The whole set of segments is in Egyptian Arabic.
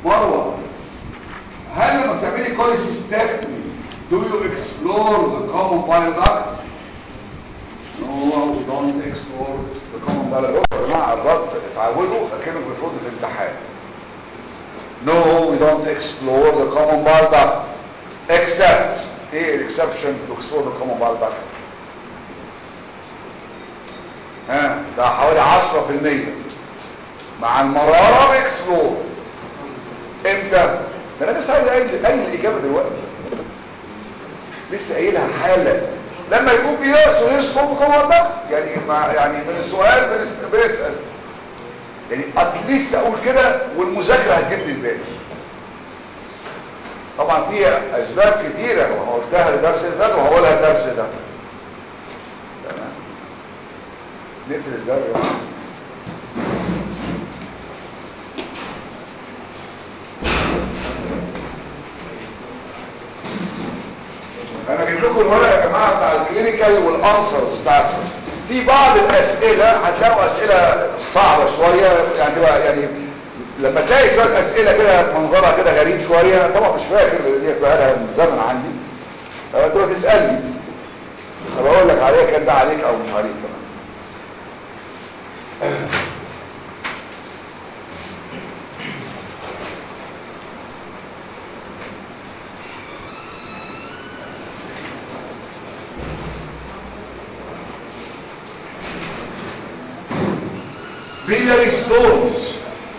مروه هل لما بتعملي كوليسيستكتومي do you explore the common bile duct no we don't explore the common bile duct يا جماعه الرد اتعودوا اكنك بترد في امتحان no we don't explore the common bile duct except ايه الاكسبشن to explore the common bile duct ها ده حوالي 10% مع المرارة بيكسبلور امتى ده انا لسه عايز قايل قايل الاجابه دلوقتي لسه قايلها حالا لما يكون في يرسل يرسل كما الضغط يعني مع يعني من السؤال بنس- بنسال يعني اتليست اقول كده والمذاكره هتجيب لي الباقي طبعا في اسباب كتيره وقلتها الدرس ده وهقولها الدرس ده تمام نقفل الباب يا جماعه انا جايب لكم الورقه يا جماعه بتاع الكلينيكال والانسرز بتاعته في بعض الاسئله هتلاقوا اسئله صعبه شويه يعني تبقى يعني لما تلاقي شويه اسئله كده منظرها كده غريب شويه طبعا مش فاكر لان دي بقى لها من زمن عندي أه، تروح تسالني فبقول لك عليها كان ده عليك او مش عليك كمان biliary stones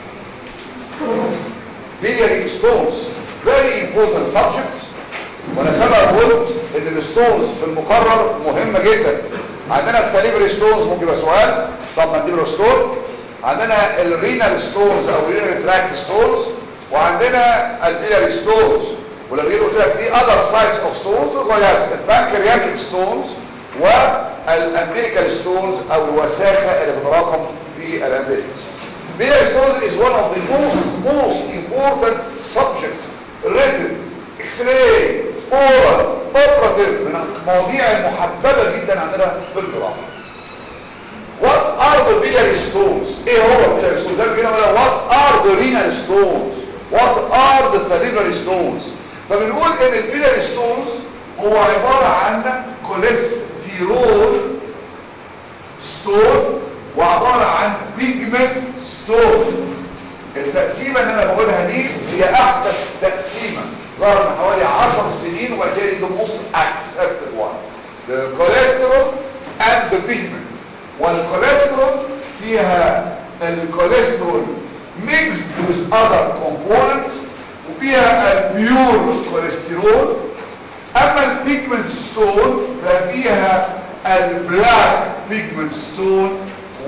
biliary stones very important subjects وانا سبق قلت ان الستونز في المقرر مهمة جدا عندنا السليبري ستونز ممكن يبقى سؤال صاب مانديبلر ستون عندنا الرينال ستونز او الرينال تراكت ستونز وعندنا البيلاري ستونز ولو جيت قلت لك في اذر سايتس اوف ستونز ويس البانكرياتيك ستونز والامبيريكال ستونز او الوساخه اللي بتراكم في الامبيريكس biliary stones is one of the most most important subjects written x-ray oral operative من المواضيع المحببه جدا عندنا في الجراحه What are the biliary stones? ايه هو biliary stones؟ زي ما كده قلنا what are the renal stones? What are the salivary stones? فبنقول ان البيلاري ستونز هو عبارة عن كوليسترول ستون وعبارة عن بيجمنت ستون التقسيمة اللي انا بقولها دي هي احدث تقسيمة ظهر من حوالي 10 سنين وبالتالي دي the most accepted one the cholesterol and the pigment والكوليسترول فيها الكوليسترول mixed with other components وفيها البيور كوليسترول اما البيجمنت ستون ففيها البلاك بيجمنت ستون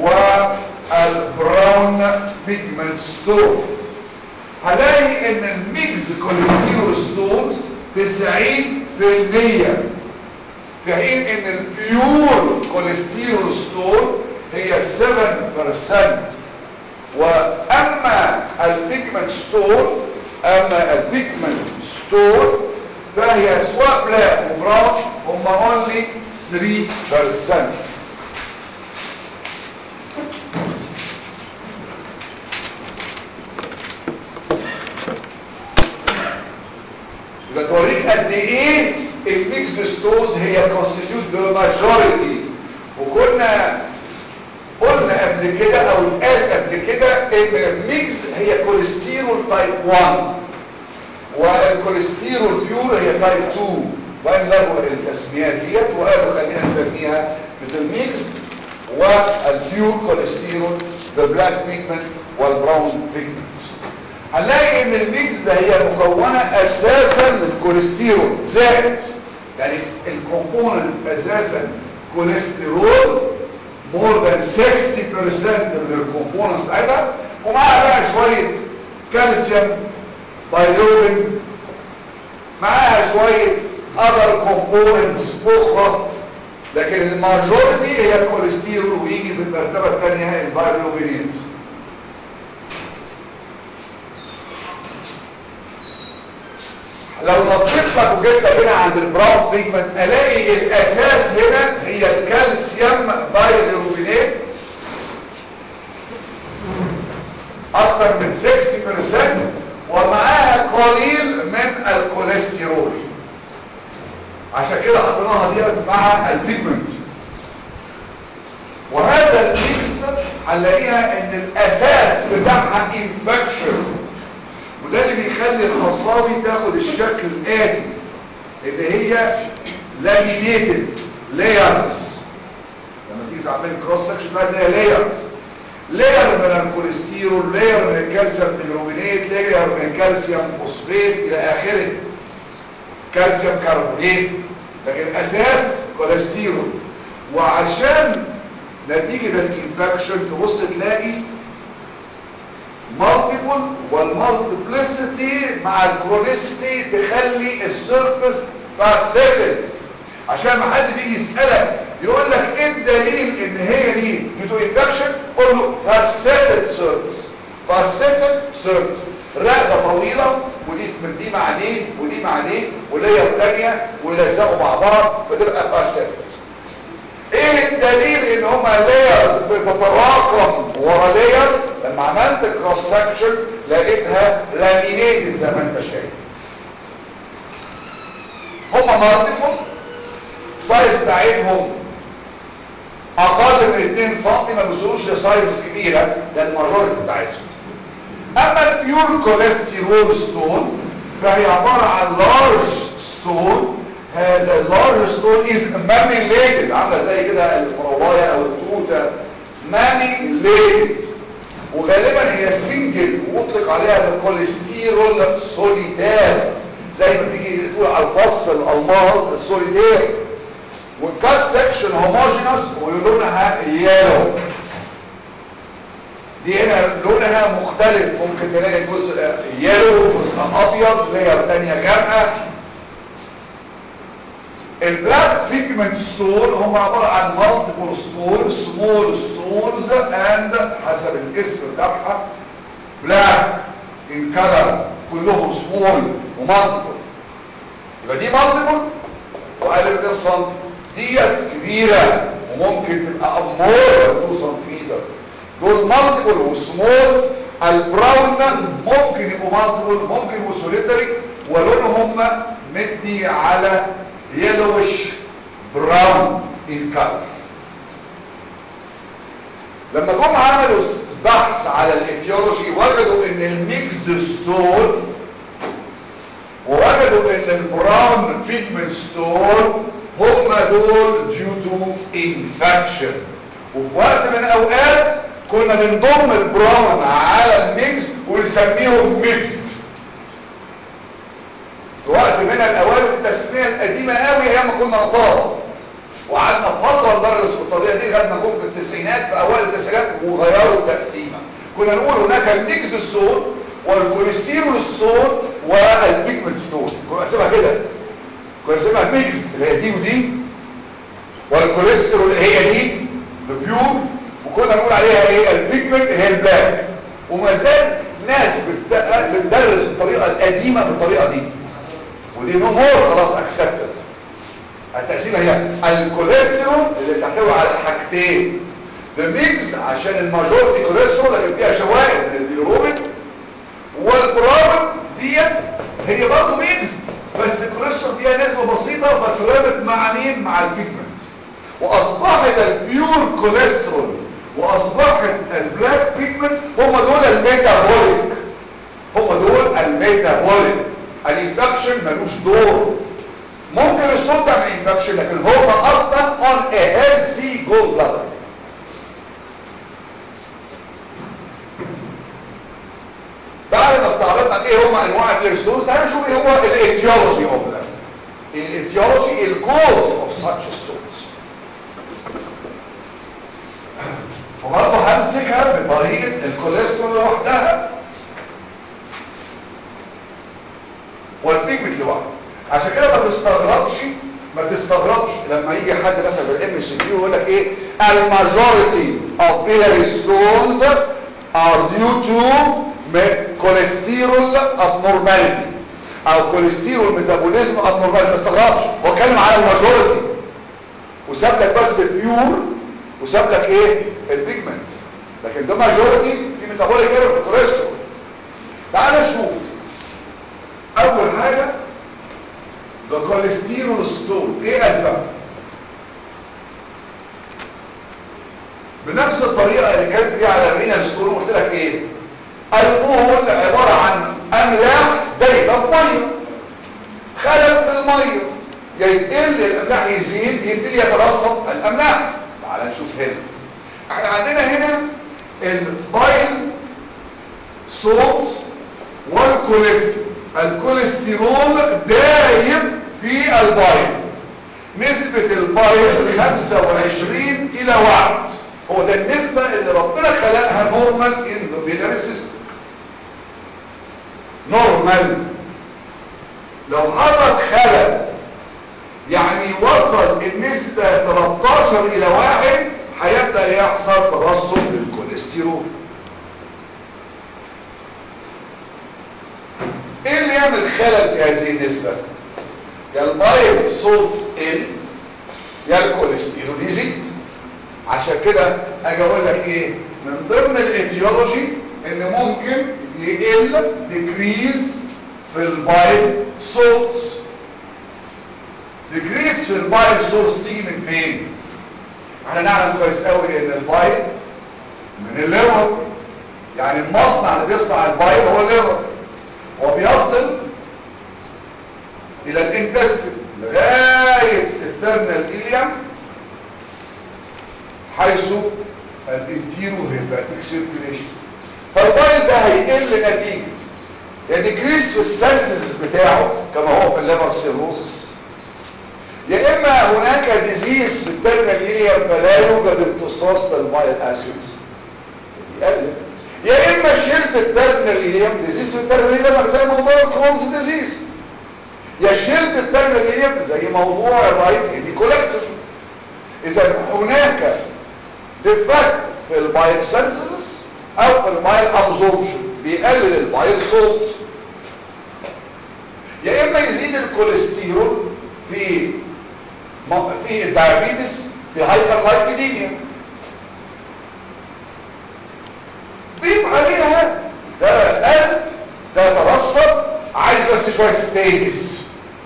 والبراون بيجمنت ستون هلاقي ان الميكس كوليسترول ستونز 90% في حين ان البيور كوليسترول ستون هي 7% واما البيجمنت ستون اما البيجمنت ستون فهي سواء بلاك وبراون هم only 3% يبقى توريك قد ايه الميكس ستونز هي constitute the majority وكنا قلنا قبل كده او اتقال قبل كده ان الميكس هي كوليسترول تايب 1 والكوليسترول بيور هي تايب 2 وان لغوا التسميات ديت وقالوا خلينا نسميها الميكس والبيور كوليسترول ذا بلاك بيجمنت والبراون بيجمنت هنلاقي ان الميكس ده هي مكونه اساسا من كوليسترول زائد يعني الكومبوننتس اساسا كوليسترول مور ذان 60% من الكومبوننتس بتاعتها ومعاها بقى شويه كالسيوم بايلوبين معاها شويه اذر كومبوننتس اخرى لكن الماجورتي هي الكوليسترول ويجي في المرتبه الثانيه البايلوبينات لو نطيت لك وجيت لك هنا عند البراون بيجمنت الاقي الاساس هنا هي الكالسيوم بايلوبينات اكثر من 60% ومع وقليل من الكوليسترول عشان كده حطيناها دي مع البيجمنت وهذا الميكس هنلاقيها ان الاساس بتاعها انفكشن وده اللي بيخلي الخصاوي تاخد الشكل الاتي اللي هي لامينيتد لايرز لما تيجي تعمل كروس سكشن بقى تلاقي لايرز لاير من الكوليسترول لاير من الكالسيوم بيجرومينيت لاير من الكالسيوم فوسفات الى اخره كالسيوم كربونات لكن الاساس كوليسترول وعشان نتيجة الانفكشن تبص تلاقي مالتيبل والمالتيبلسيتي مع الكرونيستي تخلي السيرفس فاسيتد عشان ما حد بيجي يسألك يقول لك ايه الدليل ان هي دي ديتو انفكشن قول له فاسيتد سيرفس فاسيتد سيرفس رقبه طويله ودي من دي مع دي ودي مع دي ولير ثانيه ويلزقوا مع بعض فتبقى فاسيتد ايه الدليل ان هما لايرز بتتراكم ورا لاير لما عملت كروس سكشن لقيتها لامينيتد زي ما انت شايف هما مالتيبل سايز بتاعتهم اقل من 2 سم ما بيوصلوش لسايزز كبيره ده الماجوريتي بتاعتهم اما البيور كوليسترول ستون فهي عباره عن لارج ستون هذا اللارج ستون از ماميليتد عامله زي كده الفراولايه او التوته ماميليتد وغالبا هي سنجل واطلق عليها الكوليسترول سوليتير زي ما تيجي تقول على الفص الالماظ السوليتير والكات سكشن هوموجينوس ولونها يالو دي هنا لونها مختلف ممكن تلاقي جزء يالو جزء ابيض لير تانية غامقه البلاك بيجمنت ستون هم عبارة عن مالتيبل ستون سمول ستونز اند حسب الاسم بتاعها بلاك ان كلر كلهم سمول ومالتيبل يبقى دي مالتيبل وقال 2 سم ديت كبيرة وممكن تبقى امور 2 سنتيمتر دول مالتيبل وسمول البراون ممكن يبقوا مالتيبل ممكن يبقوا سوليتري ولونهم مدي على yellowish brown in color لما جم عملوا بحث على الايتيولوجي وجدوا ان الميكس ستون ووجدوا ان البراون بيجمنت ستون هم دول due to infection وفي وقت من الاوقات كنا بنضم البراون على الميكس ونسميهم ميكست في وقت من الاوائل التسميه القديمه قوي ايام ما كنا اطفال وقعدنا فتره ندرس بالطريقه دي لغايه ما جم في التسعينات في اوائل التسعينات وغيروا التقسيمه كنا نقول هناك الميكس ستون والكوليسترول ستون والبيجمنت ستون كنا نقسمها كده كنا نقسمها ميكس اللي هي دي ودي والكوليسترول اللي هي دي البيور وكنا نقول عليها ايه البيجمنت اللي هي البلاك وما زال ناس بتدرس بالطريقه القديمه بالطريقه دي ودي نو مور خلاص اكسبتد التقسيمه هي الكوليسترول اللي بتحتوي على حاجتين ده ميكس عشان الماجورتي كوليسترول لكن فيها شوائب من البيروبين والبرابن ديت هي برضه ميكس بس الكوليسترول فيها نسبه بسيطه فترابط مع مين مع البيجمنت واصبحت البيور كوليسترول واصبحت البلاك بيجمنت هم دول الميتابوليك هم دول الميتابوليك الانفكشن ملوش دور ممكن الصوت ده من انفكشن لكن هو اصلا on a healthy gold bladder بعد ما استعرضنا ايه هم انواع الكليرستونز تعالوا نشوف ايه هو الايتيولوجي اوف ذم الايتيولوجي الكوز اوف such ستونز وبرضه همسكها بطريقه الكوليسترول لوحدها والبيجمنت لوحده عشان كده ما تستغربش ما تستغربش لما يجي حد مثلا في الام اس كيو يقول لك ايه الماجوريتي اوف بيلاري ستونز ار ديو تو كوليسترول ابنورماليتي او كوليسترول ميتابوليزم ابنورماليتي ما تستغربش هو اتكلم على الماجوريتي وساب لك بس البيور وساب لك ايه البيجمنت لكن ده ماجوريتي في ميتابوليك ايرور في الكوليسترول تعال نشوف the cholesterol stone ايه اسباب بنفس الطريقة اللي كانت فيها على الرينال ستون قلت لك ايه البول عبارة عن املاح دايبة في مية خلل في المية يا يتقل الاملاح يزيد يبتدي يترسب الاملاح تعال نشوف هنا احنا عندنا هنا البايل صوت والكوليسترول الكوليسترول دايب في البايل نسبة البايل 25 الى 1 هو ده النسبة اللي ربنا خلقها نورمال ان بيناري سيستم نورمال لو حصل خلل يعني وصل النسبة 13 الى 1 هيبدأ يحصل ترسب للكوليسترول ايه اللي يعمل خلل في هذه النسبة يا البايل سولتس ال يا الكوليسترول يزيد عشان كده اجي اقول لك ايه من ضمن الايديولوجي ان ممكن يقل ديكريز في البايل سولتس ديكريز في البايل سولتس تيجي من فين احنا نعلم كويس قوي ان البايل من الليفر يعني المصنع اللي بيصنع البايل هو الليفر وبيصل الى الانتستين لغايه الترنال اليم حيث الانتيرو هيباتيك سيركيليشن فالبايل ده هيقل نتيجه يا ديكريس في السنسز بتاعه كما هو في الليفر سيروزس يا اما هناك ديزيز في الترنال اليم فلا يوجد امتصاص للبايل اسيدز يقلل يا اما شلت الترمينال اليم ديزيز في الترمينال اليم زي موضوع الكرونز ديزيز يا شلت الترمينال اليم زي موضوع الرايت هيمي كولكتور اذا هناك ديفكت في البايل سنسز او في البايل ابزوربشن بيقلل البايل سولت يا اما يزيد الكوليسترول في في الدايابيتس في هايبر لايبيديميا ضيف عليها ده قلب ده ترسب عايز بس شويه ستيزيس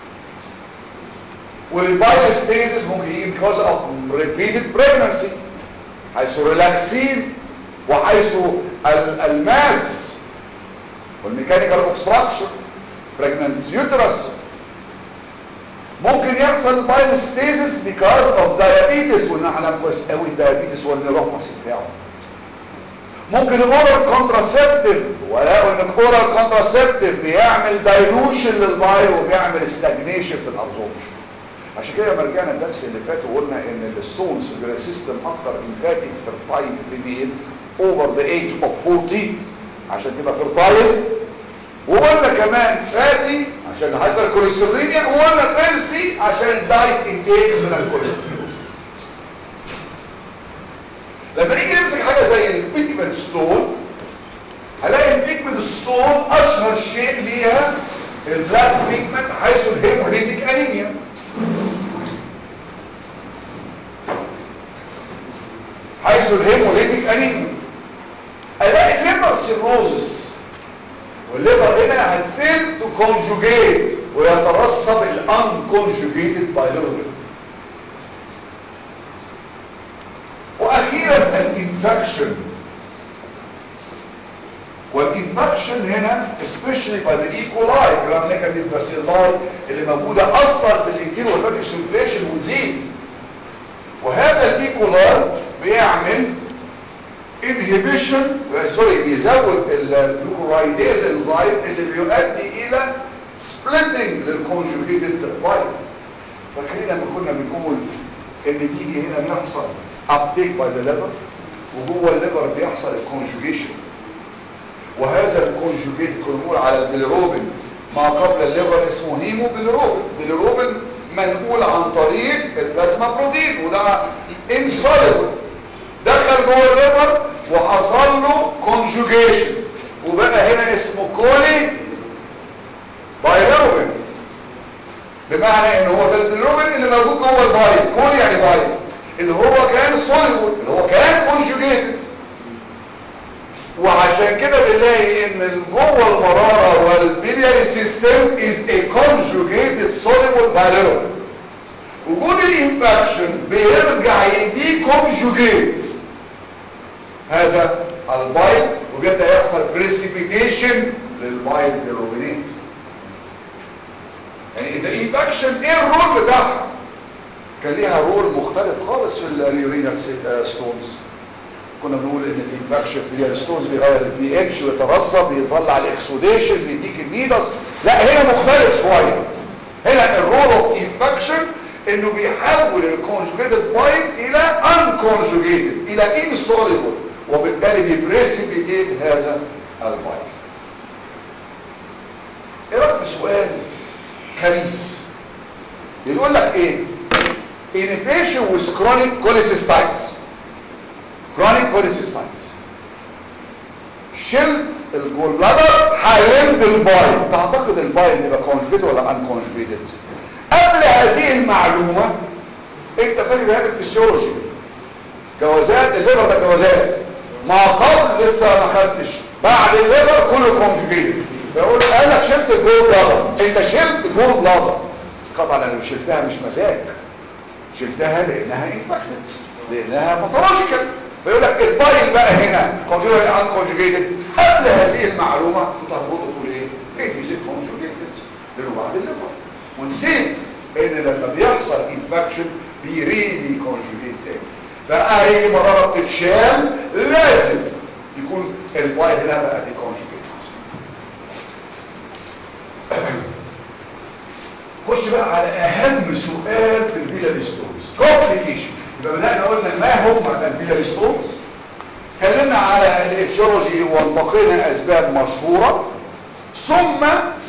والبايل ستيزيس ممكن يجي because of repeated pregnancy حيث ريلاكسين وحيث الماس والميكانيكال اوبستراكشن pregnant uterus ممكن يحصل بايل ستيزيس because of diabetes ونعلم كويس قوي الدايابيتس والنيوروباثي بتاعه ممكن الاورال كونتراسبتيف ولو ان الاورال كونتراسبتيف بيعمل دايلوشن للبايل وبيعمل ستاجنيشن في الابزوربشن عشان كده لما رجعنا الدرس اللي فات وقلنا ان الستونز في الجرا سيستم اكتر انفاتي فيرتايل فيميل اوفر ذا ايج اوف 40 عشان كده فيرتايل وقلنا كمان فاتي عشان الهايبر كوليستروليميا وقلنا بيرسي عشان الدايت انتيك من الكوليسترول لما نيجي نمسك حاجة زي البيجمنت ستون هلاقي البيجمنت ستون اشهر شيء ليها البلاك بيجمنت حيث الهيموليتيك انيميا حيث الهيموليتيك انيميا الاقي الليفر سيروزس والليفر هنا هتفيل تو كونجوجيت ويترسب الان كونجوجيتد بايلورجن واخيرا الانفكشن والانفكشن هنا especially by the E. coli جرام نيجاتيف باسيلاي اللي موجوده اصلا في الانتيرو هيباتيك سيركيليشن وتزيد وهذا الاي كولاي بيعمل انهبيشن سوري بيزود الجلوكورايديز انزيم اللي بيؤدي الى سبليتنج للكونجوجيتد بايل فاكرين لما كنا بنقول ان بيجي هنا بيحصل ابتيك باي ذا ليفر وجوه الليفر بيحصل الكونجوجيشن وهذا الكونجوجيت كنقول على البيليروبين ما قبل الليفر اسمه هيمو بيليروبين بيليروبين منقول عن طريق البلازما بروتين وده انسوليبل دخل جوه الليفر وحصل له كونجوجيشن وبقى هنا اسمه كولي بايليروبين بمعنى ان هو ده البيليروبين اللي موجود جوه البايل كولي يعني بايل اللي هو كان سوليبل اللي هو كان كونجوجيتد وعشان كده بنلاقي ان جوه المرارة والبيلياري سيستم is a conjugated soluble bilateral وجود الانفكشن بيرجع يدي conjugate هذا البايل وبيبدا يحصل بريسيبيتيشن للبايل بيروبينيت يعني الانفكشن ايه الرول بتاعها كان ليها رول مختلف خالص في اليورينال ستونز كنا بنقول ان الانفكشن في اليورينال بيغير البي اتش ويترسب بيطلع الاكسوديشن بيديك النيدس لا هنا مختلف شويه هنا الرول اوف انفكشن انه بيحول الكونجوجيتد بايل الى انكونجوجيتد الى انسوليبل وبالتالي بيبريسيبيتيت هذا البايل ايه رايك في سؤال خبيث بيقول لك ايه in a patient with chronic cholecystitis chronic cholecystitis شلت الجول بلادر حللت البايل تعتقد البايل يبقى كونجوجيتد ولا ان كونجوجيتد قبل هذه المعلومه انت فاكر هذا الفسيولوجي جوازات الليفر ده جوازات ما قبل لسه ما خدتش بعد الليفر كله كونجوجيتد بيقول قال لك شلت الجول بلادر انت شلت الجول بلادر قطعا انا شلتها مش مزاج شلتها لانها انفكتد لانها باثولوجيكال بيقول لك البايل بقى هنا كونجوجيتد ان كونجوجيتد قبل هذه المعلومه تربطه تقول ايه ايه ميزه كونجوجيتد لانه بعد الليفر ونسيت ان لما بيحصل انفكشن بيريدي كونجوجيت تاني فاي مراره بتتشال لازم يكون البايل هنا بقى دي كونجوجيتد خش بقى على اهم سؤال في البيلاري ستونز كومبليكيشن يبقى بدانا قلنا ما هم البيلاري ستونز اتكلمنا على الايتيولوجي وانتقينا اسباب مشهوره ثم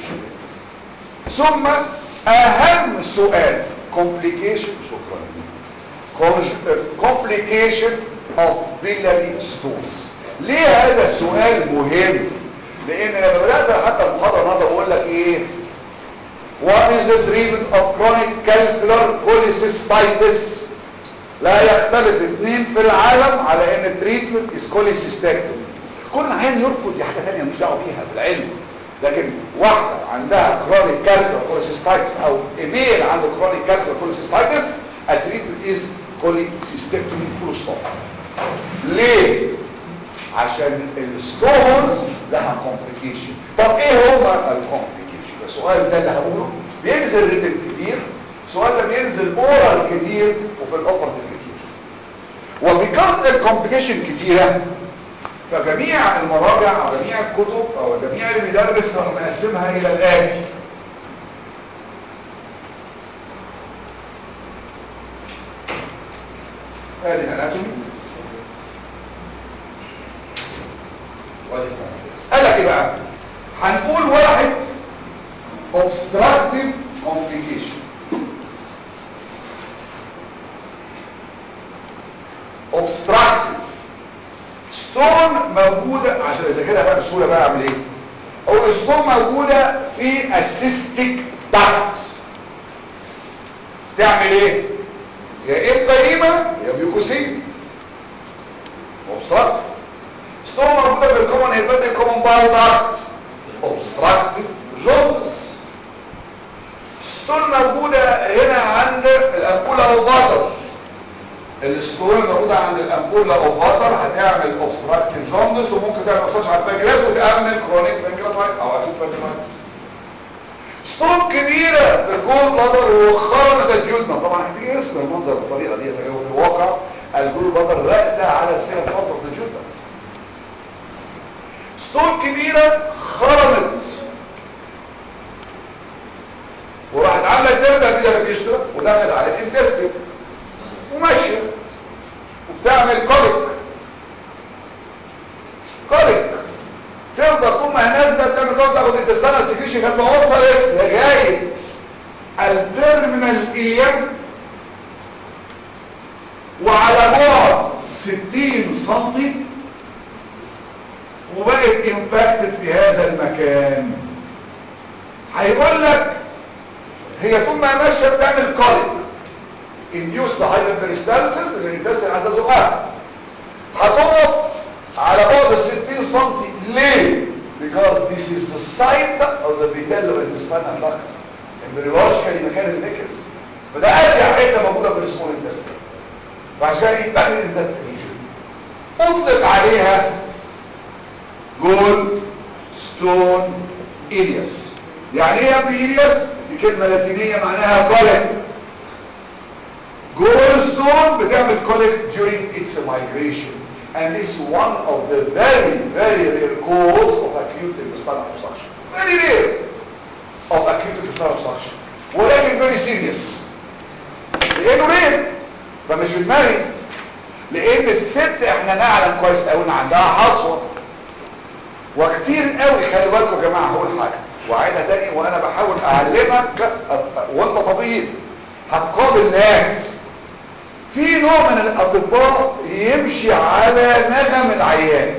ثم اهم سؤال كومبليكيشن شكرا كومبليكيشن اوف بيلاري ستونز ليه هذا السؤال مهم لان لما بدات حتى المحاضره النهارده بقول لك ايه What is the treatment of chronic calcular cholecystitis لا يختلف اثنين في العالم على ان التريتمنت is cholecystectomy كل عيان يرفض دي حاجه ثانيه مش دعوه بيها بالعلم لكن واحده عندها chronic calcular cholecystitis او ايميل عنده chronic calcular cholecystitis التريتمنت is cholecystectomy full stop ليه عشان الستونز لها كومبليكيشن طب ايه هما الكومبليكيشن السؤال ده اللي هقوله بينزل ريتم كتير السؤال ده بينزل اورال كتير وفي الاوبرتيف كتير وبيكاز الكومبليكيشن كتيره فجميع المراجع او جميع الكتب او جميع اللي بيدرس راح مقسمها الى الاتي ادي الاناتومي وادي قال لك ايه بقى هنقول واحد obstructive complication obstructive ستون موجودة عشان اذاكرها بقى بسهولة بقى اعمل ايه اقول ستون موجودة في السيستيك داكت تعمل ايه يا اما ريما يا بيوكوسين obstructive ستون موجودة في الكومن هيباتيك كومن بايل داكت obstructive جونس ستون موجودة هنا عند الأنبولة أو باتر الستون الموجودة عند الأنبولة أو باتر هتعمل obstructive جونس وممكن تعمل أبساش على البنكرياس وتعمل كرونيك بنكرياتايت أو أكيد بنكرياتايتس ستون كبيرة في الجول بلادر وخرمت الجدنة طبعا احنا نرسم المنظر بالطريقة دي تجاوز في الواقع الجول بلادر راقدة على السيل فترة الجدنة ستون كبيرة خرمت وراحت عامله الدرجه كده بالقشره ودخل على الانتستين وماشيه وبتعمل كوليك كوليك تفضل طول ما هي نازله بتعمل كوليك تاخد الانتستينال سكريشن لغايه ما وصلت لغايه التيرمينال ايام وعلى بعد 60 سم وبقت امباكتد في هذا المكان هيقول لك هي طول ما ماشيه بتعمل كوليك انديوس هايبربريستالسيس لان الانتستين عايز ازقها هتقف على بعد 60 سم ليه because this is the site of the vitello intestinal duct embryologically مكان النكرز فده ارجع حته موجوده في السمول انتستين فعشان كده يبقى انت ليجن اطلق عليها جول ستون إلياس يعني ايه يا ابني إلياس دي كلمة لاتينية معناها كوليك جول ستون بتعمل كوليك during its migration and this is one of the very very rare cause of acute intestinal obstruction very rare of acute intestinal obstruction ولكن very serious لانه رير فمش في دماغي لان الست احنا نعلم كويس قوي ان عندها حصوه وكتير قوي خلي بالكم يا جماعه هقول حاجه واعيدها تاني وانا بحاول اعلمك وانت طبيب هتقابل ناس في نوع من الاطباء يمشي على نغم العيان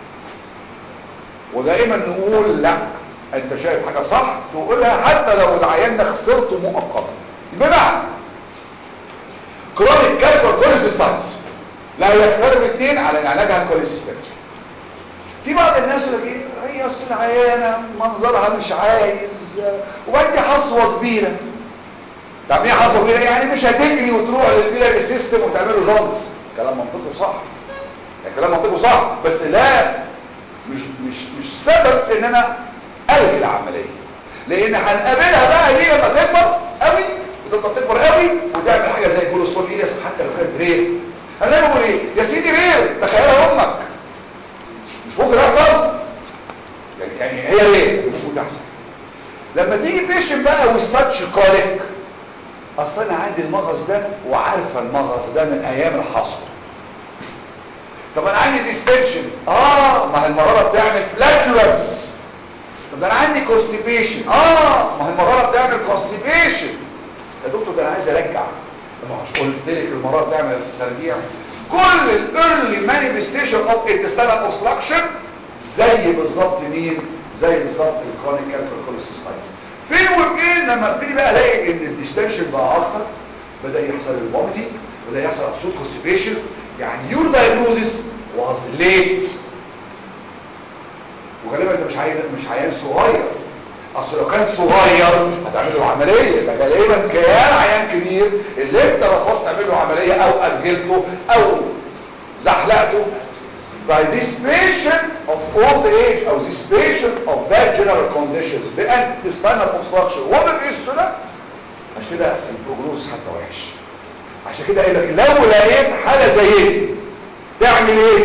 ودائما نقول لا انت شايف حاجه صح تقولها حتى لو العيان ده خسرته مؤقتا بمعنى كرونيك كالكول كوليسيستايتس لا يختلف اثنين على ان علاجها الكوليسيستايتس في بعض الناس يقول لك ايه هي اصل العيانه منظرها مش عايز وبعدين حصوه كبيره طب ايه حصوه كبيره يعني مش هتجري وتروح للبيلر السيستم وتعمله جوندس كلام منطقي صح يعني كلام منطقي صح بس لا مش مش مش سبب ان انا الغي العمليه لان هنقابلها بقى دي لما تكبر قوي وتفضل تكبر قوي وتعمل حاجه زي كولوستول ايلياس حتى لو كانت رير انا بقول ايه يا سيدي رير تخيلها امك مش ممكن تحصل يعني يعني هي ليه ممكن تحصل لما تيجي بيشن بقى والساتش كوليك اصل انا عندي المغص ده وعارفه المغص ده من ايام الحصر طب انا عندي ديستنشن اه ما هي المراره بتعمل فلاتولنس طب ده انا عندي كونستيبيشن اه ما هي المراره بتعمل كونستيبيشن يا دكتور ده انا عايز ارجع ما مش قلت لك المراره بتعمل ترجيع كل الايرلي مانيفستيشن اوف انتستينال اوبستراكشن زي بالظبط مين زي بالظبط الكرونيك كالكول كوليسيستايتس فين وفين لما ابتدي بقى الاقي ان الديستنشن بقى اكتر بدا يحصل الفوميتنج بدا يحصل ابسوت كونستيبيشن يعني يور دايجنوزيس واز ليت وغالبا انت مش عيان مش عيان صغير اصل لو كان صغير هتعمل له عمليه ده غالبا كان عيان كبير اللي انت رفضت تعمل له عمليه او اجلته او زحلقته by this patient of old age او this patient of bad general conditions بانتستينال obstruction وبالإستولا عشان كده البروجنوز حتى وحش عشان كده قال لك لو لقيت حاله زي دي تعمل ايه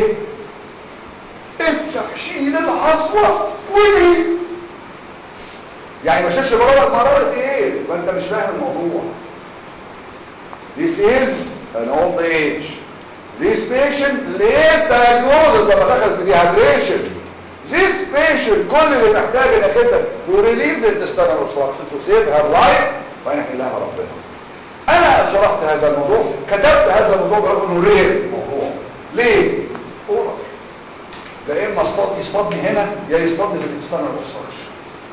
افتح شيل الحصوه واجري يعني ما شافش مرارة مرارة ايه ما انت مش فاهم الموضوع This is an old age This patient late diagnosis لما دخل في dehydration This patient كل اللي محتاج انك انت to relieve the intestinal obstruction to save her life فينحلها ربنا انا شرحت هذا الموضوع كتبت هذا الموضوع برغم انه رير موضوع ليه؟ اورال ده اما اصطاد يصطادني هنا يا يصطادني في الانتستينال obstruction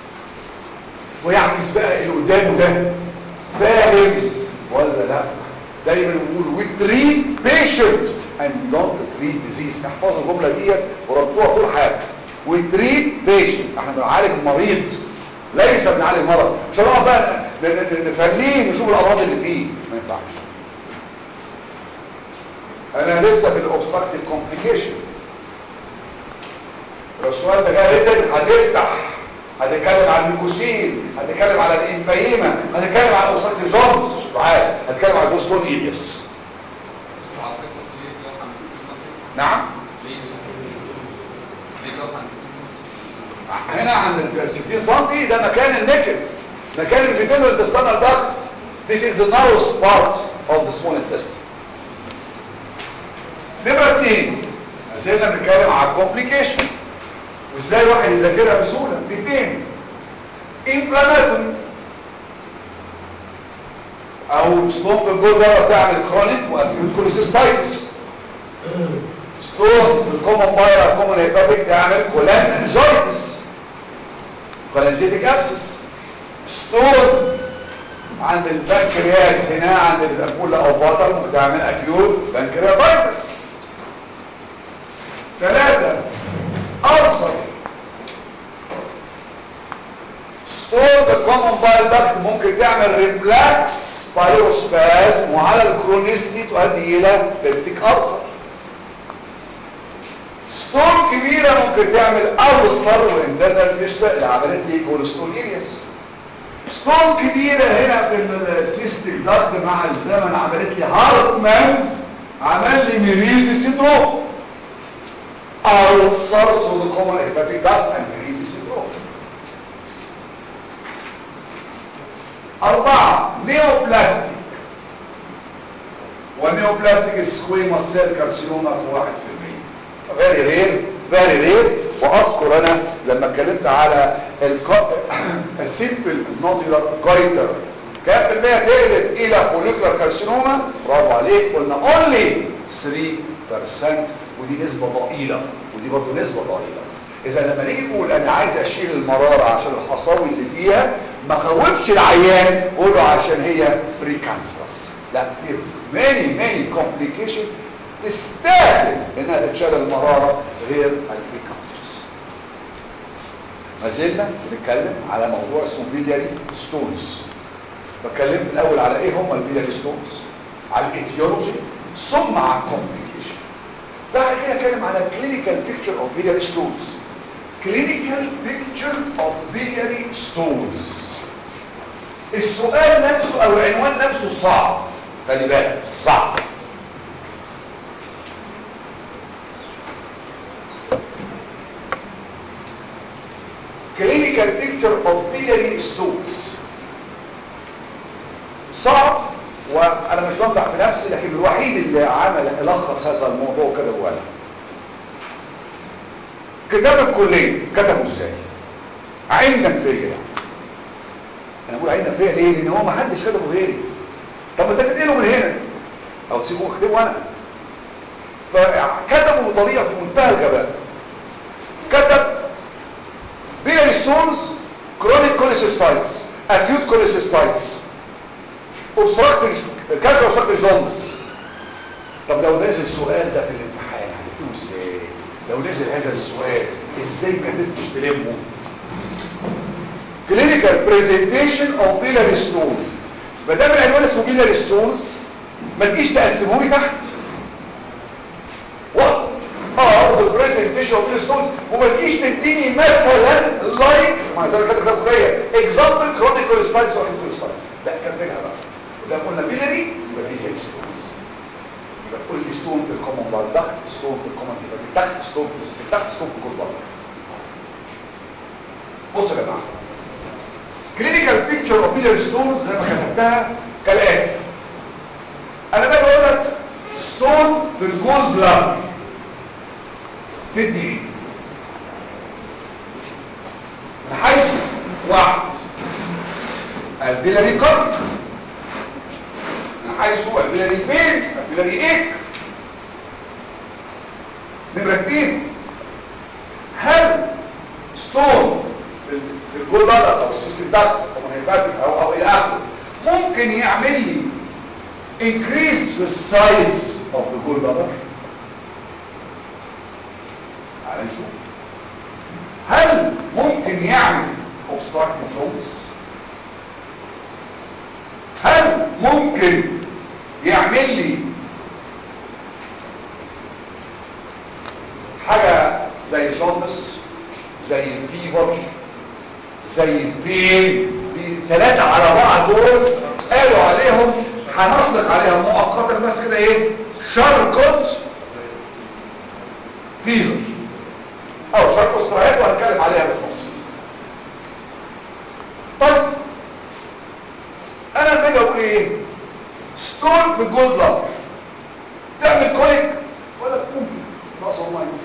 ويعكس بقى اللي قدامه ده فاهم ولا لا دايما نقول we treat patient and we don't treat disease احفظوا الجمله ديت وردوها طول حياتك we treat patient احنا بنعالج المريض ليس بنعالج المرض مش هنقعد بقى نفليه نشوف الامراض اللي فيه ما ينفعش انا لسه في الاوبستراكتيف كومبليكيشن لو السؤال ده جاي ريتن هتفتح هتتكلم عن الميكوسين هتتكلم على الانفايما هتتكلم على اوسايت جونز عارف هتتكلم على دوستون ايلياس نعم هنا عند ال 60 سم ده مكان النكلز مكان الفيتيلو انتستانال داكت This is the narrowest part of the small intestine نمرة اتنين سيبنا بنتكلم على الكومبليكيشن وازاي واحد يذاكرها بسهولة الاثنين انفلاماتوري او ستون في الجول ده بتعمل كرونيك واكيوت كوليسيستايتس ستون في الكومن بايرا كومن هيباتيك تعمل كولانجيتس كولانجيتيك ابسس ستون عند البنكرياس هنا عند الامبولا او فاتر ممكن تعمل اكيوت بنكرياتايتس ثلاثة ألسر ستور ذا كومن بايل داكت ممكن تعمل ريفلاكس بايروسبازم وعلى الكرونيستي تؤدي الى بيبتيك ألسر ستور كبيرة ممكن تعمل ألسر وانترنال فيشتا اللي عملت لي كولسترول إلياس ستون كبيرة هنا في السيستيك دارت مع الزمن عملت لي هارتمانز عمل لي ميريزي سيندروم ألسر ذو كومن هيباتيك دارت ميريزي سيندروم أربعة نيوبلاستيك والنيوبلاستيك سكويموس سيل كارسينوما في واحد في المية فيري رير فيري رير واذكر انا لما اتكلمت على السيمبل نودولار جايتر كام في المية تقلب الى فوليكولار كارسينوما برافو عليك قلنا اونلي 3% ودي نسبة ضئيلة ودي برضو نسبة ضئيلة اذا لما نيجي نقول انا عايز اشيل المرارة عشان الحصاوي اللي فيها ما خوفش العيان قوله عشان هي بريكانسرس لا في ماني ماني كومبليكيشن تستاهل انها تتشال المرارة غير البريكانسرس ما زلنا بنتكلم على موضوع اسمه بيلياري ستونز بتكلمت الاول على ايه هم البيلياري ستونز على الايتيولوجي ثم على الكومبليكيشن بعد كده اتكلم على كلينيكال بيكتشر اوف بيلياري ستونز كلينيكال بيكتشر اوف بيلياري ستونز السؤال نفسه او العنوان نفسه صعب خلي بالك صعب clinical picture of biliary stones صعب وانا مش بمدح في نفسي لكن الوحيد اللي عمل يلخص هذا الموضوع كده هو انا كتاب الكليه كتبه ازاي عندك فيا انا بقول عندك فيا ليه لان هو ما حدش كتبه غيري طب ما تكتبه من هنا او تسيبوه اكتبه انا فكتبه بطريقه في منتهى الغباء كتب biliary stones chronic cholecystitis acute cholecystitis obstructive كانت obstructive jaundice طب لو نزل السؤال ده في الامتحان هتكتبه ازاي لو نزل هذا السؤال ازاي ما قدرتش تلمه clinical presentation of biliary stones ما دام العنوان اسمه biliary stones ما تجيش تقسمه لي تحت واحد اه البرزنتيشن اوف ستونز وما تجيش تديني مثلا لايك مع ذلك كده كتاب كليه اكزامبل كرونيك كوليستايتس او كوليستايتس لا كملها بقى وده قلنا بيلري يبقى بيلري ستونز يبقى تقول لي ستون في الكومن بار تحت ستون في الكومن يبقى تحت ستون في السيستم تحت ستون في كل بار بصوا يا جماعه كلينيكال بيكتشر اوف بيلري ستونز زي ما كتبتها كالاتي انا باجي اقول لك ستون في الجول بلاد تدي ايه من حيث واحد البيلاري كارت من حيث البيلاري بين البيلاري ايه نمرة اتنين هل ستون في الجول بلد او السيستم ده او منهباتك او او الى اخره ممكن يعمل لي increase في السايز of the gall bladder تعال نشوف هل ممكن يعمل obstructive joints هل ممكن يعمل لي حاجة زي الجوندس زي الفيفر زي البين ثلاثة على بعض دول قالوا عليهم هنطلق عليها مؤقتا بس كده ايه شركت فيفر او شرط استراحات وهنتكلم عليها بالتفصيل طيب انا لما اجي اقول ايه ستون في الجولد بلاد تعمل كوليك ولا ممكن بلس او ماينس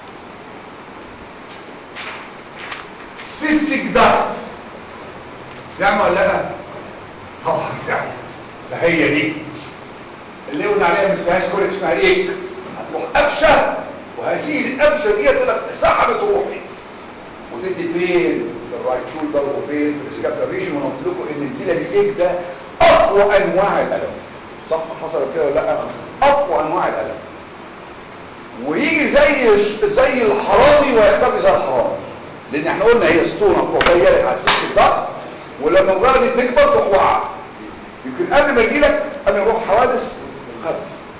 سيستيك داكت يعمل ولا لا طبعا يعني فهي دي اللي قلنا عليها ما اسمهاش كوليك اسمها ايه هتروح قفشه وهذه القفشه دي تقول لك سحبت روحي وتدي بين في الرايت شولدر وبين في الاسكابلر ريجن وانا قلت لكم ان البيلا الايك ده اقوى انواع الالم صح حصل كده ولا لا اقوى انواع الالم ويجي زي زي الحرامي ويختفي زي الحرامي لان احنا قلنا هي اسطوره تروح جايه لك على السيستم الضغط ولما المجرد دي تكبر تروح واقعه يمكن قبل ما يجي لك قبل ما يروح حوادث خف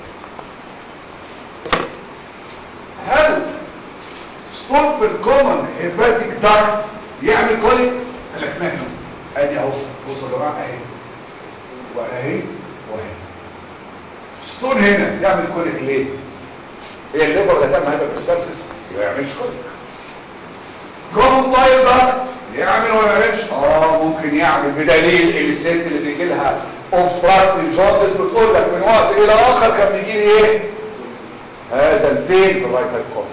هل ستون في الكومن هيباتيك داكت يعمل كوليك قال لك ماله ادي اهو بصوا يا جماعه اهي واهي واهي ستون هنا يعمل كوليك ليه هي الليفر اللي هتعمل هايبر بريسالسيس ما يعملش كوليك كومن بايل داكت يعمل ولا ما يعملش اه ممكن يعمل بدليل الست اللي بيجي لها اوبستراكتيف جوندس بتقول لك من وقت الى اخر كان بيجي لي ايه هذا البين في الرايت هايب كورس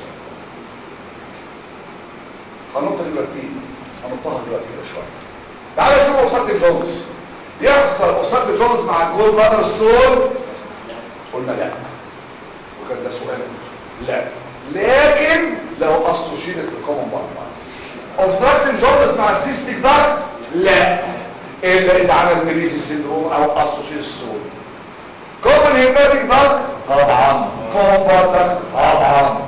هنط دلوقتي هنطها دلوقتي كده شويه تعالى شوف اوبستراكتيف جوندس يحصل اوبستراكتيف جوندس مع الجول بلادر ستون قلنا لا وكان ده سؤال لا لكن لو اسوشيتد في الكومن بارت اوبستراكتيف جوندس مع السيستيك داكت لا الا اذا عمل ميليسيس سيندروم او اسوشيتد ستون كومن هيباتيك داكت طبعا كومن بارت طبعا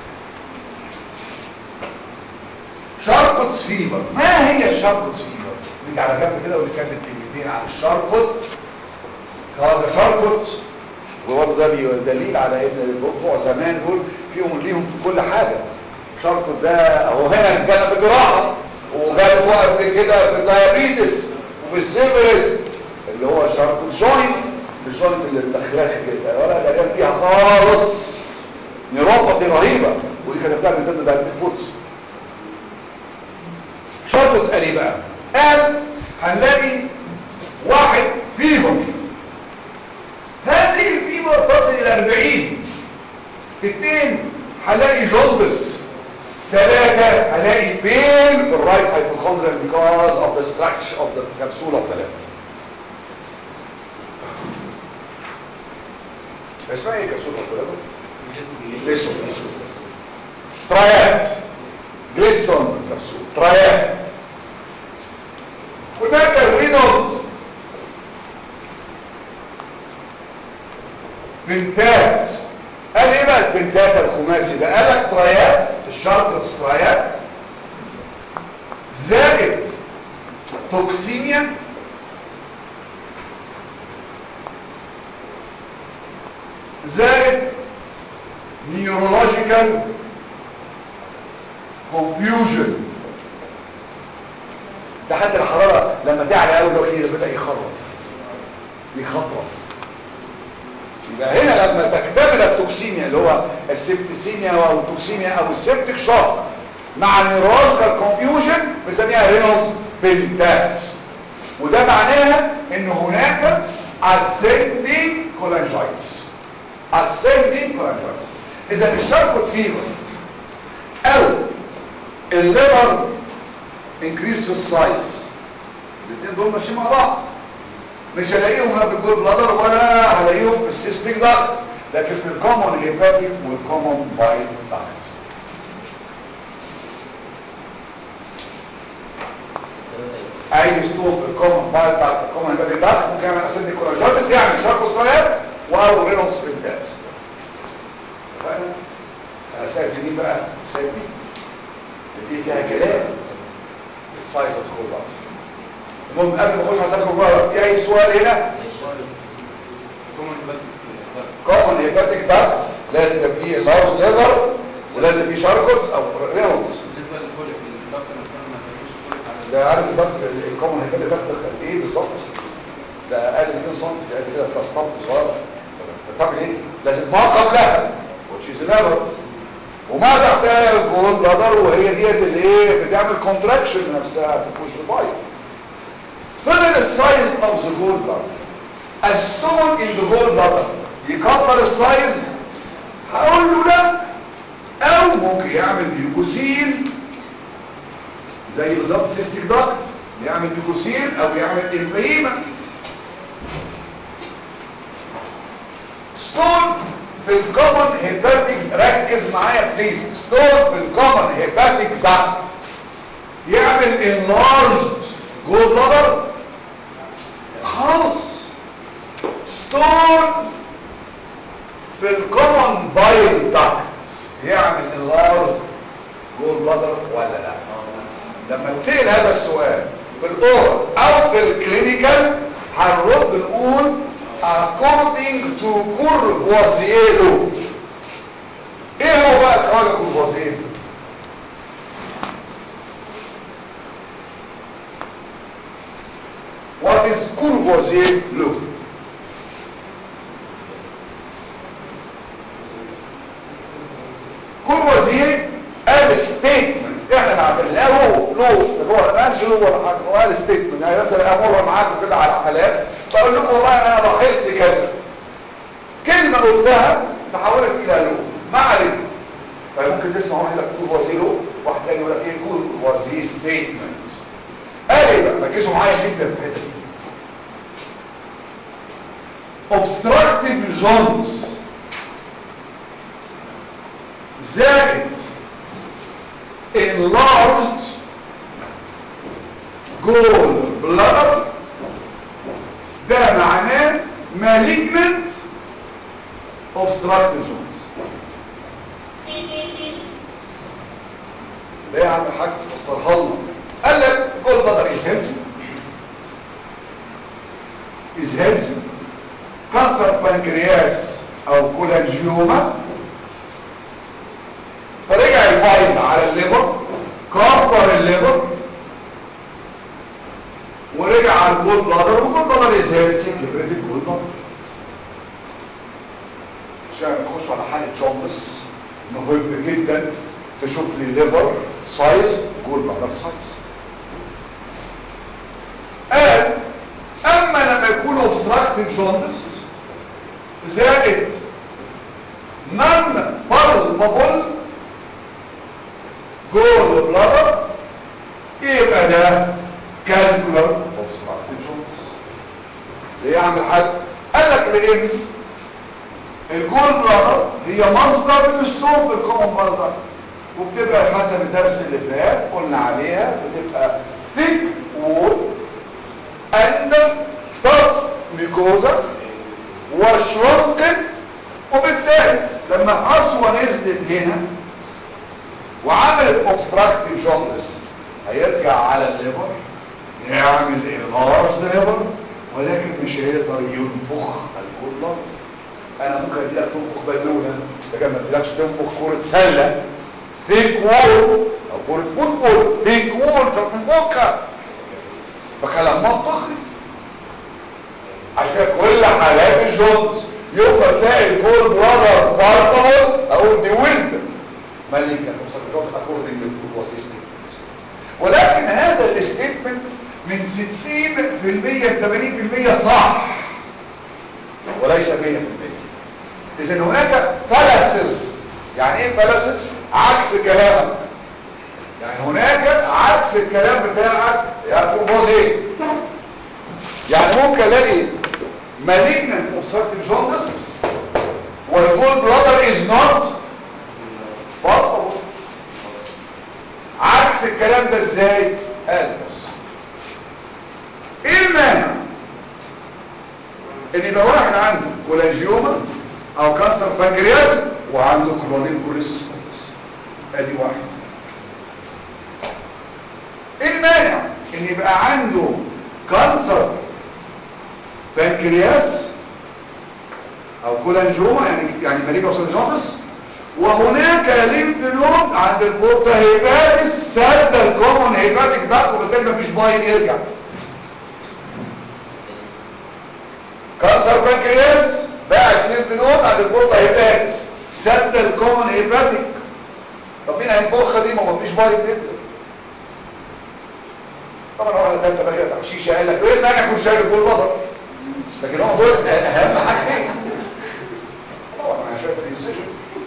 شاركوتس فيبر ما هي الشاركوتس فيبر نيجي على جنب كده ونتكلم كلمتين عن الشاركوت هذا شاركوت وبرضه ده دليل على ان بتوع زمان دول فيهم ليهم في كل حاجه شاركوت ده اهو هنا كان في جراحه وجاب فوق قبل كده في الدايابيتس وفي السيفرس اللي هو شاركوت جوينت الجوينت اللي مدخلاخ كده ولا دريان بيها خالص نيروباثي رهيبه ودي كتبتها من ضمن ده الفوت شاركوتس قال ايه بقى قال هنلاقي واحد فيهم هذه الفيبر تصل الى 40 اثنين هلاقي جلبس ثلاثة هلاقي بين في الرايت hypochondrial because of the structure of the capsule of the left اسمها ايه كبسولة of the left؟ جليسون ترايات جليسون كبسول ترايات هناك الرينولدز بنتات قال ايه بقى البنتات الخماسي ده قال لك ترايات الشاركتس ترايات زائد توكسيميا زائد نيورولوجيكال كونفيوجن ده حتى الحراره لما تعلى قوي الوكيل بدا يخرف يخطرف يبقى هنا لما تكتمل التوكسيميا اللي هو السبتسيميا او التوكسيميا او السبتك شوك مع النيورولوجيكال كونفيوجن بنسميها رينولدز بنتات وده معناها ان هناك ascending cholangitis ascending cholangitis اذا الشاركوت فيبر او الليبر انكريس في السايز الاثنين دول ماشيين مع بعض مش هلاقيهم لا في الجول بلادر ولا هلاقيهم في السيستيك داكت لكن في الكومون هيباتيك والكومون بايل داكت اي ستوب في الكومون بايل داكت الكومون هيباتيك داكت ممكن يعمل اسيدك كولاجينس يعني شاركوستايات او رينولدز بنتات فانا انا سايب مين بقى سايب دي اللي فيها كلام السايز اوف كول المهم قبل ما اخش على سايز اوف في اي سؤال هنا كومن هيباتيك داكت لازم يبقى فيه لارج ليفر ولازم فيه شاركوتس او رينولدز بالنسبه للكوليك الدكتور مثلا ما تقولش كوليك على ده عارف الضغط الكومن هيباتيك داكت قد ايه بالظبط ده اقل من 2 سم ده قد كده ده اسطمبه صغيره بتعمل ايه لازم ما قبلها which is lever وما تحتها الجول بلادر وهي ديت اللي ايه بتعمل كونتراكشن نفسها بتخش البايب فضل السايز اوف ذا جول بلادر الستون ان ذا جول بلادر يكبر السايز هقول له لا او ممكن يعمل بيوكوسين زي بالظبط سيستيك داكت يعمل بيوكوسين او يعمل امبيما ستون في الكومن هيباتيك ركز معايا بليز ستون في الكومن هيباتيك داكت يعمل enlarged جول بلادر خالص ستون في الكومن بايل داكت يعمل اللارج جول بلادر ولا لا لما تسأل هذا السؤال في الاورال او في الكلينيكال هنرد نقول according to Courvoisier law ايه هو بقى الخواجه كورفوازير what is Courvoisier law كورفوازير قال ستيتمنت احنا نعملناه له له هو ما قالش له ولا حاجه هو قال ستيتمنت يعني مثلا امر معاكم كده على حالات فاقول لكم والله انا لاحظت كذا كلمه قلتها تحولت الى له ما علينا فممكن تسمع واحد يقول كورفوازير له واحد تاني يقول لك ايه كورفوازير ستيتمنت قال ايه بقى ركزوا معايا جدا في الحته دي obstructive joints زائد enlarged gall bladder ده معناه malignant obstructive joints ليه يا عم الحاج فسرها لنا قال لك جول بلادر is healthy is healthy كانسر بنكرياس او كولانجيوما فرجع البايض على الليبر كبر الليبر ورجع على الجول بلادر والجول بلادر يزهلسي كبرت الجول بلادر عشان نخش على حالة جوندس مهم جدا تشوف لي ليفر سايز جول بلادر سايز قال اما لما يكون obstructive جوندس زائد non palpable جول بلادر يبقى ده كالكولر obstructive joints ليه يا عم الحاج قال لك لان الجول بلادر هي مصدر الستون في الكومن بلادر وبتبقى حسب الدرس اللي فات قلنا عليها بتبقى thick wall and tough mucosa وشرنكن وبالتالي لما حصوة نزلت هنا وعملت obstructive jaundice هيرجع على الليفر يعمل enlarged liver ولكن مش هيقدر ينفخ الكل انا ممكن ادي لك تنفخ بالونه لكن ما اديلكش تنفخ كوره سله ثيك وول او كوره فوتبول ثيك وول تنفخها فكلام منطقي عشان كده كل حالات الجونز يوم ما تلاقي الجول بلادر بارتبل اقول دي ويلد مالجنت اوبستراكتيف اكوردنج للوصي ستيتمنت ولكن هذا الستيتمنت من 60% ل 80% صح وليس 100% اذا هناك فلسس يعني ايه فلسس عكس كلامك يعني هناك عكس الكلام بتاعك يا بروفوزي يعني ممكن الاقي malignant obstructive jaundice والجول بلادر is not برضه عكس الكلام ده ازاي قال بص ايه المانع ان يبقى واحد عنده كولانجيوما او كانسر بنكرياس وعنده كلونين كوليسيستايتس ادي واحد ايه المانع ان يبقى عنده كانسر بنكرياس او كولانجيوما يعني يعني ماليجا وسيلجونتس وهناك ليمف نود عند البورتا هيباتس سد الكومون هيباتيك داك وبالتالي مفيش باين يرجع كانسر بنكرياس باعت ليمف نود عند البورتا هيباتس سد الكومون هيباتيك طب مين هينفخها دي ما مفيش باين بينزل طبعا واحده ثالثه بقى تحشيشه قال لك ايه المانع يكون شايل جول بطل لكن هم دول اهم حاجتين طبعا انا شايف الانسجن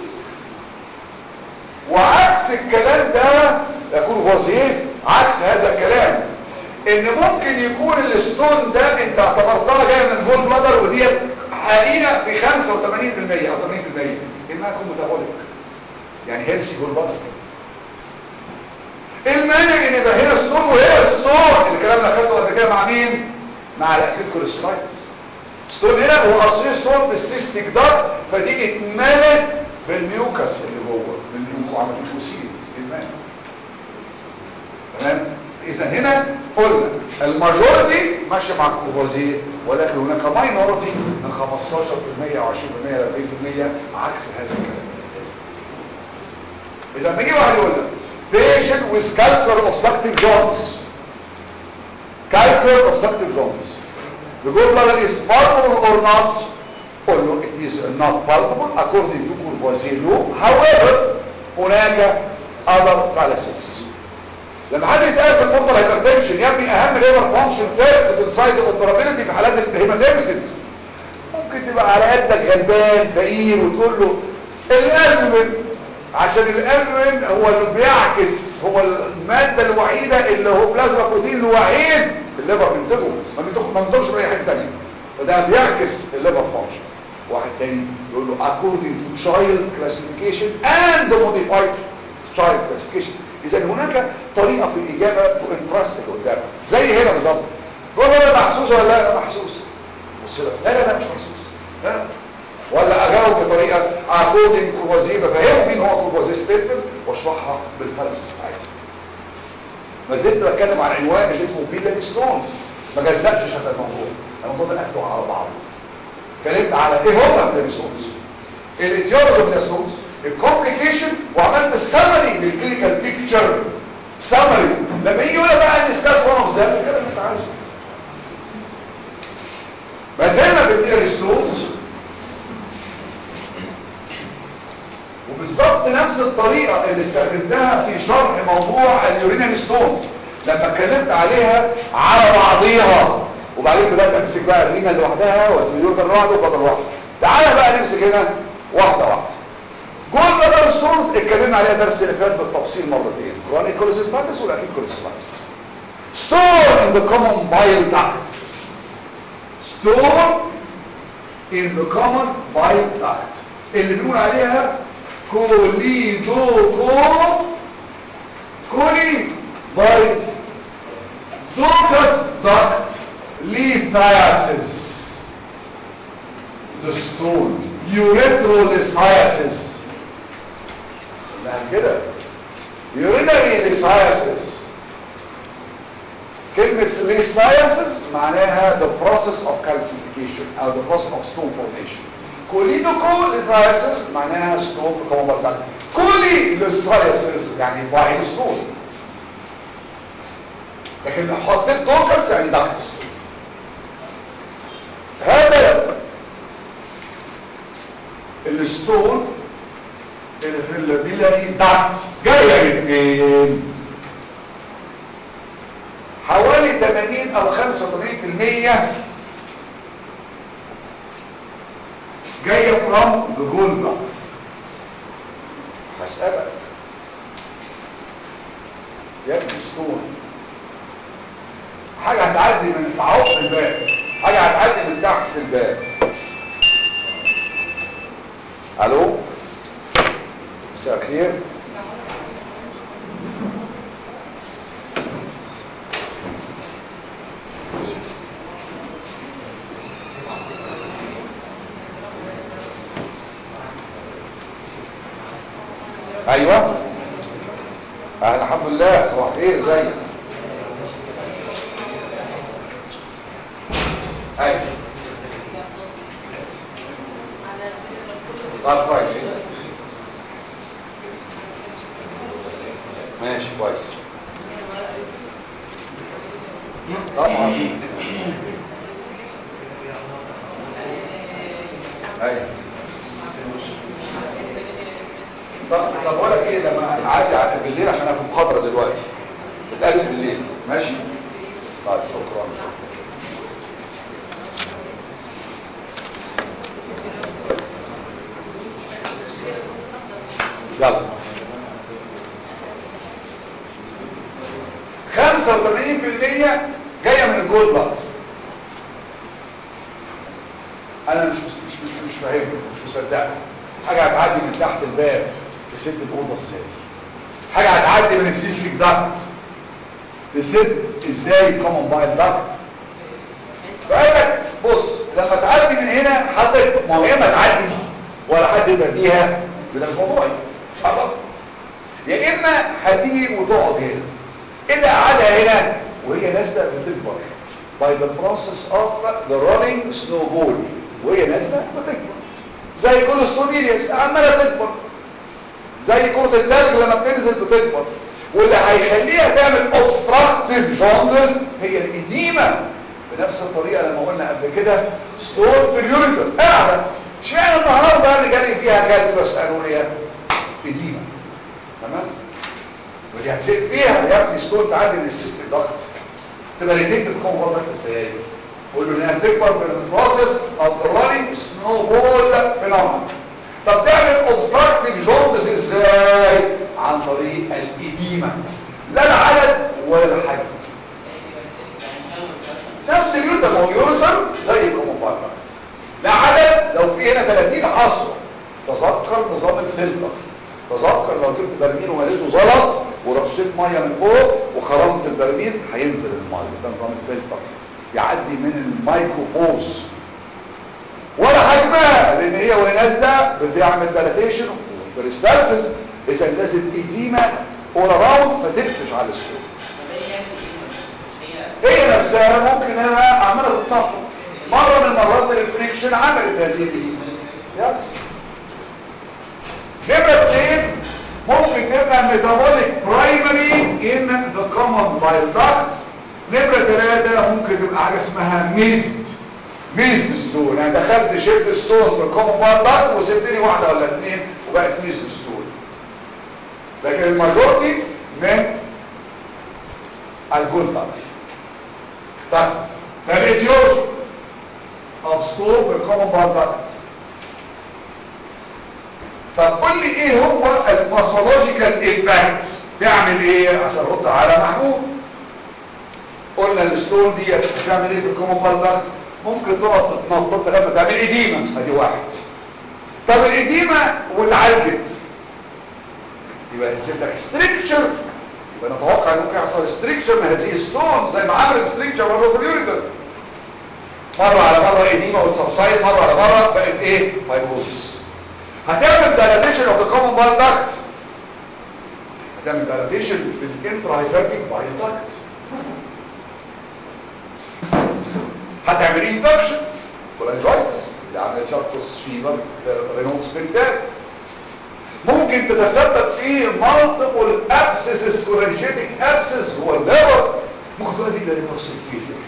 وعكس الكلام ده يكون وظيف عكس هذا الكلام ان ممكن يكون الستون ده انت اعتبرتها جايه من فول بلادر ودي حقيقه ب 85% او 80% انها تكون ميتابوليك يعني هيلسي فول بلادر المانع ان يبقى هنا ستون وهنا ستون الكلام اللي اخدته قبل كده مع مين مع الاكيد كوليسترايتس ستون هنا هو اصلي ستون في السيستيك دارت فدي اتملت بالميوكس اللي جوه بالميوكو عمل ميوكوسين الماء تمام اذا هنا قلنا الماجورتي ماشيه مع الكوفازيه ولكن هناك ماينورتي من 15% او 20% ل 40% عكس هذا الكلام اذا لما يجي واحد يقول لك patient with calcular obstructive joints calcular obstructive joints the gallbladder is palpable or not قول له it is not palpable according to Courvoisier law however هناك other fallacies لما حد يسألك في البورتال هايبرتنشن يا ابني اهم ليبر فانكشن تيست بنسايد اوبرابيلتي في حالات الهيماتيمسيس ممكن تبقى على قدك غلبان فقير وتقول له الالبومين عشان الالبومين هو اللي بيعكس هو الماده الوحيده اللي هو بلازما بروتين الوحيد الليبر بينتجه ما بينتجش ما بينتجش باي حاجه ثانيه فده بيعكس الليبر فانكشن واحد تاني يقول له according to child classification and modified child classification اذا هناك طريقه في الاجابه تو امبرس اللي قدامك زي هنا بالظبط يقول له محسوس ولا لا محسوس بص له لا لا لا مش محسوس لا ولا اجاوب بطريقه according to وزير بفهمه مين هو كوفازي ستيتمنت واشرحها بالفالسس بتاعتي ما زلت بتكلم عن عنوان اللي اسمه بيلاري ستونز ما جزأتش هذا الموضوع الموضوع ده اخده على بعضه اتكلمت على ايه هو البيلاري ستونز الاتيولوجي من الستونز الكومبليكيشن وعملت السمري للكلينيكال بيكتشر سمري لما يجي يقول بقى ديسكاس وان اوف ذم الكلام اللي انت عايزه ما زلنا بندير ستونز وبالظبط نفس الطريقه اللي استخدمتها في شرح موضوع اليورينال ستونز لما اتكلمت عليها على بعضيها وبعدين بدات امسك بقى الرينال لوحدها والسيليوردر لوحده وبدل لوحده تعالى بقى نمسك هنا واحده واحده جول بلادر ستونز اتكلمنا عليها درس اللي فات بالتفصيل مرتين كرونيك كوليسيستايتس والاكيد كوليسيستايتس store in the common bile duct store in the common bile duct اللي بنقول عليها كوليدوكو كولي بايل دوكس duct lithiasis the stone urethrolysiasis نعم كده urinary lysiasis كلمة lysiasis معناها the process of calcification أو the process of stone formation كوليدوكو lysiasis معناها stone في كومبر داكت كولي lysiasis يعني باين stone لكن لو حطيت دوكس يعني داكت stone هذا الستون اللي في البيلاري داكتس جايه من فين حوالي 80 او 85% جايه from the gallbladder هسألك يا ابني ستون حاجة هتعدي من تعوق الباب حاجة هتعدي من تحت الباب الو مساء الخير ايوه اهلا الحمد لله صباح الخير ازيك ايوه طب كويس ماشي كويس طب عظيم ايوه طب طب اقول لك ايه لما اعدي على بالليل عشان انا في محاضره دلوقتي نتقابل بالليل ماشي طيب شكرا شكرا يلا 85% جايه من الجول بلاد انا مش مش مش مش, مش فاهم مش مصدقها حاجه هتعدي من تحت الباب تسد الاوضه ازاي حاجه هتعدي من السيستيك داكت تسد ازاي كومن بايل داكت بقول لك بص لما تعدي من هنا حضرتك ما هي ما تعدي ولا حد يبقى فيها ده مش موضوعي مش هعرف يا اما هتيجي وتقعد هنا اللي قاعدة هنا وهي نازله بتكبر by the process of the rolling snowball وهي نازله بتكبر زي كل ستونيليس عماله تكبر زي كرة التلج لما بتنزل بتكبر واللي هيخليها تعمل obstructive jaundice هي الإديمة بنفس الطريقة لما قلنا قبل كده ستون في اليوريتر قاعدة اشمعنى النهارده اللي جالي فيها كلب بس قالوا لي إديمة تمام ودي هتسيب فيها يا ابني ستون تعدي من السيستم ضغط تبقى ريدكت تكون غلط ازاي قول له انها بتكبر من البروسيس اوف ذا رانينج سنو بول فينومينا طب تعمل اوبستراكتيف جوندس ازاي عن طريق الاديمه لا العدد ولا الحجم نفس اليوتر ما هو يوتر زي الكوموبارتات لا عدد لو في هنا 30 حصوه تذكر نظام الفلتر تذكر لو جبت برميل ومليته زلط ورشيت ميه من فوق وخرمت البرميل هينزل الميه ده نظام الفلتر يعدي من المايكروبوز ولا حجمها لان هي وهي نازله بتعمل ديلاتيشن وبريستالسيس اذا لازم اديمه اول راوند فتقفش على السكون هي نفسها ممكن انها عماله تتنفض مره من المرات الفريكشن عملت هذه الاديمه يس نمره اثنين ممكن تبقى ميتابوليك برايمري ان ذا كومن بايل داكت نمره ثلاثه ممكن تبقى حاجه اسمها ميزد ميزد ستون انا دخلت شلت ستونز من الكومن بايل داكت وسبت لي واحده ولا اثنين وبقت ميزد ستون لكن الماجورتي من الجول بادر طيب ده الايديولوجي اوف ستون في الكومن بايل داكت طب قول لي ايه هو الباثولوجيكال ايفكتس تعمل ايه عشان ارد على محمود قلنا الستون دي بتعمل ايه في الكومن بالدكت ممكن تقعد تتنطط لما تعمل اديمه ادي واحد طب الاديمه والعالجت يبقى تسيب لك ستريكتشر يبقى نتوقع ان ممكن يحصل ستريكتشر من هذه الستون زي ما عملت ستريكتشر برضه في اليوريتر مره على مره اديمه وتسبسايد مره على مره بقت ايه فايبروزس هتعمل دايلاتيشن اوف ذا كومن بايل داكت هتعمل دايلاتيشن في الانترا هيباتيك بايل داكت هتعمل انفكشن كولانجايتس اللي عملت شاركوس فيبر رينولدز بنتات ممكن تتسبب في مالتيبل ابسسس كولانجيتك ابسس هو الليفر ممكن تؤدي الى ليفر فيلير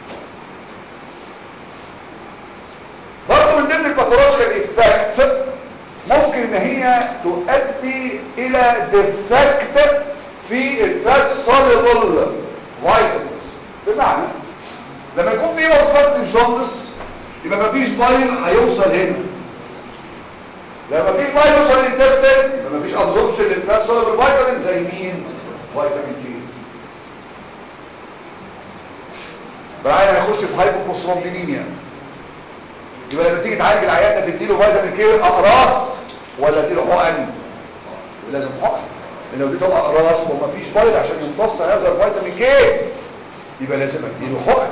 برضه من ضمن الباثولوجيكال ايفكتس ممكن ان هي تؤدي الى ديفكت في الفات سوليبل فيتامينز بمعنى لما يكون في اوبستراكتيف جوندس يبقى مفيش بايل هيوصل هنا لما مفيش بايل يوصل للانتستين يبقى مفيش ابزوربشن للفات سوليبل فيتامين زي مين فيتامين تي العيان هيخش في هايبوكوسترومبينيميا يبقى لما تيجي تعالج العيان ده تديله فيتامين كي اقراص ولا اديله حقن لازم حقن لان لو اديته اقراص ومفيش بايل عشان يمتص هذا الفيتامين كي يبقى لازم اديله حقن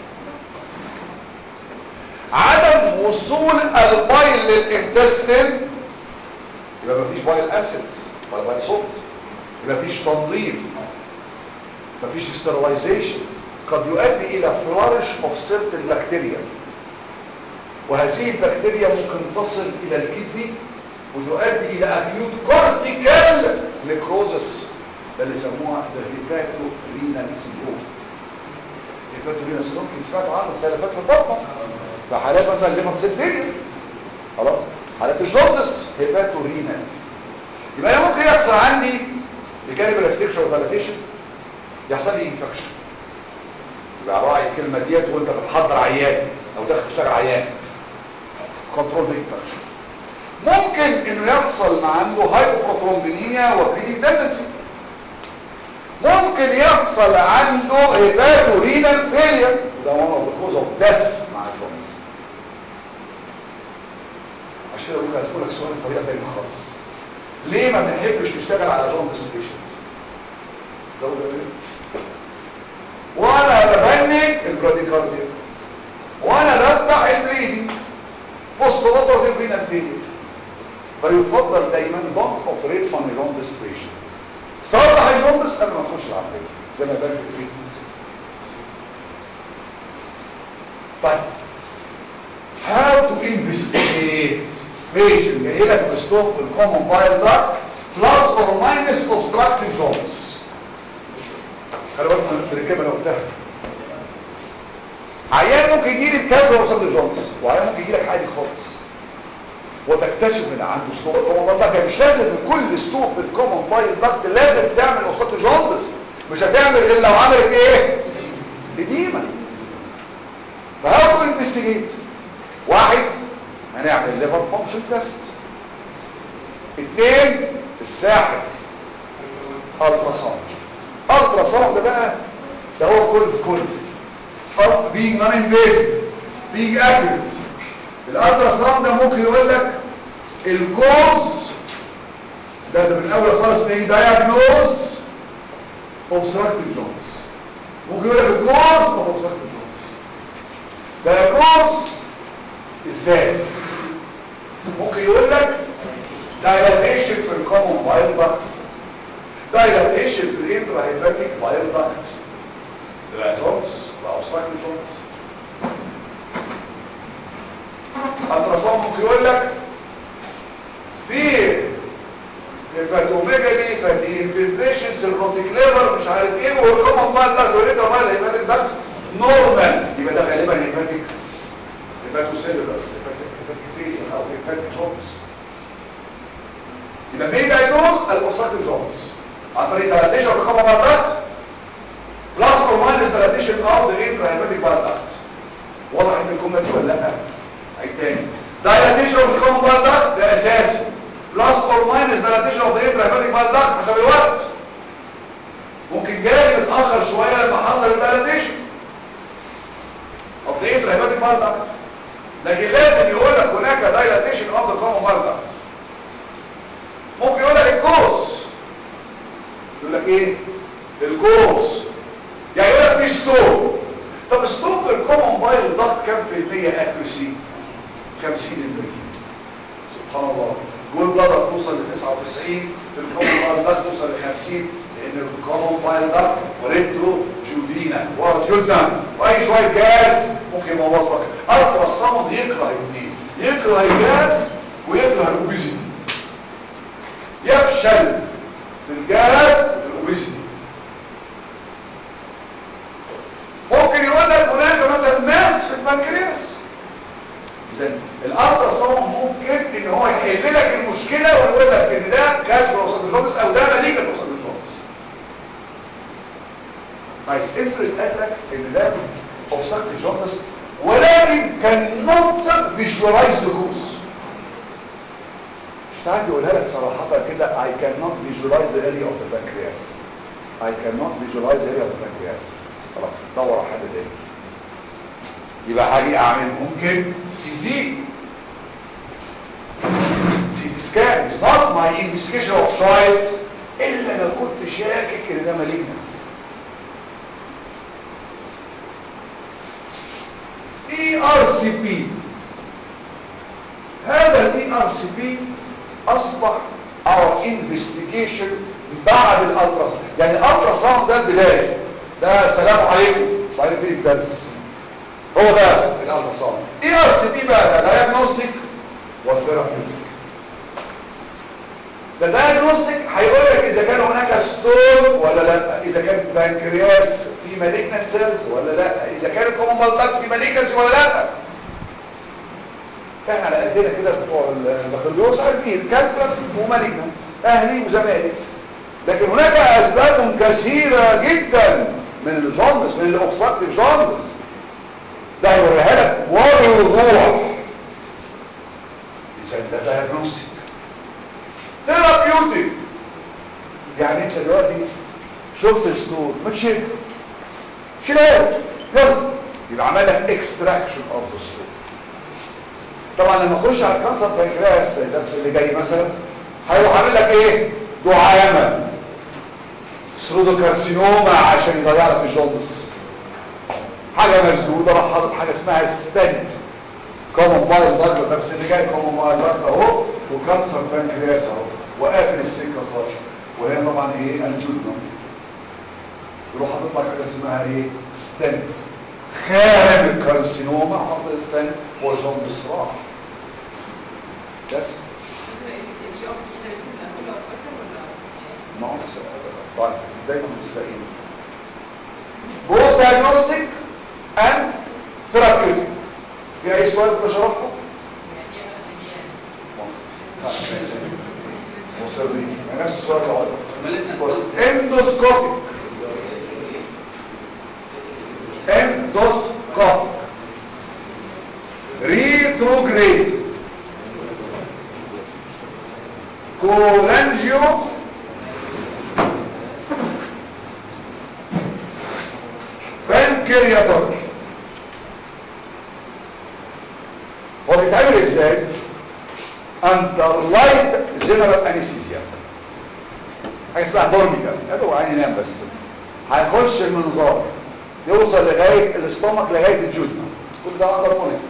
عدم وصول البايل للانتستين يبقى مفيش بايل اسيدز ولا بايل صوت يبقى مفيش تنظيف مفيش ستيرلايزيشن قد يؤدي الى فلارش اوف سيرتن بكتيريا وهذه البكتيريا ممكن تصل الى الكدني وتؤدي الى اكيوت كورتيكال نيكروزس ده اللي سموها الهيباتو رينال سيندروم الهيباتو رينال سيندروم كنت سمعتوا عنه السنه اللي فاتت في البطنه في حالات مثلا ليفر سيل فيلير خلاص حالات الجوندس هيباتو رينال يبقى انا ممكن يحصل عندي بجانب الاستكشر دايلاتيشن يحصل لي انفكشن يبقى راعي الكلمه ديت وانت بتحضر عيان او داخل تشتغل عيان كنترول ذا انفكشن ممكن انه يحصل مع عنده هايبوبروثرومبينيميا وبليدنج تندنسي ممكن يحصل عنده هيباتو رينال فيلير وده one of the cause of death مع الجونز عشان كده بقول هتقول لك السؤال بطريقه ثانيه خالص ليه ما بنحبش نشتغل على جوندس بيشنت ده وده ليه وانا ببنج البراديكارديا وانا بفتح البليدنج بوست اوبراتيف رينال فيلير فيفضل دايما don't operate on a jaundice patient صلح الجوندس قبل ما تخش العمليه زي ما بان في التريتمنت طيب how to investigate patient جاي لك بستوب في الكومن بايل داكت plus or minus obstructive jaundice خلي بالك من الكلمه اللي قلتها عيان ممكن يجي لي بكذا obstructive jaundice وعيان ممكن يجي لك عادي خالص وتكتشف ان عنده ستوب الكومن بايل داكت مش لازم كل ستوب في الكومن بايل داكت لازم تعمل obstructive jaundice مش هتعمل غير لو عملت ايه اديمه فهاو تو انفستيجيت واحد هنعمل ليفر فانكشن تيست اثنين الساحر الترا ساوند الترا ساوند بقى ده هو كل في كل being non invasive being accurate الالترا ساوند ده ممكن يقول لك الكوز ده ده من اول خالص بيجي diagnose obstructive jaundice ممكن يقول لك الكوز of obstructive jaundice diagnose ازاي ممكن يقول لك dilatation في الكومن بايل داكت dilatation في الانتراهيباتيك بايل داكت الاترومس واوسطاكل جونز التراساوند ممكن يقول لك في هيباتوميجالي فاتي انفلتريشن سيروتيك ليفر مش عارف ايه والكومن بايل داكت والانتراهيباتيك هيباتيك داكت نورمال يبقى ده غالبا هيباتيك هيباتوسيلولر هيباتيك فيلير او هيباتيك جونز يبقى مين دايجنوز الاوساكل جونز عن طريق دايلاتيشن اوف الكومن بايل داكت بلس اور ماينس دايلاتيشن اوف ذا انتراهيباتيك بايل داكت وضحت الجمله دي ولا لا عيد تاني دايلاتيشن اوف الكومن بايل داكت ده اساسي بلس اور ماينس دايلاتيشن اوف ذا انتراهيباتيك بايل داكت حسب الوقت ممكن جاي متاخر شويه لما حصل الدايلاتيشن اوف ذا انتراهيباتيك بايل داكت لكن لازم يقول لك هناك دايلاتيشن اوف ذا كومن بايل داكت ممكن يقول لك الكوز يقول لك ايه الكوز يعني يقول لك في ستون طب ستون في الكومن بايل ضغط كام في المية اكيوسي 50 المية سبحان الله جول بلادر توصل ل 99 في الكومن بايل ضغط توصل ل 50 لان الكومن بايل ضغط وريترو جودينا ورا جلدنا واي شويه جاز ممكن يبوظ لك الترا الصمد يكره الاثنين يكره الجاز ويكره الاوبيزيتي يفشل في الجهاز في الاوبيسيتي ممكن يقول لك هناك مثلا ماس في البنكرياس اذا الالترا ساوند ممكن ان هو يحل لك المشكله ويقول لك ان ده كالفر اوسادوجونس او ده ماليجا اوسادوجونس طيب افرض قال لك ان ده اوبسكتيف جونس ولكن كان نوت فيجواليز ذا كوز ساعات يقولها لك صراحة كده I cannot visualize the area of the pancreas I cannot visualize the area of the pancreas خلاص دور على حد تاني يبقى هاجي اعمل ممكن سي تي سي تي سكان is not my investigation of choice الا لو كنت شاكك ان ده malignant اي ار سي بي هذا الاي ار سي بي اصبح our investigation بعد الالتراساوند يعني الالتراساوند ده البدايه ده سلام عليكم بعدين تيجي الدرس هو ده الالتراساوند اي ار سي بي بقى ده دايجنوستيك وثيرابيوتيك ده دايجنوستيك هيقول لك اذا كان هناك ستون ولا لا اذا كان بانكرياس في مالجنس سيلز ولا لا اذا كان الكومن بالدكت في مالجنس ولا لا احنا على قدنا كده بتوع البكالوريوس عارفين كالكولم ومالجنت اهلي وزمالك لكن هناك اسباب كثيره جدا من الجوندس من الاوبستراكتيف جوندس ده هيوريها لك وبوضوح اذا ده دايجنوستيك ثيرابيوتيك يعني انت دلوقتي شفت ستور ما تشيل شيلها يلا يبقى عمل لك اكستراكشن اوف ذا ستور طبعا لما اخش على الكانسر بانكرياس الدرس اللي جاي مثلا هيروح عامل لك ايه دعامه سرودوكارسينوما عشان يضيع لك الجوندس حاجه مسدوده راح حاطط حاجه اسمها ستنت كومون بايل داكت الدرس اللي جاي كومون بايل داكت اهو وكانسر بانكرياس اهو وقافل السكه خالص وهي طبعا ايه الجدنم يروح حاطط لك حاجه اسمها ايه ستنت خارج الكارسينوما حط ستنت وجوندس راح بس ما هو بس طيب دايما مستقيم بوز دايجنوستيك اند ثيرابيوتيك في اي سؤال في شرحته مصرين نفس السؤال اللي بص اندوسكوبيك اندوسكوبيك ريتروجريد كولانجيو بانكرياتوري هو بيتعمل ازاي اندر لايت جنرال انستيزيا حاجه اسمها بورنيكا هذا هو عين ينام بس كده هيخش المنظار يوصل لغايه الاستومك لغايه الجدن كل ده اندر مونيتور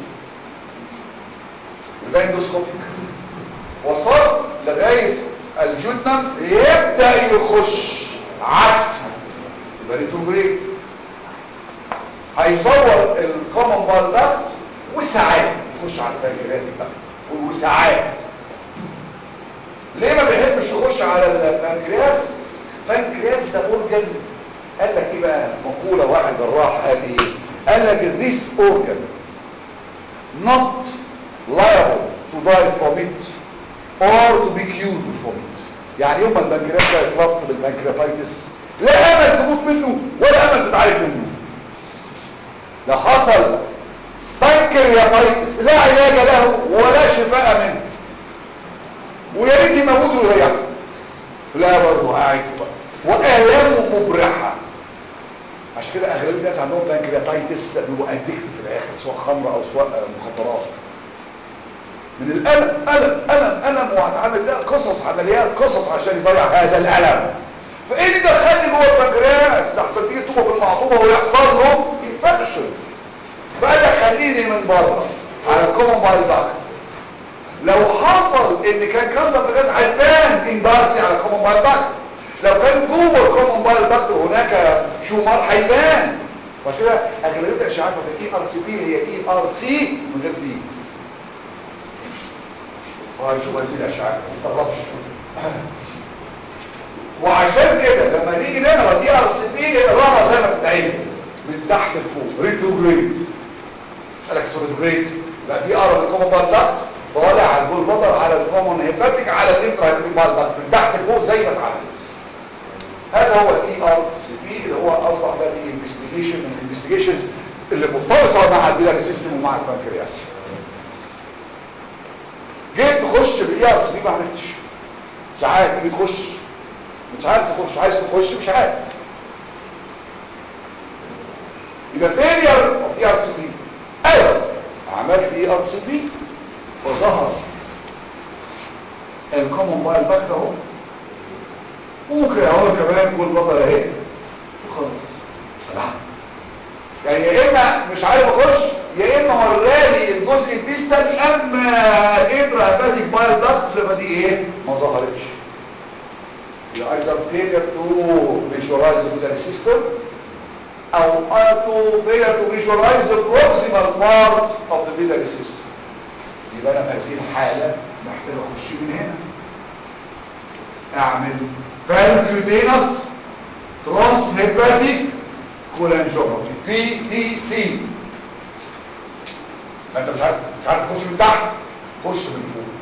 وده اندوسكوبيك وصل لغايه الجدن يبدا يخش عكس يبقى ريتروجريد هيصور الكومن بال داكت وساعات يخش على البنكرياتيك داكت وساعات ليه ما بيحبش يخش على البنكرياس البنكرياس ده اورجن قال لك ايه بقى مقوله واحد جراح قال ايه قال لك this organ not liable to die from it or to be cured from it يعني يوم ما البنكرياس ده يتربط بالبنكرياتايتس لا امل تموت منه ولا امل تتعالج منه لو حصل بنكرياتايتس لا علاج له ولا شفاء منه ويا ريت يموت ويريحه لا برضه قاعد والامه مبرحه عشان كده اغلبيه الناس عندهم بنكرياتايتس بيبقوا ادكت في الاخر سواء خمره او سواء مخدرات من الالم الم الم الم وهتعمل ده قصص عمليات قصص عشان يضيع هذا الالم فايه اللي دخلني جوه البنكرياس احسن تيجي تبقى في المعطوبه ويحصل له انفكشن فقال لك خليني من بره على الكومن بايل داكت لو حصل ان كان كانسر في الجهاز هيبان اندارتي على الكومن بايل داكت لو كان جوه الكومن بايل داكت هناك شومار هيبان وعشان كده اغلبيه الاشعاعات بتاعت اي ار سي بي هي اي ار سي من غير بي وهنشوف هذه الاشعاعات ما تستغربش وعشان كده لما نيجي نقرا دي ار سي بي نقراها زي ما بتتعمل من تحت لفوق ريتروجريد قالك اسمه ريتروجريد لا دي ار الكومن بايل داكت طالع على البول بطر على الكومن هيباتيك على الانترا هيباتيك بايل داكت من تحت لفوق زي ما اتعملت هذا هو الاي ار سي بي اللي هو اصبح ده في انفستيجيشن من الانفستيجيشنز اللي مرتبطه مع البيلاري سيستم ومع البنكرياس جيت تخش بالاي ار سي بي ما عرفتش ساعات تيجي تخش مش عارف تخش عايز تخش مش عارف يبقى فيلير اوف اي ار سي بي ايوه عملت اي ار سي بي وظهر الكومن بايل باك اهو ممكن اهو كمان جول بطل اهي وخلاص يعني يا اما مش عارف اخش يا اما وراني الجزء الديستال اما الانترا هيباتيك بايل داكتس دي ايه ما ظهرتش يبقى either failure to visualize the biliary system او to failure to visualize the proximal part of the biliary system يبقى انا في هذه الحاله محتاج اخش من هنا اعمل فالكيوتينس ترانس هيباتيك كولانجوجرافي بي تي سي ما انت مش عارف مش عارف تخش من تحت خش من فوق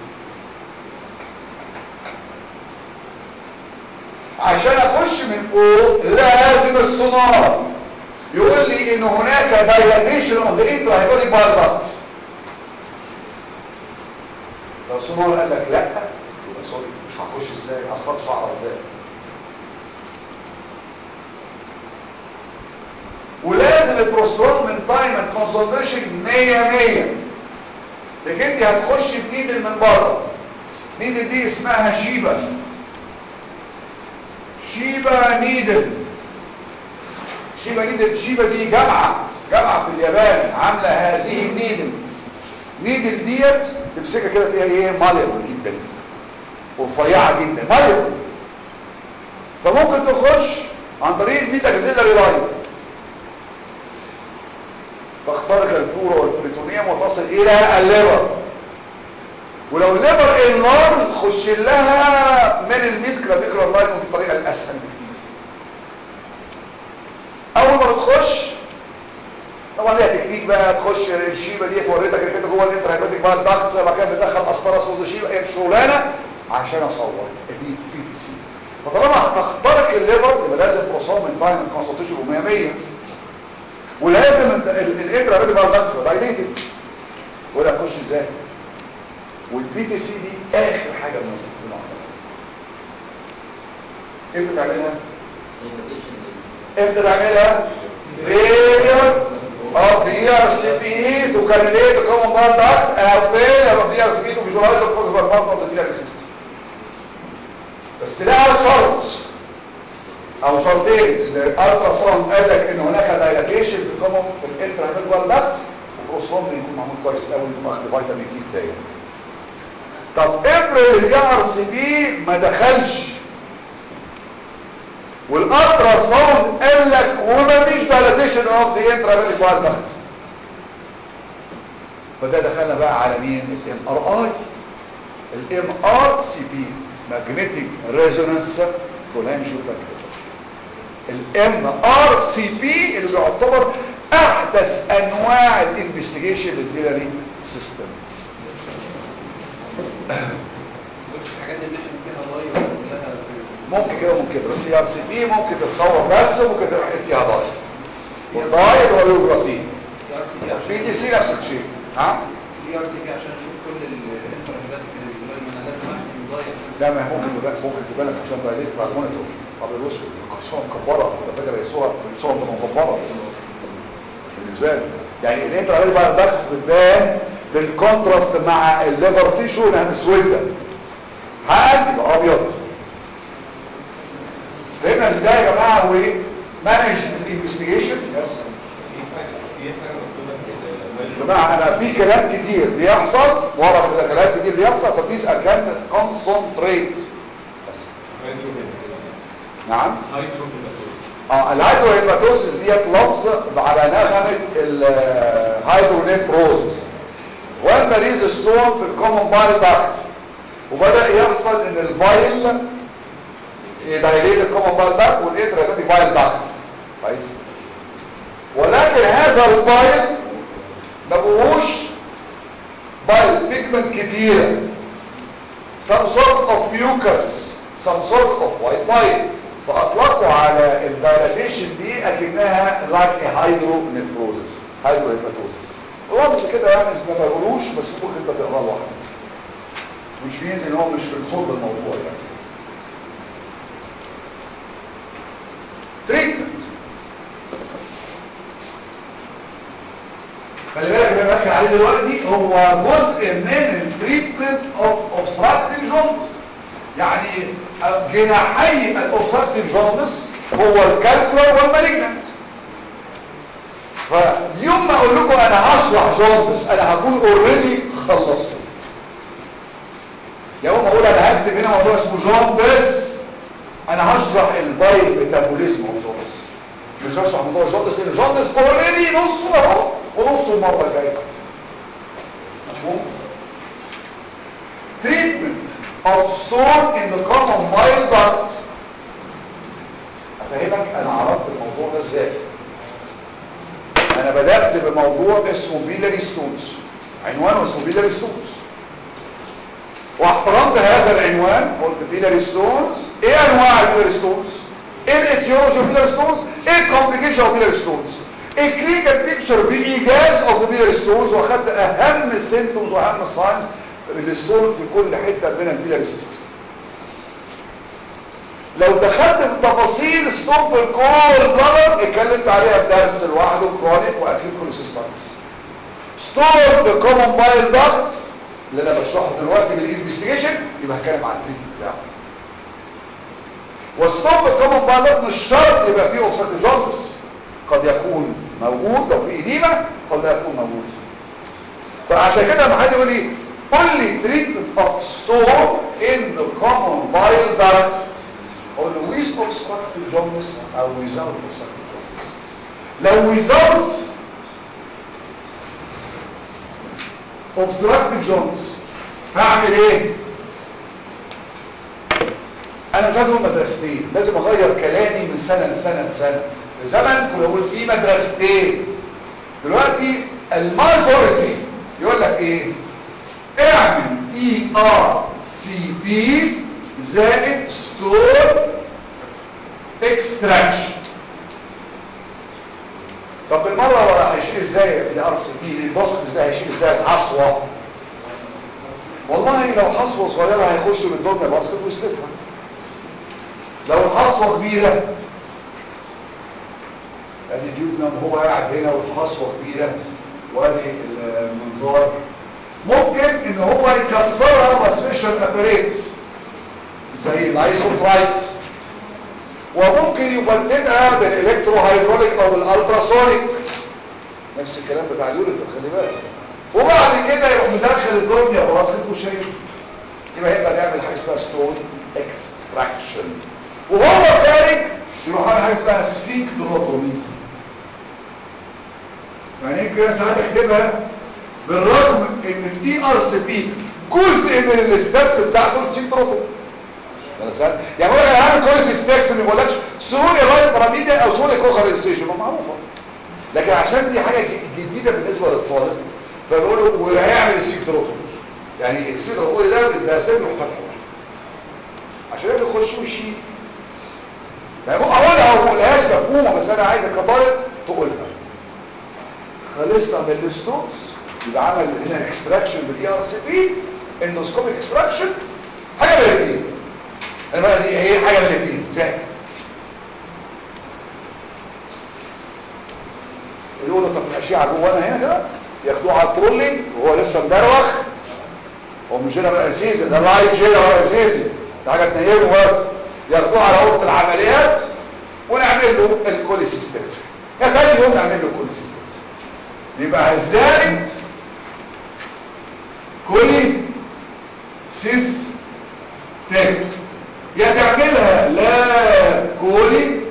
عشان اخش من فوق لازم السونار يقول لي ان هناك دايلاتيشن اوف ذا انترا هيباتيك بايل داكتس لو السونار قال لك لا يبقى سوري مش هخش ازاي اصلا شعر ازاي ولازم البروسترون من تايم اند كونسنتريشن 100 100 لكن انت هتخش بنيدل من بره نيدل دي اسمها شيبا شيبا نيدل شيبا نيدل شيبا دي جامعة جامعة في اليابان عاملة هذه النيدل نيدل ديت تمسكها كده تلاقيها ايه ماليبل جدا ورفيعه جدا ماليبل فممكن تخش عن طريق الميتا اكسيلاري لاين تخترق البلورا والبريتونيوم وتصل الى الليفر ولو الليفر انلارج تخش لها من الميد كلافيكولار لاين ودي الطريقه الاسهل بكتير اول ما بتخش طبعا ليها تكنيك بقى تخش الشيبه دي توريتك انك انت جوه الانتراهيباتيك بقى الدكتس بعد كده بتدخل قسطره صوت شيبه هي شغلانه عشان اصور دي بي تي سي فطالما هتخترق الليفر يبقى لازم بروسوم من تايم كونسنتريشن 100 100 ولازم الانتراهيباتيك بقى الدكتس دايليتد ولا تخش ازاي والبي تي سي دي اخر حاجه بنعملها امتى تعملها امتى تعملها failure of the ERCP to calculate the common bond duct and failure of the ERCP to visualize the possible part of the biliary system بس ده على شرط او شرطين الالترا ساوند قال لك ان هناك دايلاتيشن في الكومن في الانترا داكت وبروسوم يكون معمول كويس قوي واخد فيتامين كي كفايه طب افرض الاي ار سي بي ما دخلش والالترا ساوند قال لك وما فيش دايلاتيشن اوف ذا انترا داكت فده دخلنا بقى على مين الام ار اي الام ار سي بي magnetic resonance cholangiopathology الام ار سي بي اللي بيعتبر احدث انواع الانفستيجيشن للبيلاري سيستم الحاجات دي بنحكي فيها لايف كلها ممكن كده ممكن كده بس هي ار سي بي ممكن تتصور بس وممكن تحقق فيها ضايل والضايل هو يوجرافي دي ار سي بي عشان بي دي سي نفس الشيء ها دي ار سي بي عشان اشوف كل الانترفيوهات اللي بيقولوا لي انا لازم احكي ضايع لا ما هي ممكن تبقى ممكن تبقى لك عشان دايليت على المونيتور ابيض واسود صوره مكبره انت فاكر هي صوره صوره مكبره بالنسبه لي يعني الانتر عليه بقى الباكس بتبان بالكونتراست مع الليفر تيشو انها مسوده حقق يبقى ابيض فهمنا ازاي يا جماعه ومانج الانفستيجيشن يس يا جماعه انا في كلام كتير بيحصل ورا كده كلام كتير بيحصل فبليز اكانت كونسنتريت بس نعم اه الهيدروهيباتوسيس ديت لفظ على نغمه الهيدرونيفروزس وان ريز ستون في الكومن بايل داكت وبدا يحصل ان البايل يدايليت الكومن بايل داكت والانترا بايل داكت كويس ولكن هذا البايل ما بقوش بايل بيجمنت كتيره some sort of mucus some sort of white bile فاطلقوا على الدايلاتيشن دي اكنها لايك هايدرونيفروزس هايدروهيباتوزس لفظ كده يعني ما بقولوش بس ممكن انت تقراه لوحدك مش بينزل هو مش في صلب الموضوع يعني تريتمنت خلي بالك اللي بحكي عليه دلوقتي هو جزء من التريتمنت اوف اوبستراكتيف جونز يعني جناحي الاوبستراكتيف جونز هو الكالكولر والمالجنت فيوم ما اقول لكم انا هشرح جونز انا هكون اوريدي خلصته يوم ما اقول انا هكتب هنا موضوع اسمه جونز انا هشرح البايل ميتابوليزم اوف جونز مش هشرح موضوع جونز لان جونز اوريدي نصه اهو ونصه المره الجايه مفهوم treatment of stone in the common bile duct افهمك انا عرضت الموضوع ده ازاي انا بدات بموضوع اسمه بيلاري ستونز عنوانه اسمه بيلاري ستونز واحترمت هذا العنوان قلت بيلاري ستونز ايه انواع البيلاري ستونز ايه الاتيولوجي اوف بيلاري ستونز ايه الكومبليكيشن اوف بيلاري ستونز الكلينيكال بيكتشر بايجاز اوف ذا بيلاري ستونز واخدت اهم السيمبتومز واهم الساينز الستون في كل حته من البيلاري سيستم لو دخلت في تفاصيل ستون في الكول بلر اتكلمت عليها في درس لوحده كرونيك واكيد كوليسيستايتس ستون في كومن بايل داكت اللي انا بشرحه دلوقتي بالانفستيجيشن يبقى هتكلم عن التريتمنت بتاعه وستون في كومن بايل داكت مش شرط يبقى فيه اوبستراكتيف جوندس قد يكون موجود لو في اديمه قد لا يكون موجود فعشان كده لما حد يقول لي قول لي treatment of stone in the common bile duct اقول له with obstructive jaundice او without obstructive jaundice لو without obstructive jaundice هعمل ايه انا مش لازم أقول مدرستين لازم اغير كلامي من سنه لسنه لسنه في زمن كنا بقول فيه مدرستين دلوقتي الماجوريتي يقول لك ايه اعمل اي ار سي بي زائد ستور اكستراكشن طب بالمره هو هيشيل ازاي الاي ار سي بي البوسكس ده هيشيل ازاي الحصوه والله لو حصوه صغيره هيخش بالدنيا باسكت ويسلتها لو الحصوه كبيره ادي جيوبنا هو قاعد هنا والحصوه كبيره وادي المنظار ممكن ان هو يكسرها بسبيشال ابريتس زي الايسوترايت وممكن يبددها بالالكترو هيدروليك او بالالتراسونيك نفس الكلام بتاع اليوريتر خلي بالك وبعد كده يروح مدخل الدنيا بواسطه وشايف يبقى يقدر يعمل حاجه اسمها ستون اكستراكشن وهو خارج يروح عامل حاجه اسمها سفينكتروتومي يعني يمكن ساعات اكتبها بالرغم ان الدي ار سي بي جزء من الستبس بتاعته السينتروتومي يعني بقول لك انا هعمل كوليسيستكتومي ما بقولكش سوري رايت باراميديا او سوري كوخاليزيشن معروفه لكن عشان دي حاجه جديده بالنسبه للطالب فبيقولوا وهيعمل السيكتروتومي يعني السيكتروتومي ده ده سر وفتح عشان يخش ويشيل يعني اقولها او ما اقولهاش مفهومه بس انا عايزك كطالب تقولها خلصنا من الستونز يبقى عمل هنا اكستراكشن بالاي ار سي بي اندوسكوبيك اكستراكشن حاجه من الاثنين المره دي هي حاجه من الاثنين زائد الاوضه بتاعت الاشعه جوه انا هنا كده ياخدوه على الترولي وهو لسه مدروخ هو مش جنرال انستيزيا ده لايت جنرال انستيزيا ده حاجه تنيمه بس ياخدوه على اوضه العمليات ونعمل له الكوليسيستم يا تاني يوم نعمل له الكوليسيستم يبقى الزائد كولي سيس تك يا تعملها لا كولي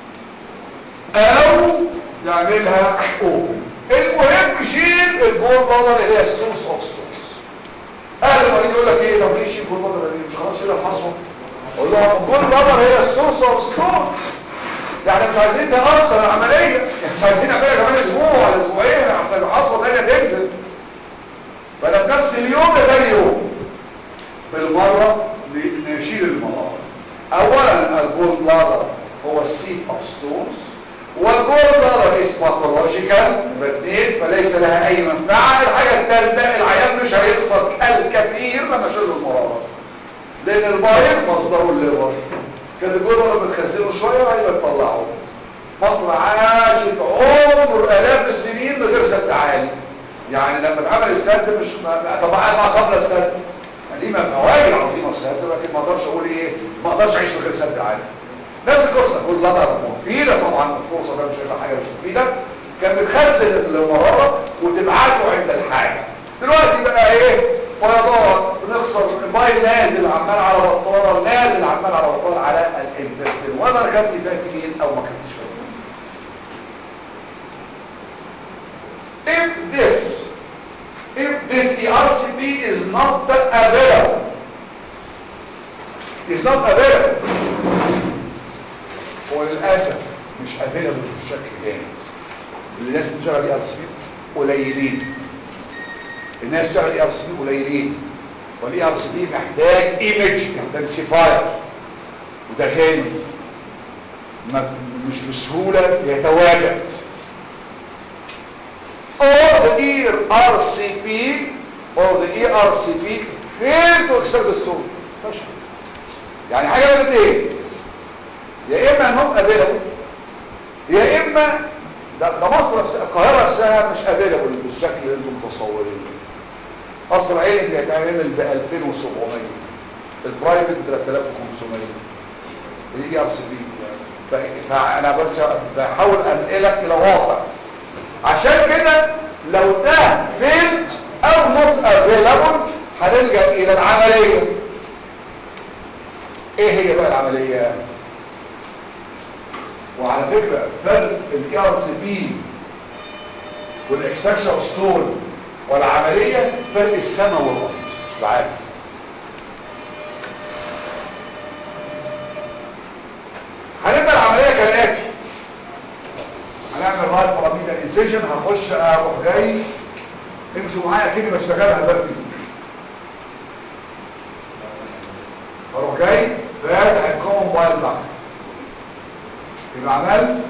او تعملها اوبن المهم شيل الجول بادر اللي هي السورس اوف ستونز اهل المريض يقول لك ايه طب ليه شيل الجول بادر دي مش خلاص شيل الحصوه اقول له الجول بادر هي السورس اوف ستونز يعني مش عايزين نأخر العملية يعني مش عايزين نعملها كمان اسبوع ولا اسبوعين احسن الحصوة تانية تنزل فانا بنفس اليوم ده تاني يوم بالمرة نشيل المرارة اولا الجول بلادر هو السيت اوف ستونز والجول بلادر از باثولوجيكال اثنين فليس لها اي منفعة الحاجة الثالثة العيان مش هيقصد الكثير لما شيل المرارة لان الباير مصدره الليفر كان الجول بلادر بتخزنه شوية وهيبقى تطلعه مصر عاشت عمر الاف السنين من غير سد عالي يعني لما اتعمل السد مش طبعا ما قبل السد ليه ما فوائد عظيمه السد لكن ما اقدرش اقول ايه ما اقدرش اعيش من غير سد عالي نفس القصه كل لدر مفيده طبعا الفرصه ده مش هيبقى حاجه مش مفيده كان بتخزن المراره وتبعته عند الحاجه دلوقتي بقى ايه فيضان بنخسر الماء نازل عمال على بطال نازل عمال على بطال على الانتستين وانا ركبت فاتمين او ما كنتش فاتمين if this if this ERCP is not available is not available وللأسف مش available بشكل جامد الناس اللي بتشتغل ERCP قليلين الناس بتشتغل ERCP قليلين والاي ار سي بي محتاج ايمج انتنسيفاير وده غالي مش بسهوله يتواجد or the ERCP or the ERCP fail to extract the soul فشل يعني حاجه من الاثنين يا اما انهم افيلابل يا اما ده, ده مصر نفسها القاهره نفسها مش افيلابل بالشكل اللي انتم متصورينه قصر عيني بيتعمل ب 2700 البرايفت ب 3500 الاي ار سي بي فانا بس بحاول انقلك الى واقع عشان كده لو ده فيلد او هنلجأ الى العملية ايه هي بقى العملية وعلى فكرة فرق الاي ار سي بي والاكستراكشن ستون والعملية فرق السنة والارض مش العادي هنبدأ العملية كالآتي هنعمل رايت باراميدال انسيجن هخش اروح جاي امشوا معايا كده مش مكانها دلوقتي اروح جاي فاتح الكومن بايل داكت يبقى عملت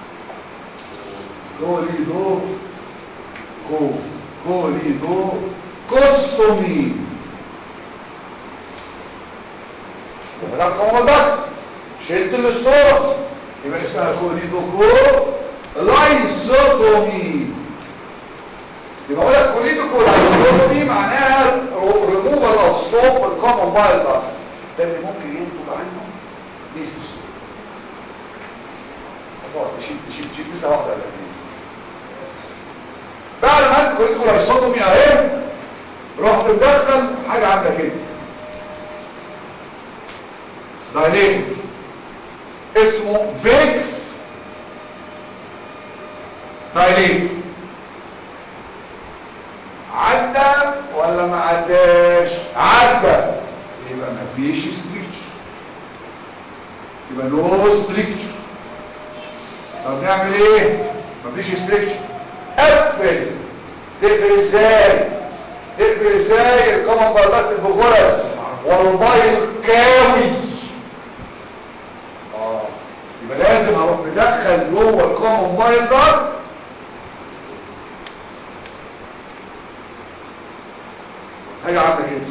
كوليدو كو كوليدو كوستومي ده الكومن داكت شلت الستورز يبقى اسمها كوليدو كو لايسوتومي يبقى اقول لك كوليدو كو لايسوتومي معناها ريموفال اوف ستوب في الكومن بايل داكت ده اللي ممكن ينتج عنه بيستوس هتقعد تشيل تشيل تشيل لسه واحده ولا اثنين بعد ما انت كوليدو كو لايسوتومي اهي رحت مدخل حاجه عامله كده دايليت اسمه فيكس دايليت عدى ولا ما عداش عدى يبقى ما فيش ستريكتشر يبقى نو ستريكتشر طب نعمل ايه ما فيش ستريكتشر قفل تقفل ازاي تقفل ازاي الكومن بلدات البغرس والبايل كاوي اه يبقى لازم اروح مدخل جوه الكومن بايل دارت حاجه عامله كده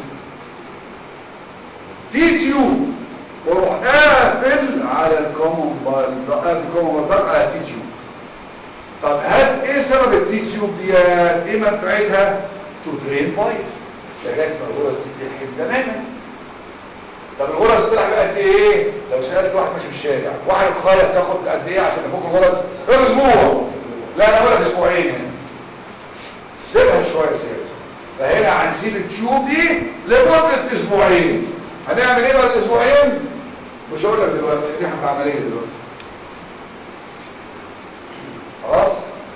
تي تيوب واروح قافل على الكومن بايل قافل الكومن بايل دارت على تي تيوب طب هز ايه سبب التي تيوب دي ايه منفعتها تو درين بايل لغايه ما الغرز تتلحم تماما طب الغرز بتلعب قد ايه لو سالت واحد ماشي في الشارع واحد خالق تاخد قد ايه عشان تفك الغرز غير اسبوع لا انا اقول لك اسبوعين هنا سيبها شويه يا سيادة فهنا هنسيب التيوب دي لمده اسبوعين هنعمل ايه بعد الاسبوعين مش هقول لك دلوقتي دي احنا عمليه دلوقتي خلاص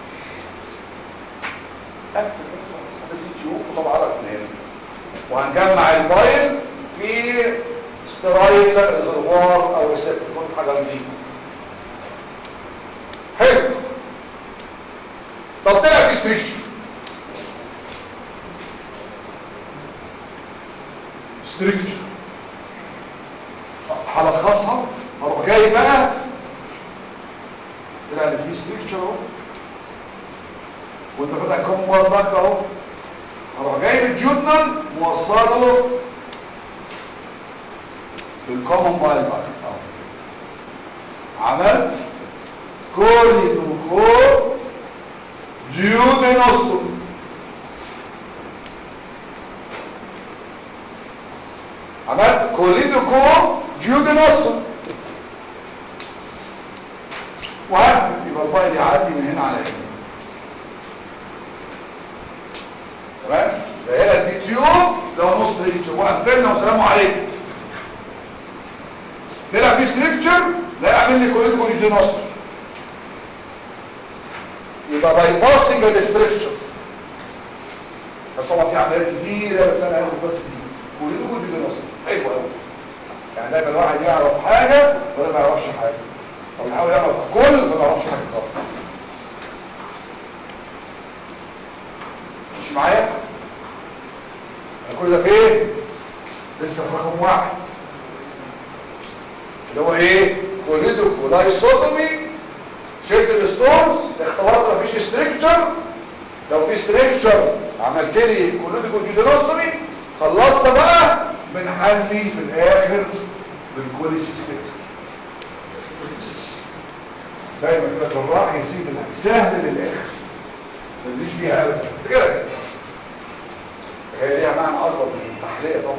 قفل خلاص هتدي تيوب وطبعا من هنا وهنجمع البايل في سترايل ريزرفوار او ريسبتكل حاجه نظيفه حلو طب طلع في ستريكشر ستريكشر هلخصها اروح جاي بقى طلع ان في ستريكشر اهو وانت فاتح كم مره بكره اهو اروح جايب الجودنر موصله بالكومن بايل باكت عملت كوليدوكو جيودينوستوم عملت كوليدوكو جيودينوستوم وهقفل يبقى البايل يعدي من هنا على هنا تمام ده هنا دي تيوب ده نص ريتش وقفلنا وسلام عليكم طلع في ستريكتشر لا يعمل لي كوليد كوليجينوستر يبقى باي باسنج الاستركتشر بس طبعا في عمليات كتيره بس انا هاخد بس دي كوليد كوليجينوستر حلو قوي يعني دايما الواحد يعرف حاجه ولا ما يعرفش حاجه او يحاول يعرف كل ما يعرفش حاجه خالص مش معايا انا كل ده فين لسه في رقم واحد اللي هو ايه كوليدوك ولايسوتومي شلت الستونز اختبرت مفيش ستريكتشر لو في ستريكتشر عملت لي كوليدوك وجيدينوستومي خلصت بقى بنحلي في الاخر بالكوليسيستيك دايما كده الجراح يسيب السهل للاخر ما تجيش فيها ابدا كده كده هي ليها معنى اكبر من التحليه طبعا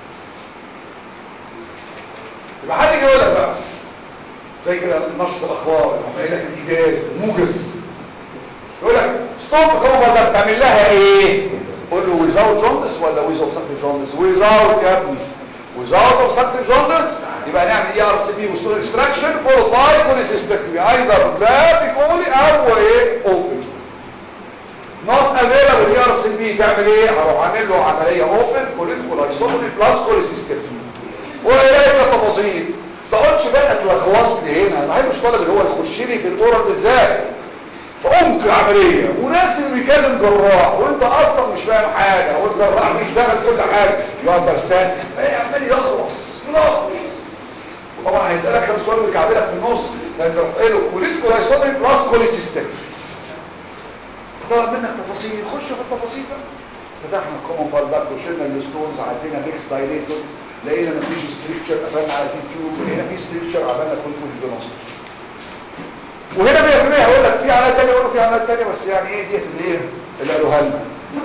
يبقى حد يجي يقول لك بقى زي كده نشط الاخبار هم قايل لك الايجاز الموجز يقول لك ستوب كوبر ده بتعمل لها ايه قول له without jaundice ولا with obstructive jaundice without يا ابني without obstructive jaundice يبقى نعمل اي ار سي بي وستون اكستراكشن followed by cholecystectomy either لا بيكولي او ايه open not available اي ار سي بي تعمل ايه هروح اعمل له عمليه اوبن كوليتوكولايسومي بلس كوليسيستكتومي وهي التفاصيل تقعدش بقى تلخص لي هنا ما مش طالب اللي هو يخش لي في الاورال بالذات فقمت العمليه وناس اللي بيكلم جراح وانت اصلا مش فاهم حاجه والجراح بيشتغل كل حاجه يو اندرستاند عمال يخلص يلخص وطبعا هيسالك كام سؤال ويكعبلك في النص فانت رحت قايل له كوليتوكولايسومي بلس كوليسيستكتومي طلب منك تفاصيل خش في التفاصيل بقى فتحنا الكومن بالدكت وشلنا الستونز عدينا ميكس دايليتور لقينا مفيش ستريكشر قفلنا على في تيوب لقينا في ستريكشر عملنا كونتوج دونوستر وهنا 100% هقول لك في علاج تاني اقول في علاج تاني بس يعني ايه ديت اللي ايه اللي قالوها لنا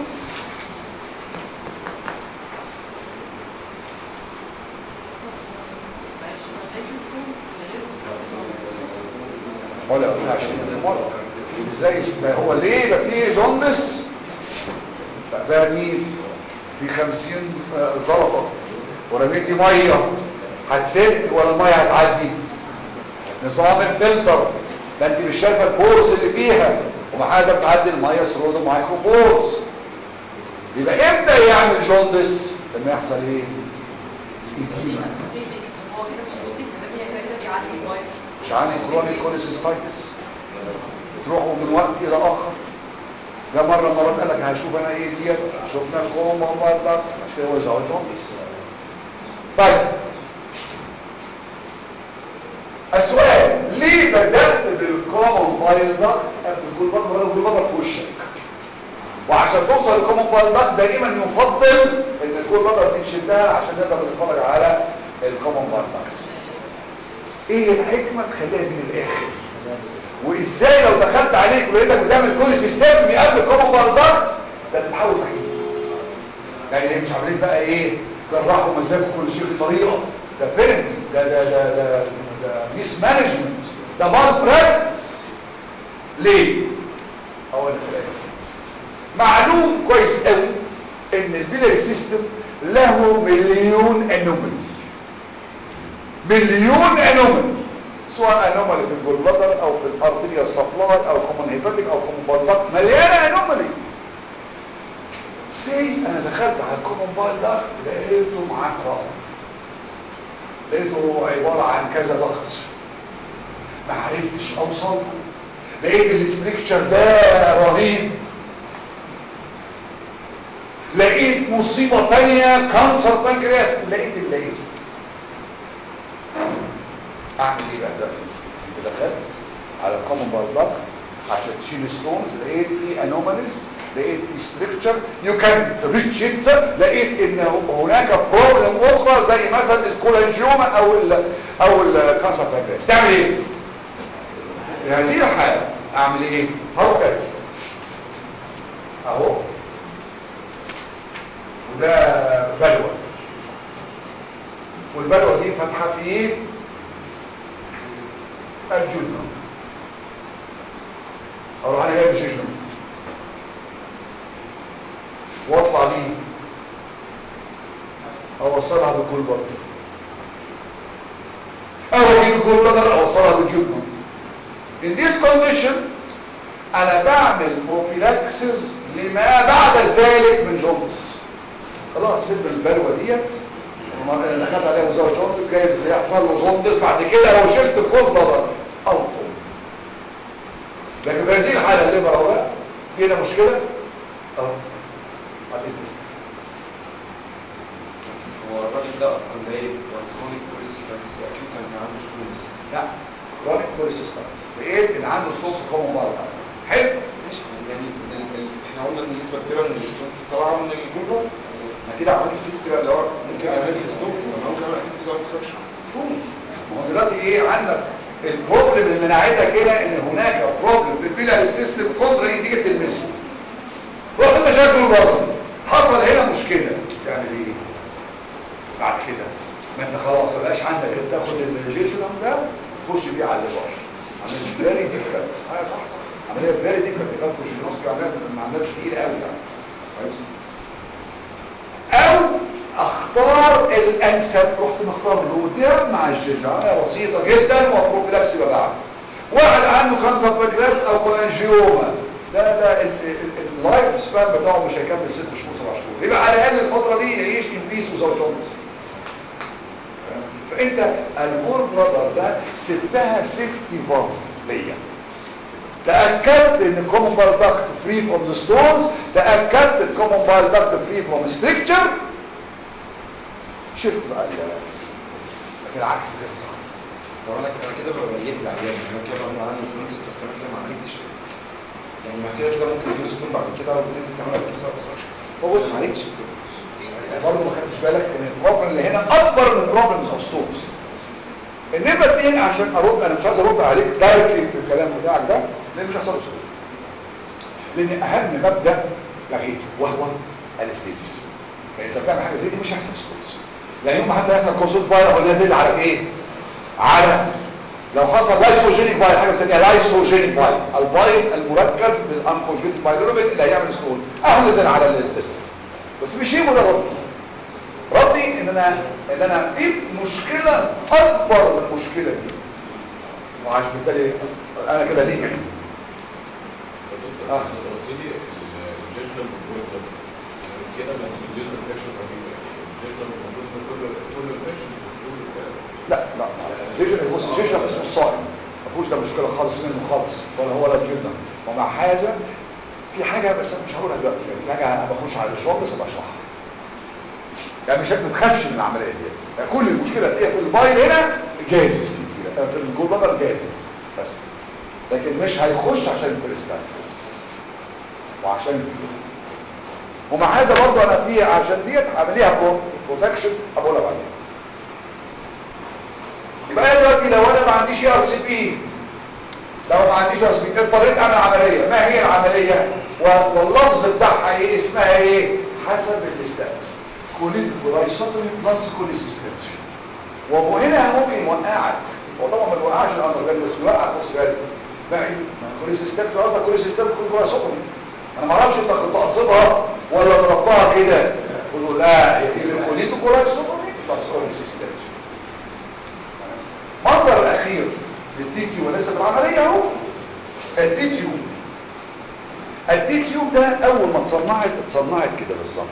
ولا عشان مرة ازاي هو ليه يبقى فيه جوندس بقى مين في خمسين زلطة ورميتي مية هتسد ولا المية هتعدي نظام الفلتر ده انت مش شايفه البورز اللي فيها ومحازه بتعدي الميه ثرو ذا مايكرو بورز يبقى امتى يعمل جوندس لما يحصل ايه إديمة. هو كده مش مشتكي ده هي كده كده بيعدي المايه مش عارف كرونيك كوليسيستايتس تروحوا من وقت الى اخر ده مره مرات قال لك هشوف انا ايه ديت شفنا الكوم ومرة مش كده هو يزعل جوندس طيب السؤال ليه بدأت بالكومن بايل داكت قبل الجول بطل الجول بطل في وشك وعشان توصل للكومن بايل داكت دائما يفضل ان الجول بطل تشدها عشان نقدر نتفرج على الكومن بايل داكت ايه الحكمة تخليها دي للاخر وازاي لو دخلت عليك ولقيتك بتعمل كل سيستم قبل الكومن بايل داكت ده تتحول تحليل يعني هي مش عاملين بقى ايه جراح ومزاج كل شيء بطريقه ده بيرنتي ده ده ده ده ده ميس مانجمنت ده مال براكتس ليه اقول لك الاسم معلوم كويس قوي ان البيلاري سيستم له مليون انومالي مليون انومالي سواء انومالي في الجول بلادر او في الارتريا سبلاي او كومن هيباتيك او كومن بالدكت مليانه انومالي سي انا دخلت على الكومن بايل داكت لقيته معاك رابط لقيته عبارة عن كذا ضغط ما عرفتش اوصل لقيت الاستركتشر ده رهيب لقيت مصيبة تانية كانسر بانكرياس لقيت اللي لقيته اعمل ايه بقى دلوقتي انت دخلت على الكومن بالدكت عشان تشيل ستونز لقيت في انوماليز لقيت في ستركتشر يو كان ريتش ات لقيت ان هناك بروبلم اخرى زي مثلا الكولانجيوما او ال او الكانسر بانكرياس تعمل ايه في هذه الحاله اعمل ايه هروح جاي اهو وده بلوى والبلوى دي فاتحه في الجنه اروح انا جايب شجره واطلع بيه اوصلها بالجول برضه او اجيب الجول بدل اوصلها بالجبنه in this condition انا بعمل بروفيلاكسس لما بعد ذلك من جونز خلاص سيب البلوه ديت انا دخلت عليها وزاره جونز جايز يحصل له جونز بعد كده لو شلت الجول بدل او لكن في هذه الحاله الليبر اهو في هنا مشكله اهو على الانتست هو الراجل ده اصلا جايب كرونيك كوليسيستايتس اكيد كان عنده ستونز لا كرونيك كوليسيستايتس لقيت ان عنده ستوب كومن بارد حلو ماشي يعني ال- ال- احنا قلنا ان نسبه كبيره من الستونز طالعه من الجلبر انا كده عملت فيسترا اللي هو ممكن انزل ستون انا ممكن اعمل اكتساب سكشن طوز ما هو دلوقتي ايه عندك البروبلم اللي منعتك هنا ان هناك بروبلم في البيلاري سيستم كونترا ان تيجي تلمسه رحت انت شايفه بره حصل هنا مشكله تعمل ايه بعد كده ما انت خلاص ما بقاش عندك انت تاخد الريجيشنم ده تخش بيه على الليبر عمليه فيري ديفيكالت اه صح صح عمليه فيري ديفيكالت يبقى تخش نص عمليه عمليه ثقيله قوي يعني كويس اختار الانسب رحت مختار لوتير مع الجيجا بسيطه جدا وبروفيلاكسي ببعض واحد عنده كانسر بنكرياس او كولانجيوما ده ده ال- ال- اللايف سبان بتاعه مش هيكمل ست شهور سبع شهور يبقى على الاقل الفتره دي يعيش ان بيس وزوجونس فانت البور برادر ده سبتها سيفتي فالف ليا تاكدت ان الكومن بايل داكت فري فروم ذا ستونز تاكدت الكومن بايل داكت فري فروم ستريكتشر شلت بقى ال- لكن العكس غير صح طب انا انا كده ببقى بليت العيان يعني انا كده بعمل عنده ستون ستريس انا كده ما عالجتش يعني ما كده كده ممكن يجيله ستون بعد كده وتنزل كمان بعد كده اوبستراكشن هو بص ما عالجتش الفلوس برضه ما خدتش بالك ان البروبلم اللي هنا اكبر من بروبلمز اوف ستونز انما اتنين عشان ارد انا مش عايز ارد عليك دايركتلي في الكلام بتاعك ده لان مش هيحصل له ستون لان اهم مبدا لغيته وهو الانستيزيس يعني انت بتعمل حاجه زي دي مش هيحصل ستونز لا يوم ما حد هيحصل كونسول باير هو نازل على ايه على لو حصل لايسوجينيك بايل حاجه بنسميها لايسوجينيك بايل البايل المركز بالانكوجينيك بايلوروبيت اللي هيعمل ستون اهو نزل على التست بس مش هيبقى ده ردي ردي ان انا ان انا في مشكله اكبر من المشكله دي وعشان بالتالي انا كده ليه كده آه. اه رصيدي الجيشنال والبول ده كده ما تديله انفكشن رهيب الجيشنال المفروض ان كله كله انفكشن بسهوله وكده لا لا جيجن بص جيجن اسمه الصائم ما فيهوش ده مشكله خالص منه خالص ولا هو لا جدا ومع هذا في حاجه بس انا مش هقولها دلوقتي يعني في حاجه انا بخش على الجواب بس بشرحها يعني مش ما تخافش من العمليه ديت يعني كل المشكله تلاقيها في البايل هنا جازس كتير في الجول بلدر جازس بس لكن مش هيخش عشان البريستانسس وعشان الفلو ومع هذا برضه انا في عشان ديت عامليها بروتكشن هقولها بعدين يبقى انا دلوقتي لو انا ما عنديش ار سي بي لو ما عنديش ار سي بي اضطريت اعمل عمليه ما هي العمليه و- واللفظ بتاعها ايه اسمها ايه حسب الاستاتس كوليد كولايسوتومي بلس كوليسيستمتري وهنا ممكن يوقعك هو طبعا ما بيوقعش الاندر بس بيوقع بص بالك بقى كوليسيستمتري قصدك كوليسيستمتري كولايسوتومي انا ما اعرفش انت كنت قصدها ولا ضربتها كده قلت لا هي اسم كوليد كولايسوتومي بلس كوليسيستمتري المنظر الاخير للتي تيوب لسه في العمليه اهو التي تيوب التي تيوب ده اول ما اتصنعت اتصنعت كده بالظبط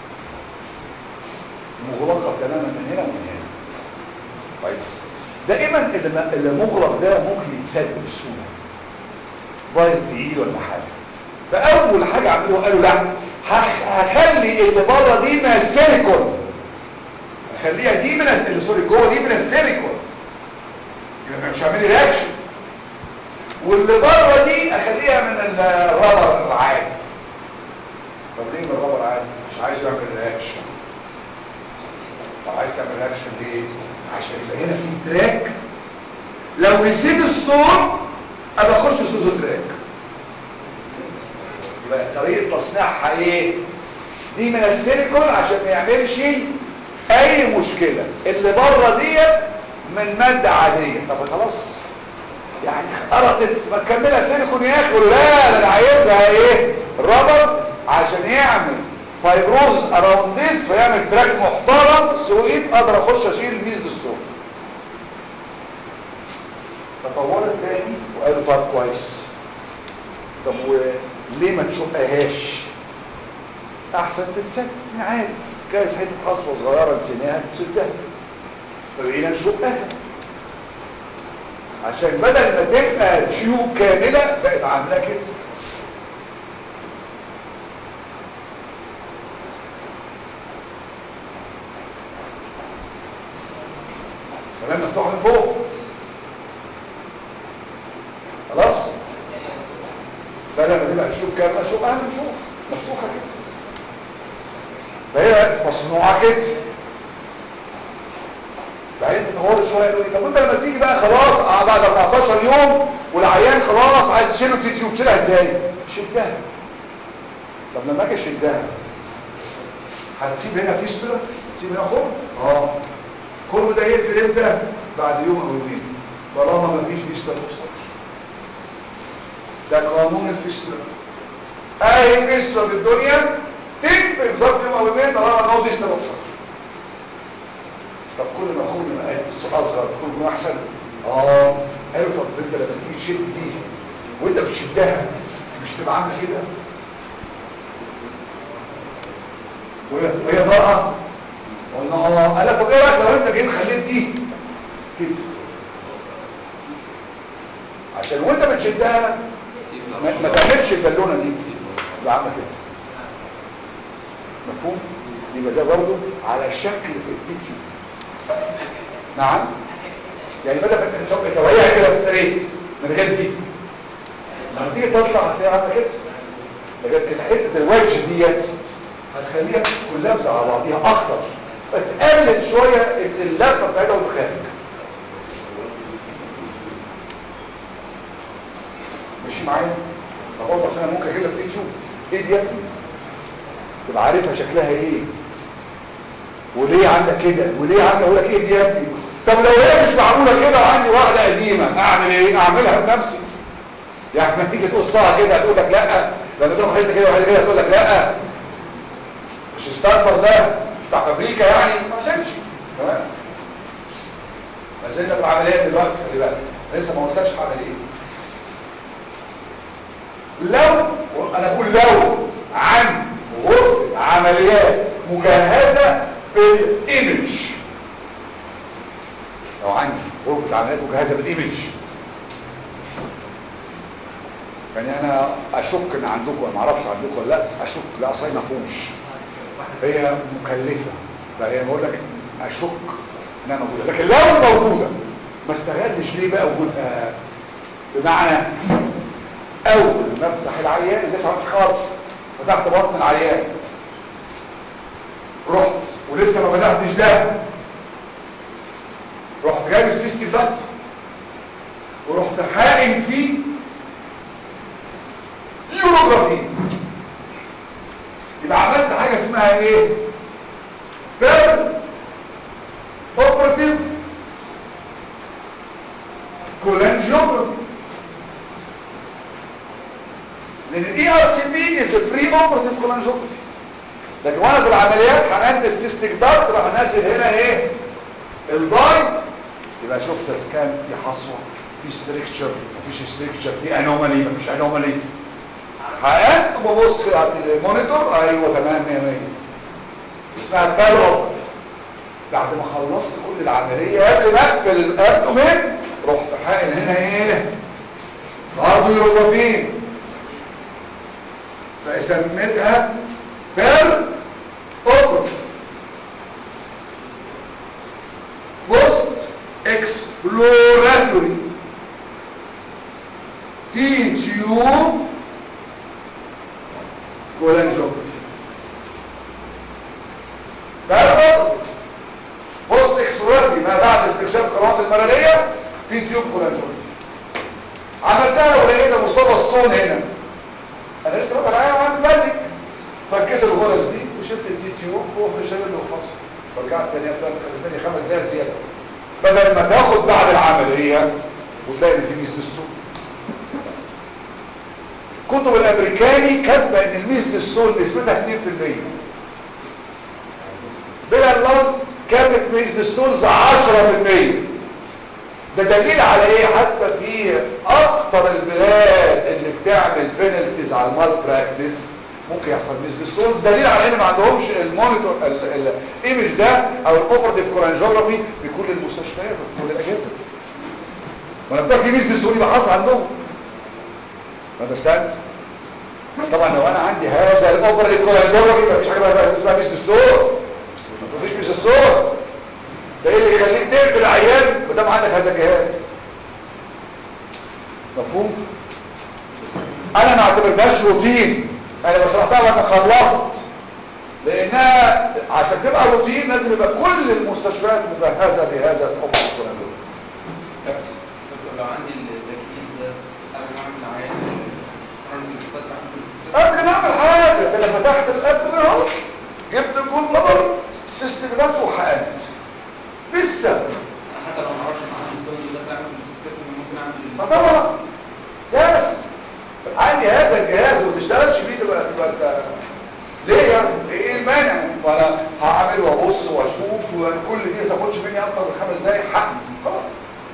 مغلقه تماما من هنا ومن هنا كويس دائما اللي, ما اللي مغلق ده ممكن يتسد بسهوله بايل تقيل ولا حاجه فاول حاجه عملوها قالوا لا هخ- هخلي اللي بره دي من السيليكون هخليها دي من الس- اللي سوري جوه دي من السيليكون يبقى مش هعمل رياكشن واللي بره دي اخليها من الرابر العادي طب ليه من الرابر العادي مش عايز يعمل رياكشن طب عايز تعمل رياكشن ليه عشان يبقى هنا في تراك لو نسيت ستور ابقى اخش سوزو تراك يبقى طريقه تصنيعها ايه دي من السيليكون عشان ما يعملش اي مشكله اللي بره ديت من ماده عاديه طب خلاص يعني قرطت ما تكملها سيليكون يا اخي لا ده انا عايزها ايه رابر عشان يعمل فايبروز اراوند ذس فيعمل تراك محترم سروقين اقدر اخش اشيل ميز الصوت تطورت تاني وقالوا طب كويس طب وليه ما نشقهاش احسن تتسد انا عارف كاس حته حصوه صغيره نسيناها تسدها فبقينا نشقها عشان بدل ما تبقى تيوب كامله بقت عامله كده كمان مفتوح من فوق خلاص بدل ما تبقى تشوف كامله شقها من فوق مفتوحه كده فهي مصنوعه كده بعدين تطور شويه قالوا ايه طب انت لما تيجي بقى خلاص آه بعد 14 يوم والعيان خلاص عايز تشيله تيوب تشيلها ازاي شدها طب لما اجي اشدها هتسيب هنا فيستولا تسيب هنا خرم اه خرم ده يقفل امتى بعد يوم او يومين طالما ما فيش فيستولا اوبستراكشن ده قانون الفيستولا اي فيستولا في الدنيا تقفل في ظرف يوم او يومين طالما نو فيستولا اوبستراكشن طب كل ما اخوه يبقى اصغر كل ما احسن اه ايوه طب انت لما تيجي تشد دي وانت بتشدها مش تبقى عامله كده وهي وهي ضاقه قلنا اه قال لك طب ايه رايك لو انت جيت خليت دي كده عشان وانت بتشدها ما, ما تعملش البالونه دي تبقى عامله كده مفهوم يبقى ده برضه على شكل التيتيو نعم يعني بدل ما انت لو هي كده ستريت من غير دي لما تيجي تطلع هتلاقيها عامله كده لكن حته الوجه ديت هتخليها كلها لابسه على بعضيها اكتر فتقلل شويه اللفه بتاعتها والخارج ماشي معايا فبرضه عشان انا ممكن اجيب لك تيتيو ايه دي يا ابني تبقى عارفها شكلها ايه وليه عندك كده وليه عندك اقول لك ايه دي يا ابني طب لو هي مش معموله كده وعندي واحده قديمه اعمل ايه اعملها بنفسي يعني ما تيجي تقصها كده تقول لك لا لما تروح حته كده وحته كده تقول لك لا مش ستاندر ده مش بتاع فابريكا يعني ما تمشي تمام ما زلنا في العمليات دلوقتي خلي بالك لسه ما قلتلكش هعمل ايه لو انا بقول لو عندي غرفه عمليات مجهزه بالايمج لو عندي غرفه عمليات مجهزه بالايمج يعني انا اشك ان عندكم ما اعرفش عندكم ولا لا بس اشك لا اصلا ما فيهوش هي مكلفه فهي بقول لك اشك انها موجوده لكن لو موجوده ما استغلش ليه بقى وجودها بمعنى اول ما افتح العيان لسه ما خالص فتحت بطن العيان رحت ولسه ما فتحتش ده رحت جايب السيستم دكت ورحت حاقن فيه يوروجرافي يبقى عملت حاجه اسمها ايه بير اوبراتيف كولانجيوجرافي لان الاي ار سي بي از بري اوبراتيف كولانجيوجرافي لكن وانا في العمليات هنقد السيستيك دارت راح نازل هنا ايه الضاي يبقى شفت كان في حصوه في ستريكتشر مفيش ستريكتشر في انومالي مفيش انومالي حققت وببص على المونيتور ايوه تمام 100 100 اسمها البالوب بعد ما خلصت كل العمليه قبل ما اقفل الابدومين رحت حاقن هنا ايه برضه يوروجرافين فسميتها بير اوبر بوست اكسبلوراتوري تي تيوب كولانجوجرافي بير بوست اكسبلوراتوري ما بعد استكشاف قنوات المراريه تي تيوب كولانجوجرافي عملتها ولقيت مصطفى ستون هنا انا لسه بقى معايا عند مالك فكيت الغرز دي وشلت التي تيوب ورحت شايل له خلاص رجعت تاني افلام خدت خمس دقايق زياده بدل ما تاخد بعد العمليه وتلاقي ان في ميزه السوق الكتب الامريكاني كاتبه ان الميزه السوق نسبتها 2% بلا اللون كانت ميزه السولز 10% ده دليل على ايه حتى في اكتر البلاد اللي بتعمل بينالتيز على المال براكتس ممكن يحصل ميز السولز دليل على ان ما عندهمش المونيتور الايمج ده او الاوبرتيف كورانجوجرافي في كل المستشفيات وفي كل الاجهزه ما انا بتاخد ميز السول يبقى حصل عندهم اندرستاند طبعا لو انا عندي هذا الاوبرتيف كورانجوجرافي مفيش حاجه بقى اسمها ميز السول ما تقوليش ميز السول ده ايه اللي يخليك تقبل العيان ما دام عندك هذا الجهاز مفهوم انا ما اعتبرتهاش روتين انا بشرحتها وانا خلصت لانها عشان تبقى روتين لازم يبقى كل المستشفيات مجهزه بهذا الاوبشن بس دكتور لو عندي التجهيز ده قبل ما اعمل عيان انا مش بس عندي قبل ما اعمل حاجه ده انا فتحت القلب اهو جبت الجول بلر السيستم ده وحقنت لسه انا حتى لو ما اعرفش ان عندي ستون ده بعمل السيستم ممكن اعمل ما طبعا جاهز عندي هذا الجهاز وما تشتغلش بيه تبقى تبقى انت ليه يعني ايه المانع وانا هعمل وابص واشوف وكل دي ما تاخدش مني اكتر من خمس دقايق حق خلاص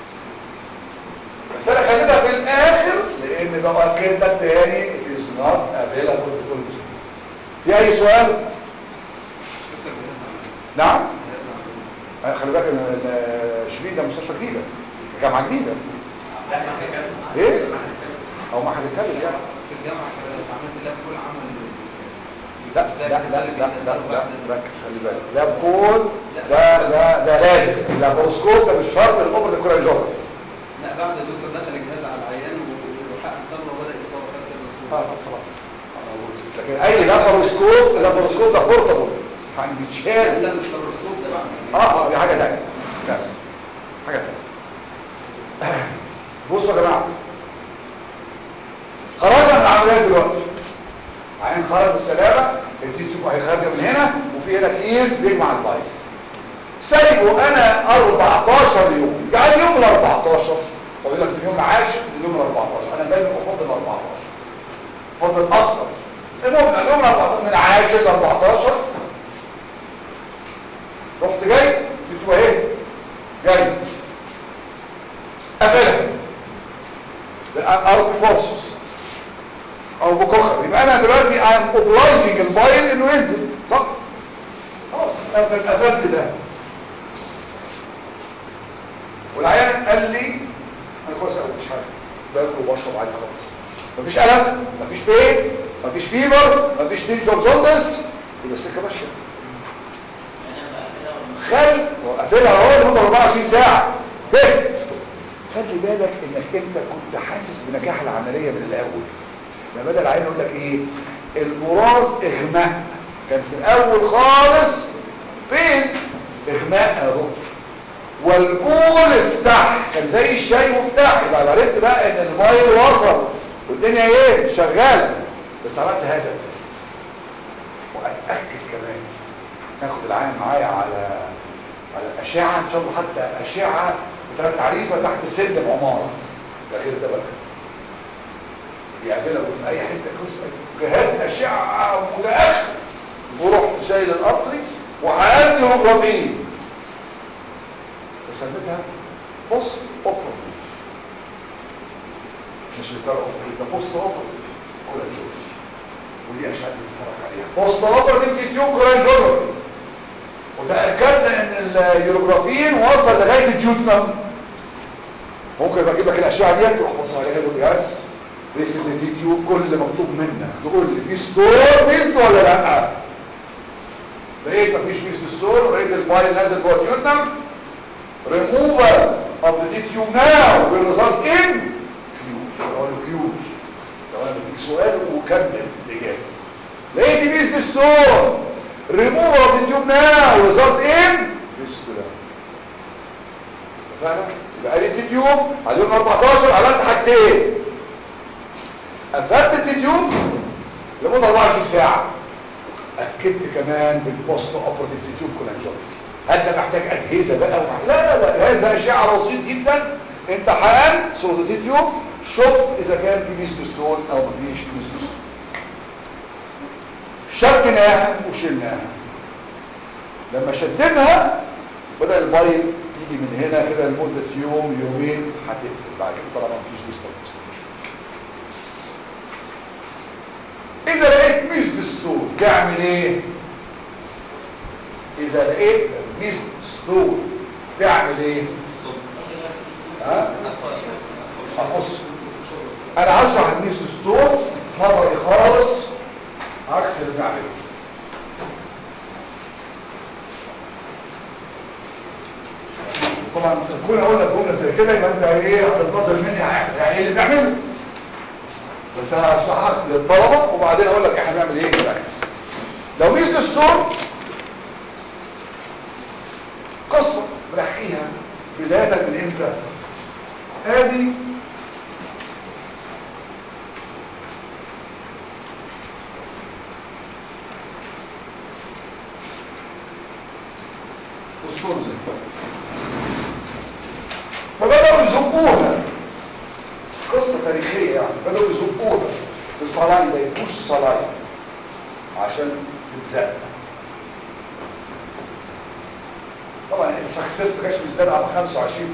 بس انا خليتها في الاخر لان بقى كده تاني it is not available to all students في اي سؤال دكتور بيهز عن نعم بيهز عن أنا خلي بالك ان إن شبين ده مستشفى جديده جامعه جديده ايه او ما هنتكلم يعني في الجامعة كده لو عملت لاب فول عمل لا لا لا لا لا لا لا خلي بالك لاب كول ده ده ده لازم اللابروسكوب ده مش شرط الاوبر الكورانجوجرافي لا بعد الدكتور دخل الجهاز على العيان وحقن صبره وبدأ يصور خد كذا اه صورة خلاص لكن اي لابروسكوب اللابروسكوب ده بورتابل يعني بيتشال لا مش لابروسكوب ده بقى اه اه دي حاجه ثانيه بس حاجه ثانيه بصوا يا جماعه خرجنا من العمليات دلوقتي عين خرج بالسلامه التيوب هيخرج من هنا وفي هنا كيس بيجمع البايل سايبه انا 14 يوم يعني اليوم ال 14 طب لك من اليوم العاشر لليوم ال 14 انا دايما بفضل 14 بفضل اكتر المهم من اليوم ال 14 من العاشر ل 14 رحت جاي تيجوا اهي جاي قفلها بالارض فورسز او بكخر يبقى انا دلوقتي ام اوبلايجنج البايل انه ينزل صح خلاص قفل قفلت ده والعيان قال لي انا كويس قوي مفيش حاجه باكل وبشرب عادي خالص مفيش الم مفيش بين مفيش فيبر مفيش دينجر جوندس يبقى السكه ماشيه خل وقفلها اهو لمده 24 ساعه تيست خلي بالك انك انت كنت حاسس بنجاح العمليه من الاول ما بدل العين يقول لك ايه البراز اغماء كان في الاول خالص بين اغماء يا دكتور والبول افتح كان زي الشاي مفتاح يبقى عرفت بقى ان المايل وصل والدنيا ايه شغاله بس عملت هذا التست واتاكد كمان ناخد العين معايا على على الاشعه ان شاء الله حتى اشعه بثلاث تعريفه تحت سلم عماره ده غير ده بقى يعملها في اي حته قسم جهاز اشعه متاخر ورحت شايل القطري وعندي رغبين بسميتها بوست اوبراتيف مش اللي بتاع اوبراتيف ده بوست اوبراتيف كولاجوز ودي اشعه بنتفرج عليها بوست اوبراتيف تيوب كولاجوز وتاكدنا ان اليوروجرافين وصل لغايه الجيوتنم ممكن بجيب لك الاشعه دي تروح بص عليها تقول يس ذيس از تيوب كل اللي مطلوب منك تقول لي في ستور بيست ولا لا لقيت مفيش بيست ستور لقيت البايل نازل جوه الجيوتنم removal of the tube now will result in huge اقول huge تمام بديك سؤال وكمل الاجابه لقيت بيست ستور remove of the tube now will result in fistula فاهم يبقى قالت التيوب على اليوم 14 عملت حاجتين قفلت التيوب لمده 24 ساعه اكدت كمان بالبوست اوبراتيف تيوب كولانجوجرافي هل ده محتاج اجهزه بقى ومح... لا لا لا هذا اشعه بسيط جدا انت حقنت صوره التيوب شوف اذا كان في ميستوستون او مفيش ميستوستون شدناها وشلناها لما شدناها بدأ البايل يجي من هنا كده لمدة يوم يومين هتقفل بعد كده طالما مفيش ديستال مستشفى إذا لقيت ميست ستون تعمل إيه؟ إذا لقيت ميست ستون تعمل إيه؟ ها؟ هقص أنا هشرح الميست ستون نظري خالص عكس اللي بنعمله طبعا كون اقول لك جمله زي كده يبقى انت ايه هتنتظر مني يعني ايه اللي بنعمله بس هشرحها للطلبه وبعدين اقول لك احنا بنعمل ايه براكتس لو ميزه السور قصه بنحكيها بدايه من امتى ادي اسطور زي فبدأوا يزقوها قصة تاريخية يعني بدأوا يزقوها الصلاين ده يبوش صلاين عشان تتزق السكسس ما كانش بيزداد على 25%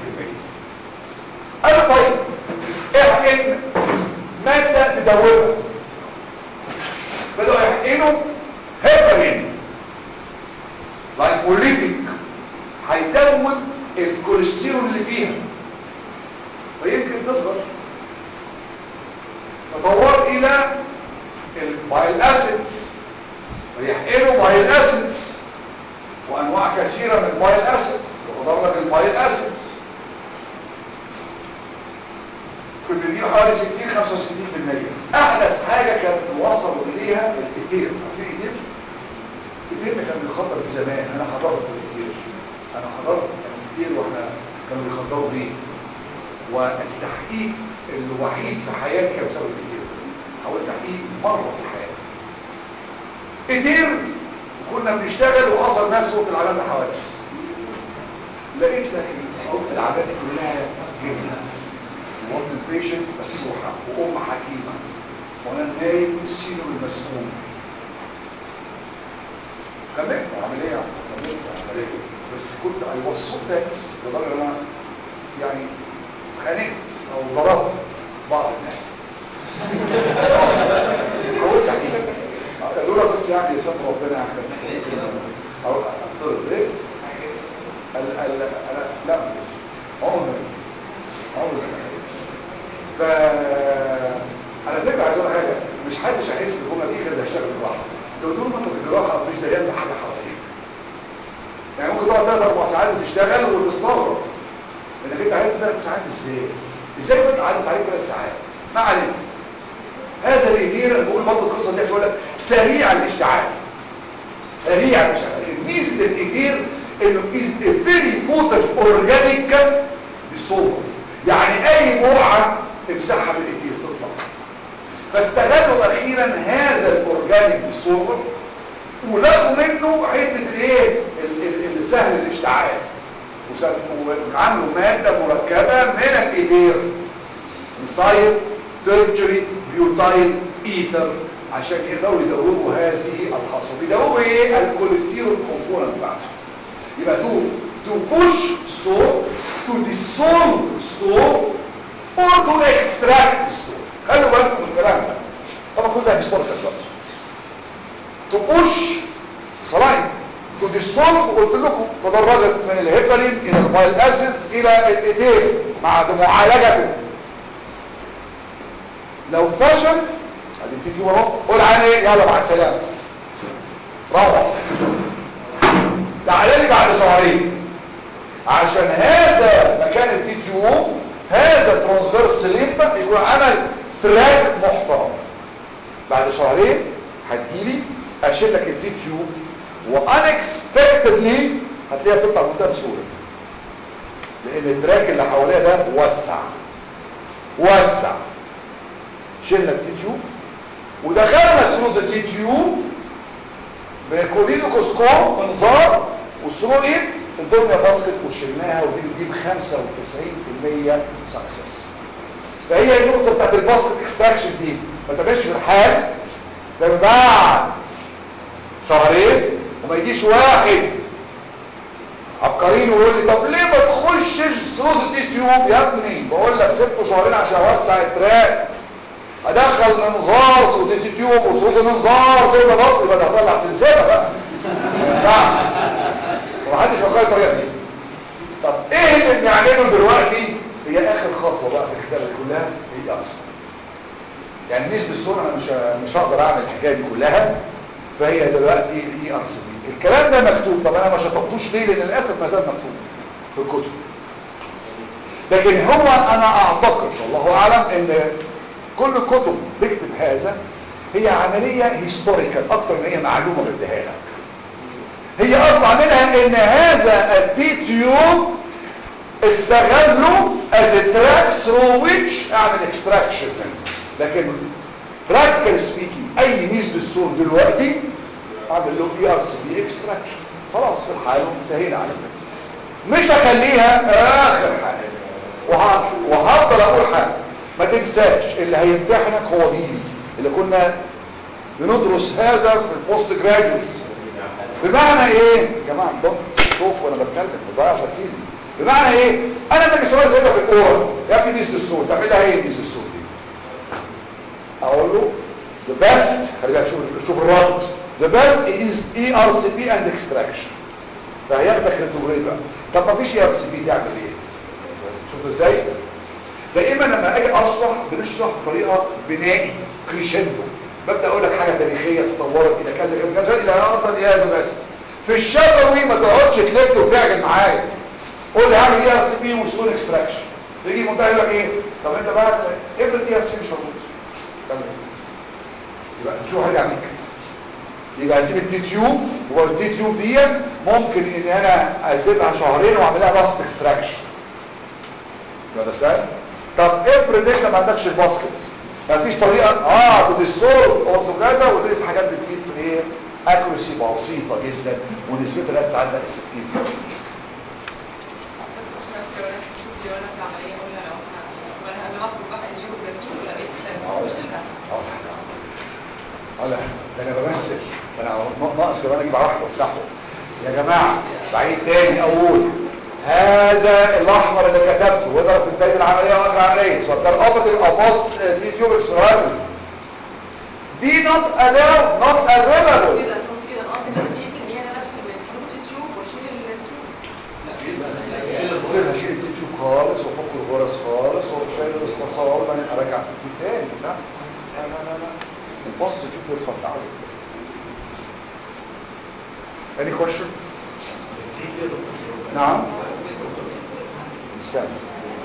قالوا طيب احقن ماده تدوبها بدأوا يحقنوا هيبرين لايبوليتيك هيدوب الكوليسترول اللي فيها ويمكن تصغر تطور الى البايل اسيدز ويحقنوا بايل اسيدز وانواع كثيره من البايل اسيدز وتدرج البايل اسيدز كل دي حوالي 60 65% احدث حاجه كان وصلوا اليها الايتير عارفين الايتير الايتير ده كان بيخدر بزمان انا حضرت الايتير انا حضرت الايتير واحنا كانوا بيخدروا بيه والتحقيق الوحيد في حياتي كان بسبب الايتير حاولت تحقيق مره في حياتي ايتير كنا بنشتغل وحصل ناس صوت العمليات الحوادث لقيت لك اوضه العمليات كلها جريت ووضع البيشنت مفتوحة وأم حكيمة وأنا نايم السينو المسؤول كملت عملية كملت عملية بس كنت I was so tense لدرجة أنا يعني خانقت أو ضربت بعض الناس حاولت أحكي لك قالوا لك بس يعني يا ساتر ربنا يعني أو أضرب إيه؟ ال ال أنا لا عمر ما عمر ما ف على فكره عايز اقول حاجه مش حدش هيحس بالجمله دي غير اللي هيشتغل جراحه انت طول ما انت في الجراحه مش داريان بحاجه حواليك يعني ممكن تقعد ثلاث اربع ساعات وتشتغل وتستغرب انك انت قعدت ثلاث ساعات ازاي ازاي كنت قعدت عليك ثلاث ساعات ما علينا هذا الايدير انا بقول برضه القصه دي عشان اقول لك سريع الاشتعال سريع الاشتعال ميزه الايدير انه از فيري بوتنت اورجانيك ديسولفر يعني اي بقعه امسحها بالايتير تطلع فاستغلوا اخيرا هذا الاورجانيك ديسولفر ولقوا منه حته الايه السهل الاشتعال وعملوا ماده مركبه من الايتير مصاير ترجري بيوتايل ايثر عشان يقدروا يدوبوا هذه الحصوه بيدوبوا ايه الكوليسترول كومبوننت بتاعته يبقى تو to push store to dissolve store or to extract store خلوا بالكم من الكلام ده طبعا كل ده هيستورك دلوقتي to push صلاين to dissolve قلت لكم تدرجت من الهيبرين الى البايل اسيدز الى الايتير مع معالجته لو فشل ادي تيجي اهو قول عني يلا مع السلامه روح تعالى لي بعد شهرين عشان هذا مكان التي تيوب هذا ترانسفيرس ليمبا يكون عمل تراك محترم بعد شهرين هتجيلي اشيل لك التي تيوب وانكسبكتدلي هتلاقيها تطلع بمنتهى بسهوله لان التراك اللي حواليها ده وسع وسع شلنا التي تيوب ودخلنا سرود التي تيوب بكولينوكوسكوب منظار والسرور ايه الدنيا باسكت وشلناها ودي بتجيب 95% سكسس فهي النقطه بتاعت الباسكت اكستراكشن دي ما تبقاش في الحال ده بعد شهرين وما يجيش واحد عبقرين ويقول لي طب ليه ما تخشش سرود اليوتيوب يا ابني بقول لك سبته شهرين عشان اوسع التراك ادخل منظار صوت اليوتيوب وصوت المنظار دول بص يبقى ده هطلع سلسله بقى ما ومحدش فكر الطريقه دي طب ايه اللي بنعمله دلوقتي هي اخر خطوه بقى في الكتابه كلها هي اصلا يعني نسبه السرعه انا مش مش هقدر اعمل الحكايه دي كلها فهي دلوقتي اي ار سي الكلام ده مكتوب طب انا ما شطبتوش ليه لان للاسف ما زال مكتوب في الكتب لكن هو انا اعتقد والله اعلم ان كل الكتب تكتب هذا هي عمليه هيستوريكال اكتر من هي معلومه بديها لك هي اطلع منها ان هذا التي تيوب استغلوا as a track through which اعمل extraction لكن practical speaking اي ميز بالسور دلوقتي اعمل له اي ار سي بي اكستراكشن خلاص في الحال انتهينا على كده مش هخليها اخر حاجه وهفضل اقول حاجه ما تنساش اللي هيمتحنك هو دي اللي كنا بندرس هذا في البوست جراجويت بمعنى ايه يا جماعه انضم ستوك وانا بتكلم بضيع تركيزي بمعنى ايه انا لما اجي سؤال زي ده في الاورال يا ابني ميزه الصوت تعملها ايه ميزه الصوت دي اقول له the best خلي بالك شوف شوف الرد the best is ERCP and extraction فهياخدك ريتوبريد بقى طب ما فيش ERCP تعمل ايه شوف ازاي دائما لما اجي اشرح بنشرح بطريقه بنائي كريشندو ببدا اقول لك حاجه تاريخيه تطورت الى كذا كذا كذا الى ان اصل الى ذا بيست في الشفوي ما تقعدش تلت وتعجن معايا قول لي هعمل ايه ار سي بي وستون اكستراكشن تيجي منتهي يقول لك ايه طب انت بقى افرض اي ار سي بي مش موجود تمام يبقى نشوف هرجع منك يبقى اسيب التي تيوب والتي تيوب ديت ممكن ان انا اسيبها شهرين واعملها باست اكستراكشن understand طب افرض انت ما عندكش الباسكت مفيش طريقه اه تدي السور او كذا ودي حاجات بتجيب ايه اكوريسي بسيطه جدا ونسبتها لا تتعدى ال 60 اه لا ده انا بمثل ده انا ناقص كمان اجيب واحده وافتحه يا جماعه بعيد تاني اقول هذا الاحمر اللي كتبته وده في بدايه العمليه واخر العمليه سواء كان اوبرتيف او بوست تي تيوب اكسبيرال دي نوت الاو نوت افيلابل كده كده القصد ان انا في كميه انا ادخل من السلوك تشوف واشيل السلوك ممكن هشيل التي تيوب خالص وافك الغرز خالص واروح شايل المسار وبعدين ارجع التي تاني لا لا لا لا لا البوست تيوب بيرفع تعالى any question نعم لسان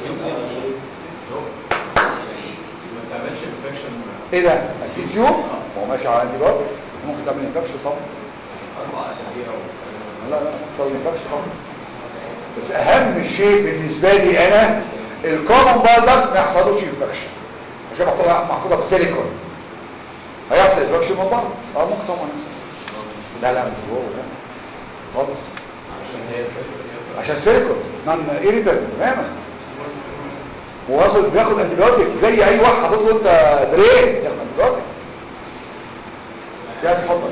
ما تعملش انفكشن ايه ده التي تيوب ما هو ماشي على انتي باب ممكن تعمل انفكشن طبعا اربع اسابيع لا لا ممكن تعمل انفكشن طبعا بس اهم شيء بالنسبه لي انا الكومن بالدك ما يحصلوش انفكشن عشان محطوطه محطوطه بسيليكون هيحصل انفكشن من بره اه ممكن طبعا يحصل لا لا مش جوه لا خالص عشان هي سيليكون عشان سيليكون نون ايريتال تماما واخد بياخد انتيبيوتيك زي اي واحد حاطط له انت برين ياخد انتيبيوتيك يا اتفضل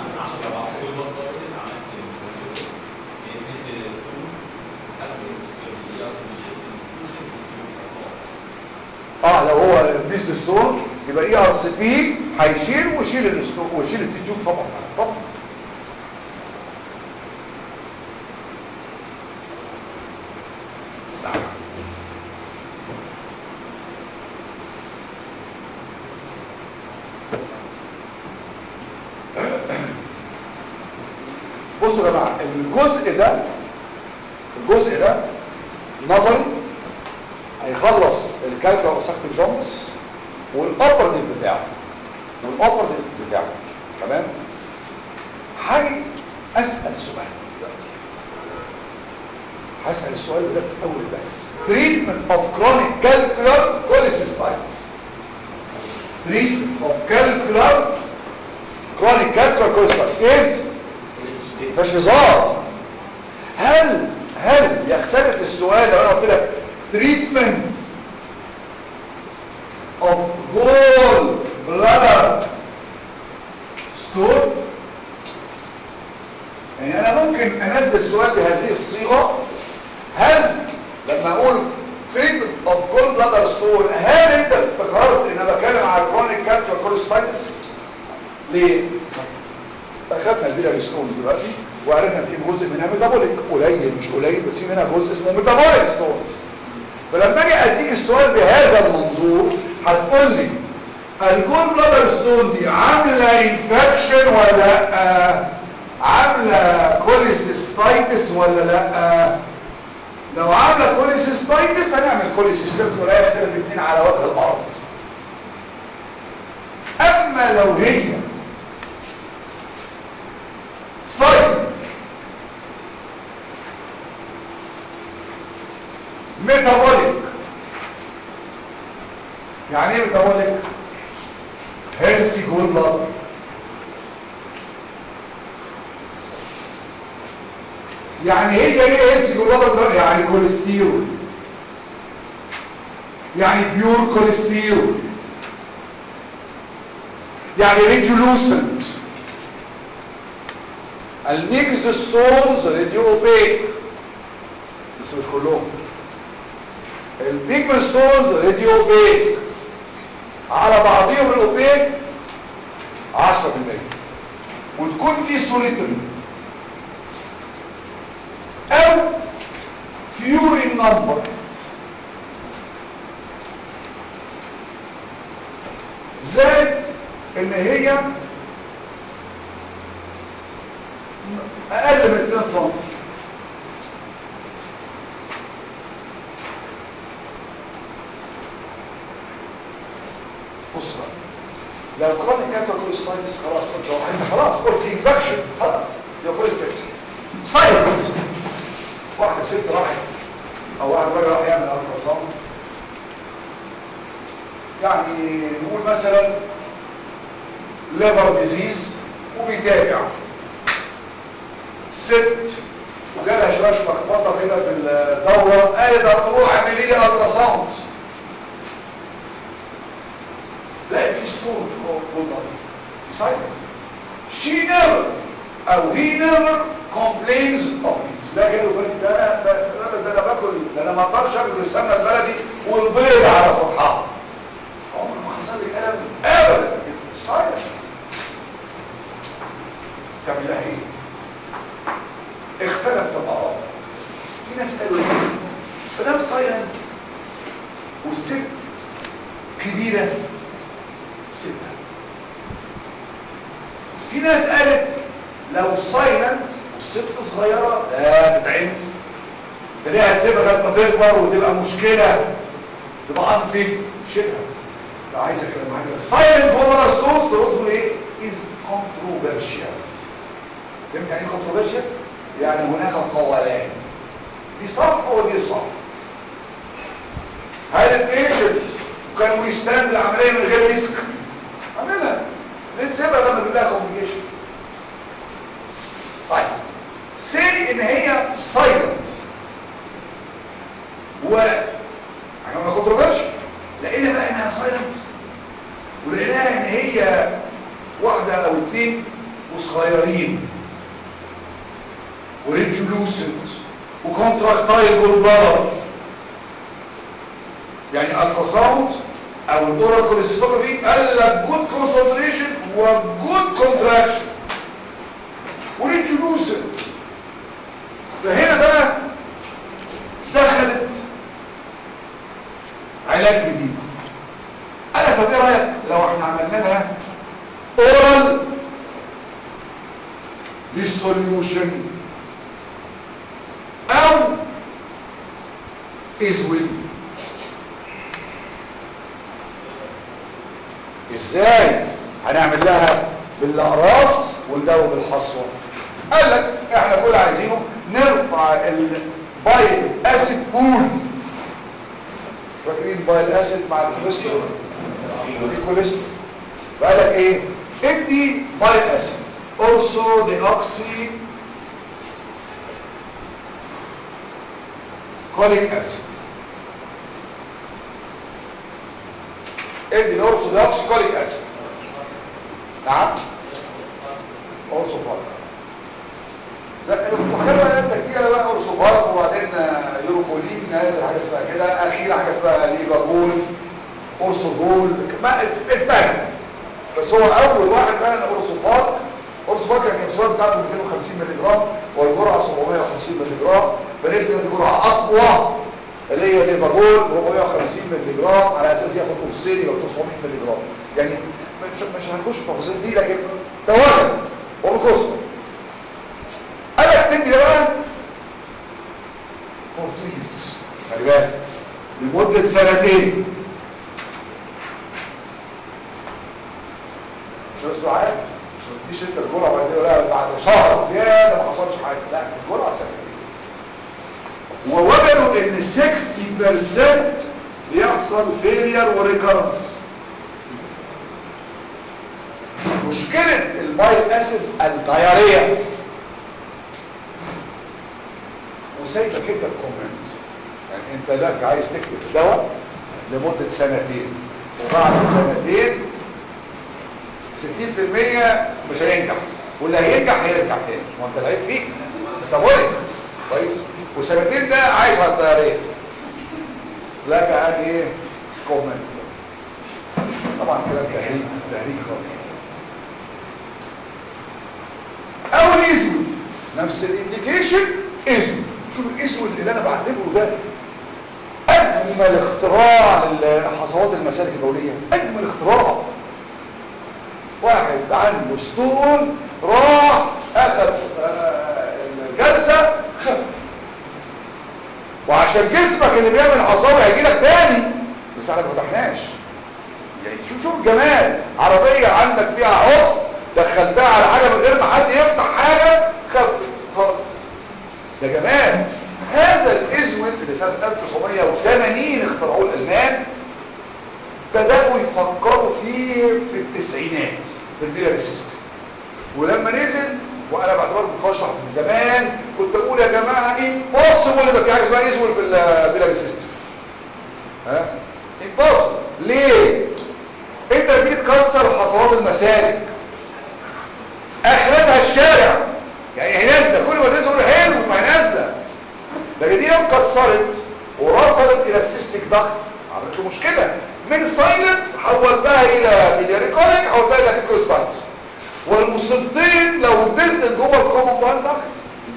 اه لو هو بيس بالسون يبقى اي ار سي بي هيشيل ويشيل الاستو ويشيل التيوب طبعا طبعا بصوا يا جماعه الجزء ده الجزء ده نظري هيخلص الكالكولا وسكت جونس والابر ديب بتاعه والابر ديب بتاعه تمام هاجي اسال سؤال دلوقتي هسال السؤال ده في اول الدرس treatment of chronic calcular cholecystitis treatment of calcular chronic calcular cholecystitis is مش هزار هل هل يختلف السؤال لو انا قلت لك treatment of gall bladder stone يعني انا ممكن انزل سؤال بهذه الصيغه هل لما اقول treatment of gall bladder stone هل انت افتكرت ان انا بتكلم على chronic calcium cholecystitis ليه اخذنا البيلاري ستونز دلوقتي وعرفنا في جزء منها ميتابوليك قليل مش قليل بس في منها جزء اسمه ميتابوليك ستونز فلما اجي اديك السؤال بهذا المنظور هتقول لي الجول بلادر ستون دي عامله انفكشن ولا لا عامله كوليسيستايتس ولا لا لو عامله كوليسيستايتس هنعمل كوليسيستايتس ولا يختلف الاثنين على وجه الارض اما لو هي سايد ميتابوليك يعني ايه ميتابوليك هيلسي جول بلاد يعني هي ايه هيلسي جول بلاد يعني كوليسترول يعني بيور كوليسترول يعني ريجولوسنت الميكس ستونز راديو اوبيك بس مش كلهم البيجمنت ستونز راديو اوبيك على بعضهم الاوبيك 10% وتكون دي سوليتري او few in number زائد ان هي اقل من 2 سم بص بقى لو كرونيك كالكولوستايتس خلاص انت انت خلاص قلت انفكشن خلاص يبقى كوليستايتس سايلنت واحده ست راحت او واحد راجل راح يعمل التراساوند يعني نقول مثلا ليفر ديزيز وبيتابع ست وجالها شويه لخبطه كده في الدوره قالت هتروح اعملي لي التراساوند لقيت في ستون في البلد سايلنت شي نيفر او هي نيفر كومبلينز اوف ات لا جاله بالي ده انا ده ده انا باكل ده انا ما اقدرش اكل السمنه البلدي والبيض على سطحها عمر ما حصل لي الم ابدا سايلنت تعمل لها ايه اختلفت الاراء في ناس قالوا ايه ما دام سايلنت والست كبيره سيبها في ناس قالت لو سايلنت والست صغيره لا تتعمل ده ليه هتسيبها لغايه ما تكبر وتبقى مشكله تبقى انفيت شيلها لو عايز اتكلم معاك سايلنت جوه ستون تقول ايه از كونتروفيرشال فهمت يعني ايه كونتروفيرشال يعني هناك قولان دي صح ودي صح هل البيشنت كان ويستاند العمليه من غير ريسك عملها ليه تسيبها لما تجيب لها كومبليكيشن طيب سي ان هي سايلنت و احنا ما كونتروفيرشن لقينا بقى انها سايلنت ولقيناها ان هي واحده او اتنين وصغيرين وريجولوسنت وكونتراكتايل جولبار يعني التراساوند او الاورال كوليستوجرافي قال لك جود كونسنتريشن وجود كونتراكشن وريجولوسنت فهنا بقى دخلت علاج جديد انا طب ايه رايك لو احنا عملنا لها اورال ديسوليوشن او ازول ازاي هنعمل لها بالاقراص والجو بالحصوه قال لك احنا كل عايزينه نرفع البايل اسيد بول فاكرين بايل اسيد مع الكوليسترول دي كوليسترول فقال لك ايه ادي بايل اسيد also the oxy colic acid ادي الاورثودوكس كوليك اسيد نعم اورثوبارك زي كنت بتكلم عن ناس كتير بقى اورثوبارك وبعدين يوروكولين نازل حاجه اسمها كده اخيرا حاجه اسمها ليفابول اورثوبول ما اتبنى بس هو اول واحد فعلا اورثوبارك اورثوبارك كان الكبسولات بتاعته 250 مللي جرام والجرعه 750 مللي جرام فنزلت جرعه اقوى اللي هي ليفابول 450 مللي جرام على اساس ياخد نصين يبقى 900 مللي جرام يعني مش مش هنخش في التفاصيل دي لكن تواجد وبكسر انا بتدي بقى فور تو ييرز خلي بالك لمده سنتين مش بس عارف مش ما تديش انت الجرعه بعد كده لا بعد شهر يا ده ما حصلش حاجه لا الجرعه سنتين ووجدوا ان 60% بيحصل فيلير وريكارنس مشكلة البايل اسيس الديارية وسايبك انت الكومنت يعني انت دلوقتي عايز تكتب دواء لمدة سنتين وبعد سنتين 60% مش هينجح واللي هينجح هيرجع تاني ما انت العيب فيك انت مريض كويس وسنتين ده عايش على الطيارين لك عادي ايه كومنت طبعا كلام تهريج تهريج خالص اول اسود نفس الانديكيشن اسود شوف الاسود اللي انا بعتبره ده اجمل اختراع لحصوات المسالك البوليه اجمل اختراع واحد عنده ستون راح اخذ آه، الجلسه خف وعشان جسمك اللي بيعمل عصاوي هيجي لك تاني بس احنا ما فتحناش يعني شوف شوف الجمال عربيه عندك فيها عقد دخلتها على حاجه من غير ما حد يفتح حاجه خفت خالص ده جمال هذا الازود اللي سنه 1980 اخترعوه الالمان بدأوا يفكروا فيه في التسعينات في البيلر سيستم ولما نزل وانا بعتبر بشرح من زمان كنت اقول يا جماعه امبوسيبل يبقى في حاجه اسمها ازول في البيلر سيستم ها امبوسيبل ليه انت تيجي تكسر حصوات المسالك اخرتها الشارع يعني هي نازله كل ما تزول حلو ما هي نازله لكن دي لو اتكسرت ووصلت الى السيستيك ضغط عملت له مشكله من سايلنت حولتها الى ميدياريكونيك حولتها الى كيكوستانس والمصيبتين لو نزلت جوه الكومن بان ضغط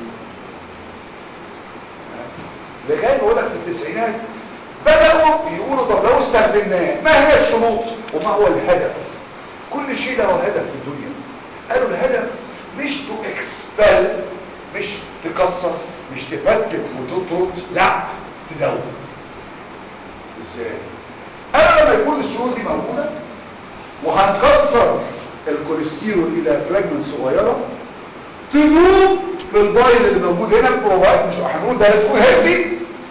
لكن بقول لك في التسعينات بدأوا يقولوا طب لو استخدمناه ما هي الشروط وما هو الهدف كل شيء له هدف في الدنيا قالوا الهدف مش تو اكسبل مش تكسر مش تفتت وتطرد لا تدور ازاي انا لما يكون الشروط دي موجوده وهنكسر الكوليسترول الى فراجمنت صغيره تدوب في البايل اللي موجود هنا البروفايد مش هنقول ده هتكون هيلثي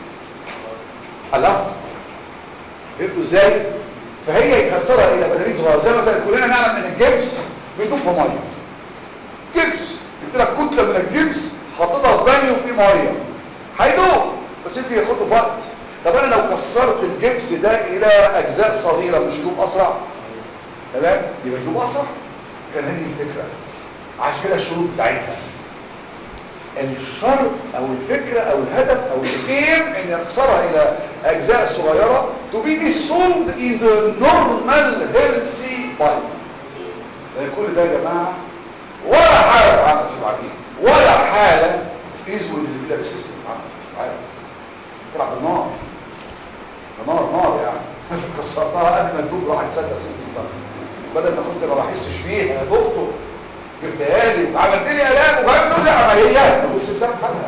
الله فهمتوا ازاي فهي يكسرها الى بدرين صغيره زي مثلا كلنا نعلم ان الجبس بيدوب في ميه جبس جبت لك كتله من الجبس حطيتها في بانيو وفي ميه هيدوب بس انت ياخد له وقت طب انا لو كسرت الجبس ده الى اجزاء صغيره مش يدوب اسرع تمام يبقى يدوب اسرع كان هذه الفكره عشان كده الشروط بتاعتها الشرط او الفكرة او الهدف او الايم ان يكسرها الى اجزاء صغيرة to be dissolved in the normal healthy body كل ده يا جماعة ولا حالة اتعمل شوف عارفين ولا حالة تزول البيلر سيستم اتعمل شوف عارف تلعب بالنار ده نار نار يعني كسرتها قبل ما تدوب راح تصدق سيستم بقى بدل ما كنت ما بحسش فيها يا دكتور جبتها لي وعملت لي الام وكمان تقول لي عمليات بص سبتها بحالها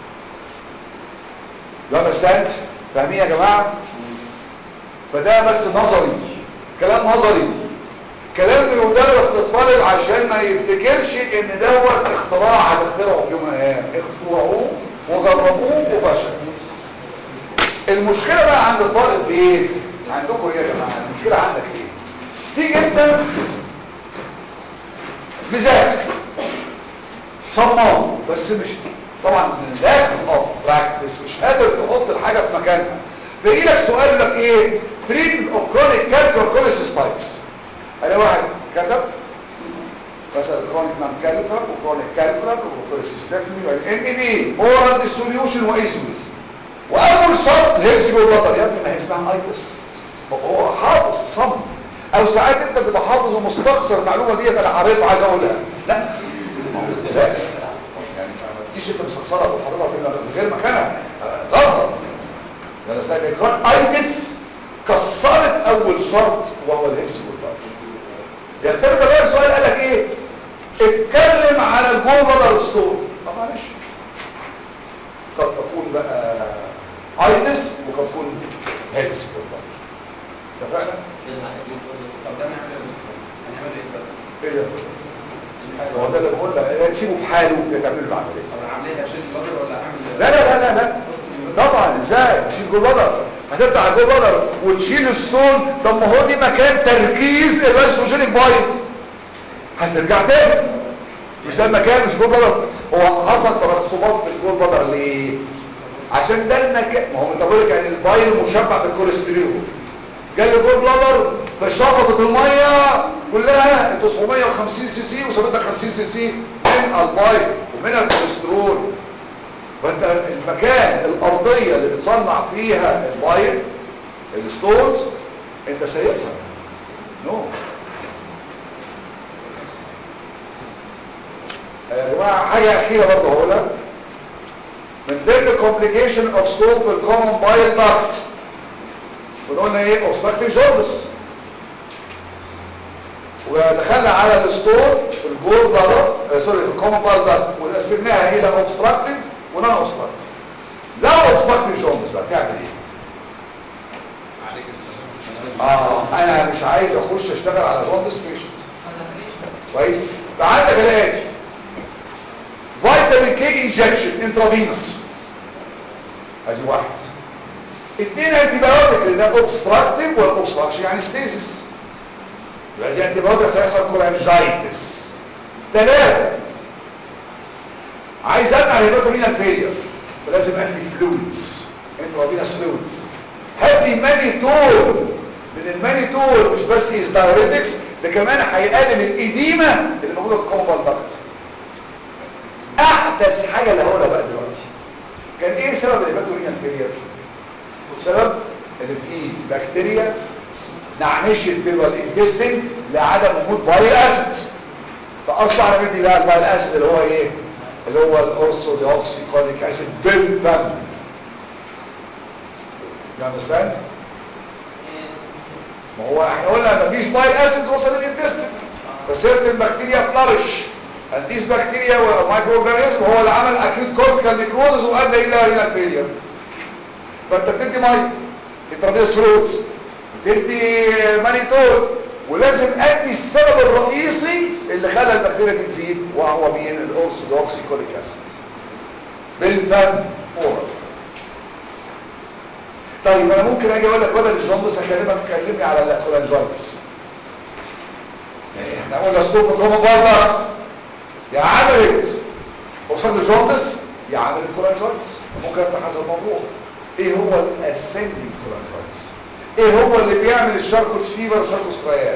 لا بس انت فاهمين يا جماعه فده بس نظري كلام نظري كلام يدرس للطالب عشان ما يفتكرش ان دوت اختراع هتخترعه في يوم من الايام اخترعوه وجربوه وفشل المشكله بقى عند الطالب ايه عندكم ايه يا جماعه المشكله عندك ايه تيجي انت مذاكر صمام بس مش طبعا lack of practice مش قادر تحط الحاجة في مكانها فيجي لك سؤال يقول لك ايه treatment of chronic calcular cholecystitis انا واحد كتب مثلا chronic non calcular وchronic calcular وcholecystectomy والان اي بي oral dissolution واسول واول شرط هيرسي والبطل يا ابني ما هي اسمها ايتس هو حافظ صم او ساعات انت بتبقى حافظ ومستخسر المعلومه ديت انا عارفها عايز اقولها لا لا يعني ما تجيش انت مستخسرها وحاططها في غير مكانها غلطه ده انا سايب اكران ايتس كسرت اول شرط وهو الهيلث والبطل يختلف بقى السؤال قال لك ايه اتكلم على الجول بدل ستور طب معلش قد تكون بقى ايتس وقد تكون هيلث والبطل اتفقنا طب ده نعمل ايه؟ هنعمل ايه بقى؟ ايه ده هو ده اللي بقول لك يا تسيبه في حاله يا تعمل له العمليه طب انا عاملها شيل بدر ولا هعمل لا لا لا لا لا طبعا ازاي تشيل جول بدر هتفتح الجول بدر وتشيل ستون طب ما هو دي مكان تركيز الاستروجينيك بايل هترجع تاني مش ده المكان مش جول بدر هو حصل ترسبات في الجول بدر ليه عشان ده المكان ما هو ميتابوليك يعني البايل مشبع بالكوليسترول جاله جول بلادر فشفطت الميه كلها 950 سي سي وثبتها 50 سي سي من البايب ومن الكوليسترول فانت المكان الارضيه اللي بتصنع فيها البايب الستونز انت سايبها نو يا جماعه حاجه اخيره برضه هقولها من ضمن complication of stone في الكومن بايل داكت قلنا ايه اوبستراكتيف جوردس ودخلنا على الستون في الجول بلادر آه سوري في الكومن بايل داكت وقسمناها الى اوبستراكتيف ونون اوبستراكتيف لو اوبستراكتيف جوردس بقى تعمل ايه عليك اه انا مش عايز اخش اشتغل على جوندس بيشنت كويس فعندك الاتي فيتامين كي انجكشن انترافينوس ادي واحد اتنين انتي بايوتيك اللي ده اوبستراكتيف والاوبستراكشن يعني ستيسيس يبقى دي انتي بايوتيك هيحصل كولانجايتس ثلاثه عايز امنع الهيباتومينال فيلير فلازم ادي فلويدز انترافينوس فلويدز هدي مانيتول من المانيتول مش بس از دايوريتكس ده كمان هيقلل الاديمه اللي موجوده في الكومبال داكت احدث حاجه اللي هقولها بقى دلوقتي كان ايه سبب الهيباتورينال فيلير سبب ان في بكتيريا نعنشت جوه الانتستين لعدم وجود بايل اسيد فاصبح انا بدي بقى البايل اسيد اللي هو ايه اللي هو الاورسو ديوكسي كوليك اسيد بالفم يو اندرستاند ما هو احنا قلنا مفيش بايل اسيد وصل للانتستين فصرت البكتيريا فلارش and this bacteria ومايكروورجانيزم هو اللي عمل acute cortical necrosis وادى الى renal failure فانت بتدي ميه انترافيس فلويدز بتدي مانيتول ولازم ادي السبب الرئيسي اللي خلى البكتيريا دي تزيد وهو مين الاورثودوكسي كوليك اسيد بالفم اورال طيب انا ممكن اجي اقول لك بدل الجوندس اكلمك كلمني على الكولانجايتس يعني احنا قلنا ستوب هومو باربات يا عملت وصلت الجوندس يا عملت كولانجايتس ممكن افتح هذا الموضوع ايه هو الاسندنج كولانجايتس ايه هو اللي بيعمل الشاركوس فيبر وشاركوس تريات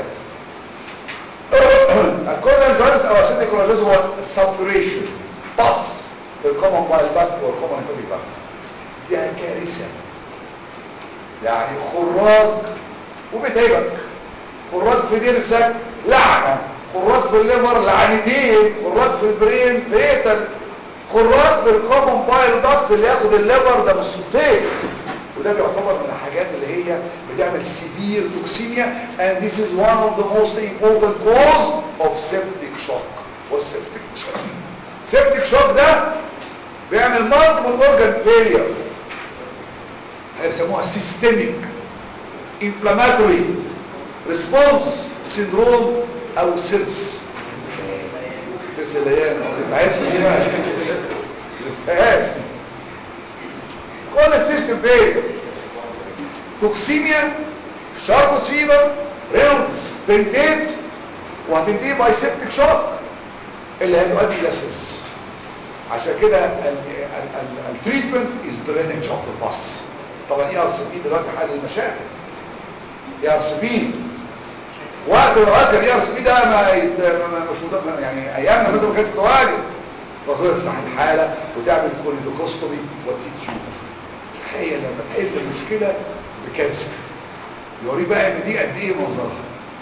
الكولانجايتس او اسندنج كولانجايتس هو السابوريشن بس في الكومن بايل داكت والكومن هيباتيك داكت دي كارثه يعني خراج وبتعبك خراج في ضرسك لعنه خراج في الليفر لعنتين خراج في البرين فيتل خراج في الكومن بايل ضغط اللي ياخد الليفر ده بالصوتين وده بيعتبر من الحاجات اللي هي بتعمل سيفير توكسيميا and this is one of the most important cause of septic shock والسبتيك شوك septic shock ده بيعمل multiple organ failure هيسموها systemic inflammatory response syndrome او سيلز سيلز اللي هي بتاعتنا دي بقى مفيهاش كل السيستم فين توكسيميا شاركوس فيبر رينولدز بنتيت وهتنتهي باي سيبتيك شوك اللي هتؤدي الى سيلز عشان كده التريتمنت از درينج اوف ذا باس طبعا اي ار سي بي دلوقتي حل المشاكل اي ار سي بي وقت وقت الاي ار سي بي ده ما, يت... ما مش مد... يعني ايامنا مثلا ما كانش متواجد فتفتح الحاله وتعمل كوليدوكوستومي وتي تيوب تخيل لما تحل المشكله بكارثه يوريه بقى ان دي قد ايه منظرها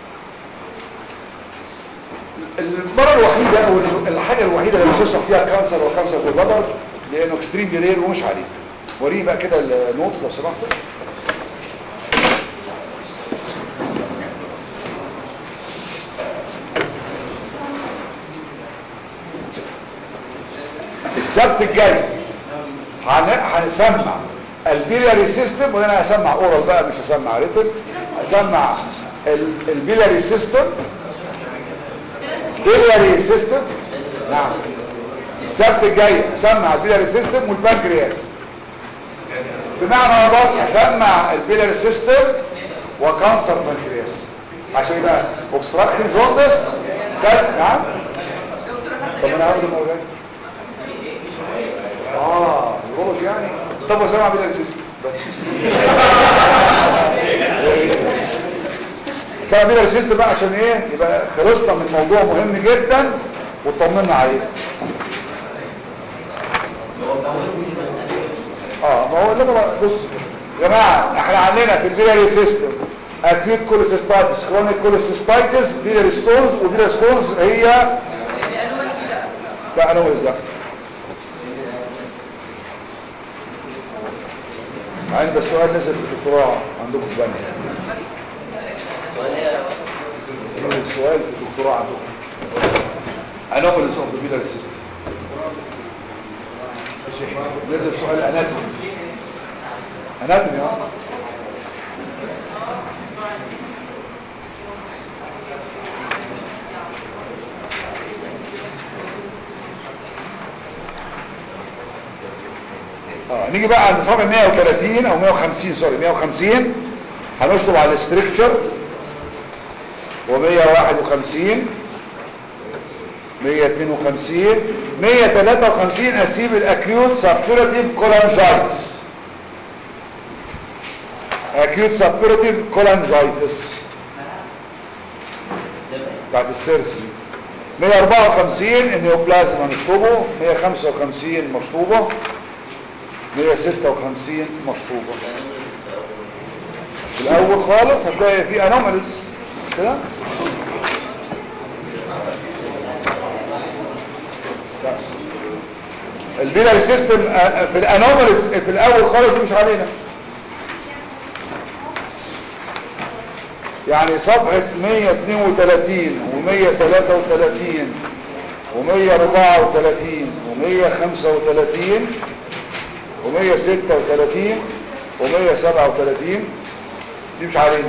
المره الوحيده او الحاجه الوحيده اللي مش هشرح فيها كانسر وكانسر بالبدر لانه اكستريم رير ومش عليك وريه بقى كده النوتس لو سمحتوا السبت الجاي هن- هنسمع البيلاري سيستم وانا هسمع اورال بقى مش هسمع ريتم هسمع ال- البيلاري سيستم بيلاري سيستم نعم السبت الجاي هسمع البيلاري سيستم والبنكرياس بمعنى اخر هسمع البيلاري سيستم وكانسر بنكرياس عشان يبقى اوبستراكتيف جوندس ده نعم طب انا هاخده المره الجايه اه الغرف يعني طب وسامع بيلاري سيستم بس سبب بيلر سيستم بقى عشان ايه يبقى خلصنا من موضوع مهم جدا وطمنا عليه اه ما هو اللي بص يا جماعه احنا عندنا في البيلاري سيستم اكيوت كوليسيستايتس كرونيك كوليسيستايتس بيلاري ستونز وبيلاري ستونز هي لا انا ولا لا عندي السؤال نزل في الدكتوراه عندكم في بني نزل السؤال في الدكتوراه عندكم انوماليز اوف ذا بيلاري سيستم نزل سؤال اناتومي اناتومي اه اه نيجي بقى عند صفحه 130 او 150 سوري 150 هنشطب على الاستركتشر و151 152 153 اسيب الاكيوت سابيراتيف كولانجايتس اكيوت سابيراتيف كولانجايتس بتاعت السيرسي 154 النيوبلازم هنشطبه 155 مشطوبه 156 مشطوبه في الاول خالص هتلاقي في انوماليز مش كده لا. البيلاري سيستم في الانوماليز في الاول خالص مش علينا يعني صفحة 132 و133 و134 و135 و136 و137 دي مش علينا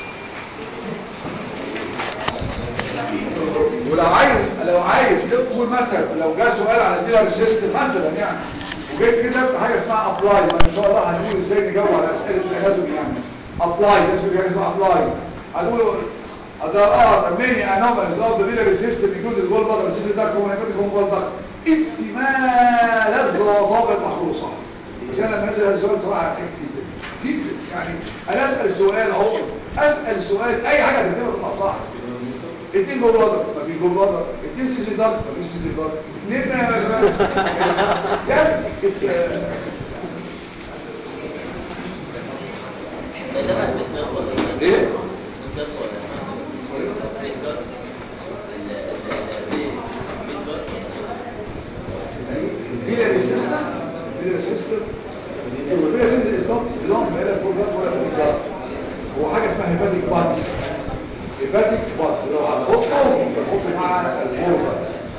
ولو عايز لو عايز تقول مثلا لو جاء سؤال عن الديلر سيستم مثلا يعني وجيت كده حاجه اسمها ابلاي ان شاء الله هنقول ازاي نجاوب على اسئله الاناتومي يعني ابلاي لازم في حاجه اسمها ابلاي هتقولوا there are many anomalies of the biliary system including gallbladder cystic duct communicating from gallbladder اكتمال الضوابط محروسه عشان لما انزل هذا السؤال بصراحه هتحكي جدا جدا يعني انا اسال سؤال اهو اسال سؤال اي حاجه هتكتبها تبقى صح اتنين جول بلادر ما في جول بلادر اتنين سيزي دارك ما فيش سيزي دارك اتنين يس اتس ايه البيلاري سيستم البيلاري سيستم البيلاري سيستم از نوت بلونج لا فور جات ولا فور جات هو حاجه اسمها هيباتيك بارت هيباتيك بارت لو هتحطه هتحطه مع الفور جات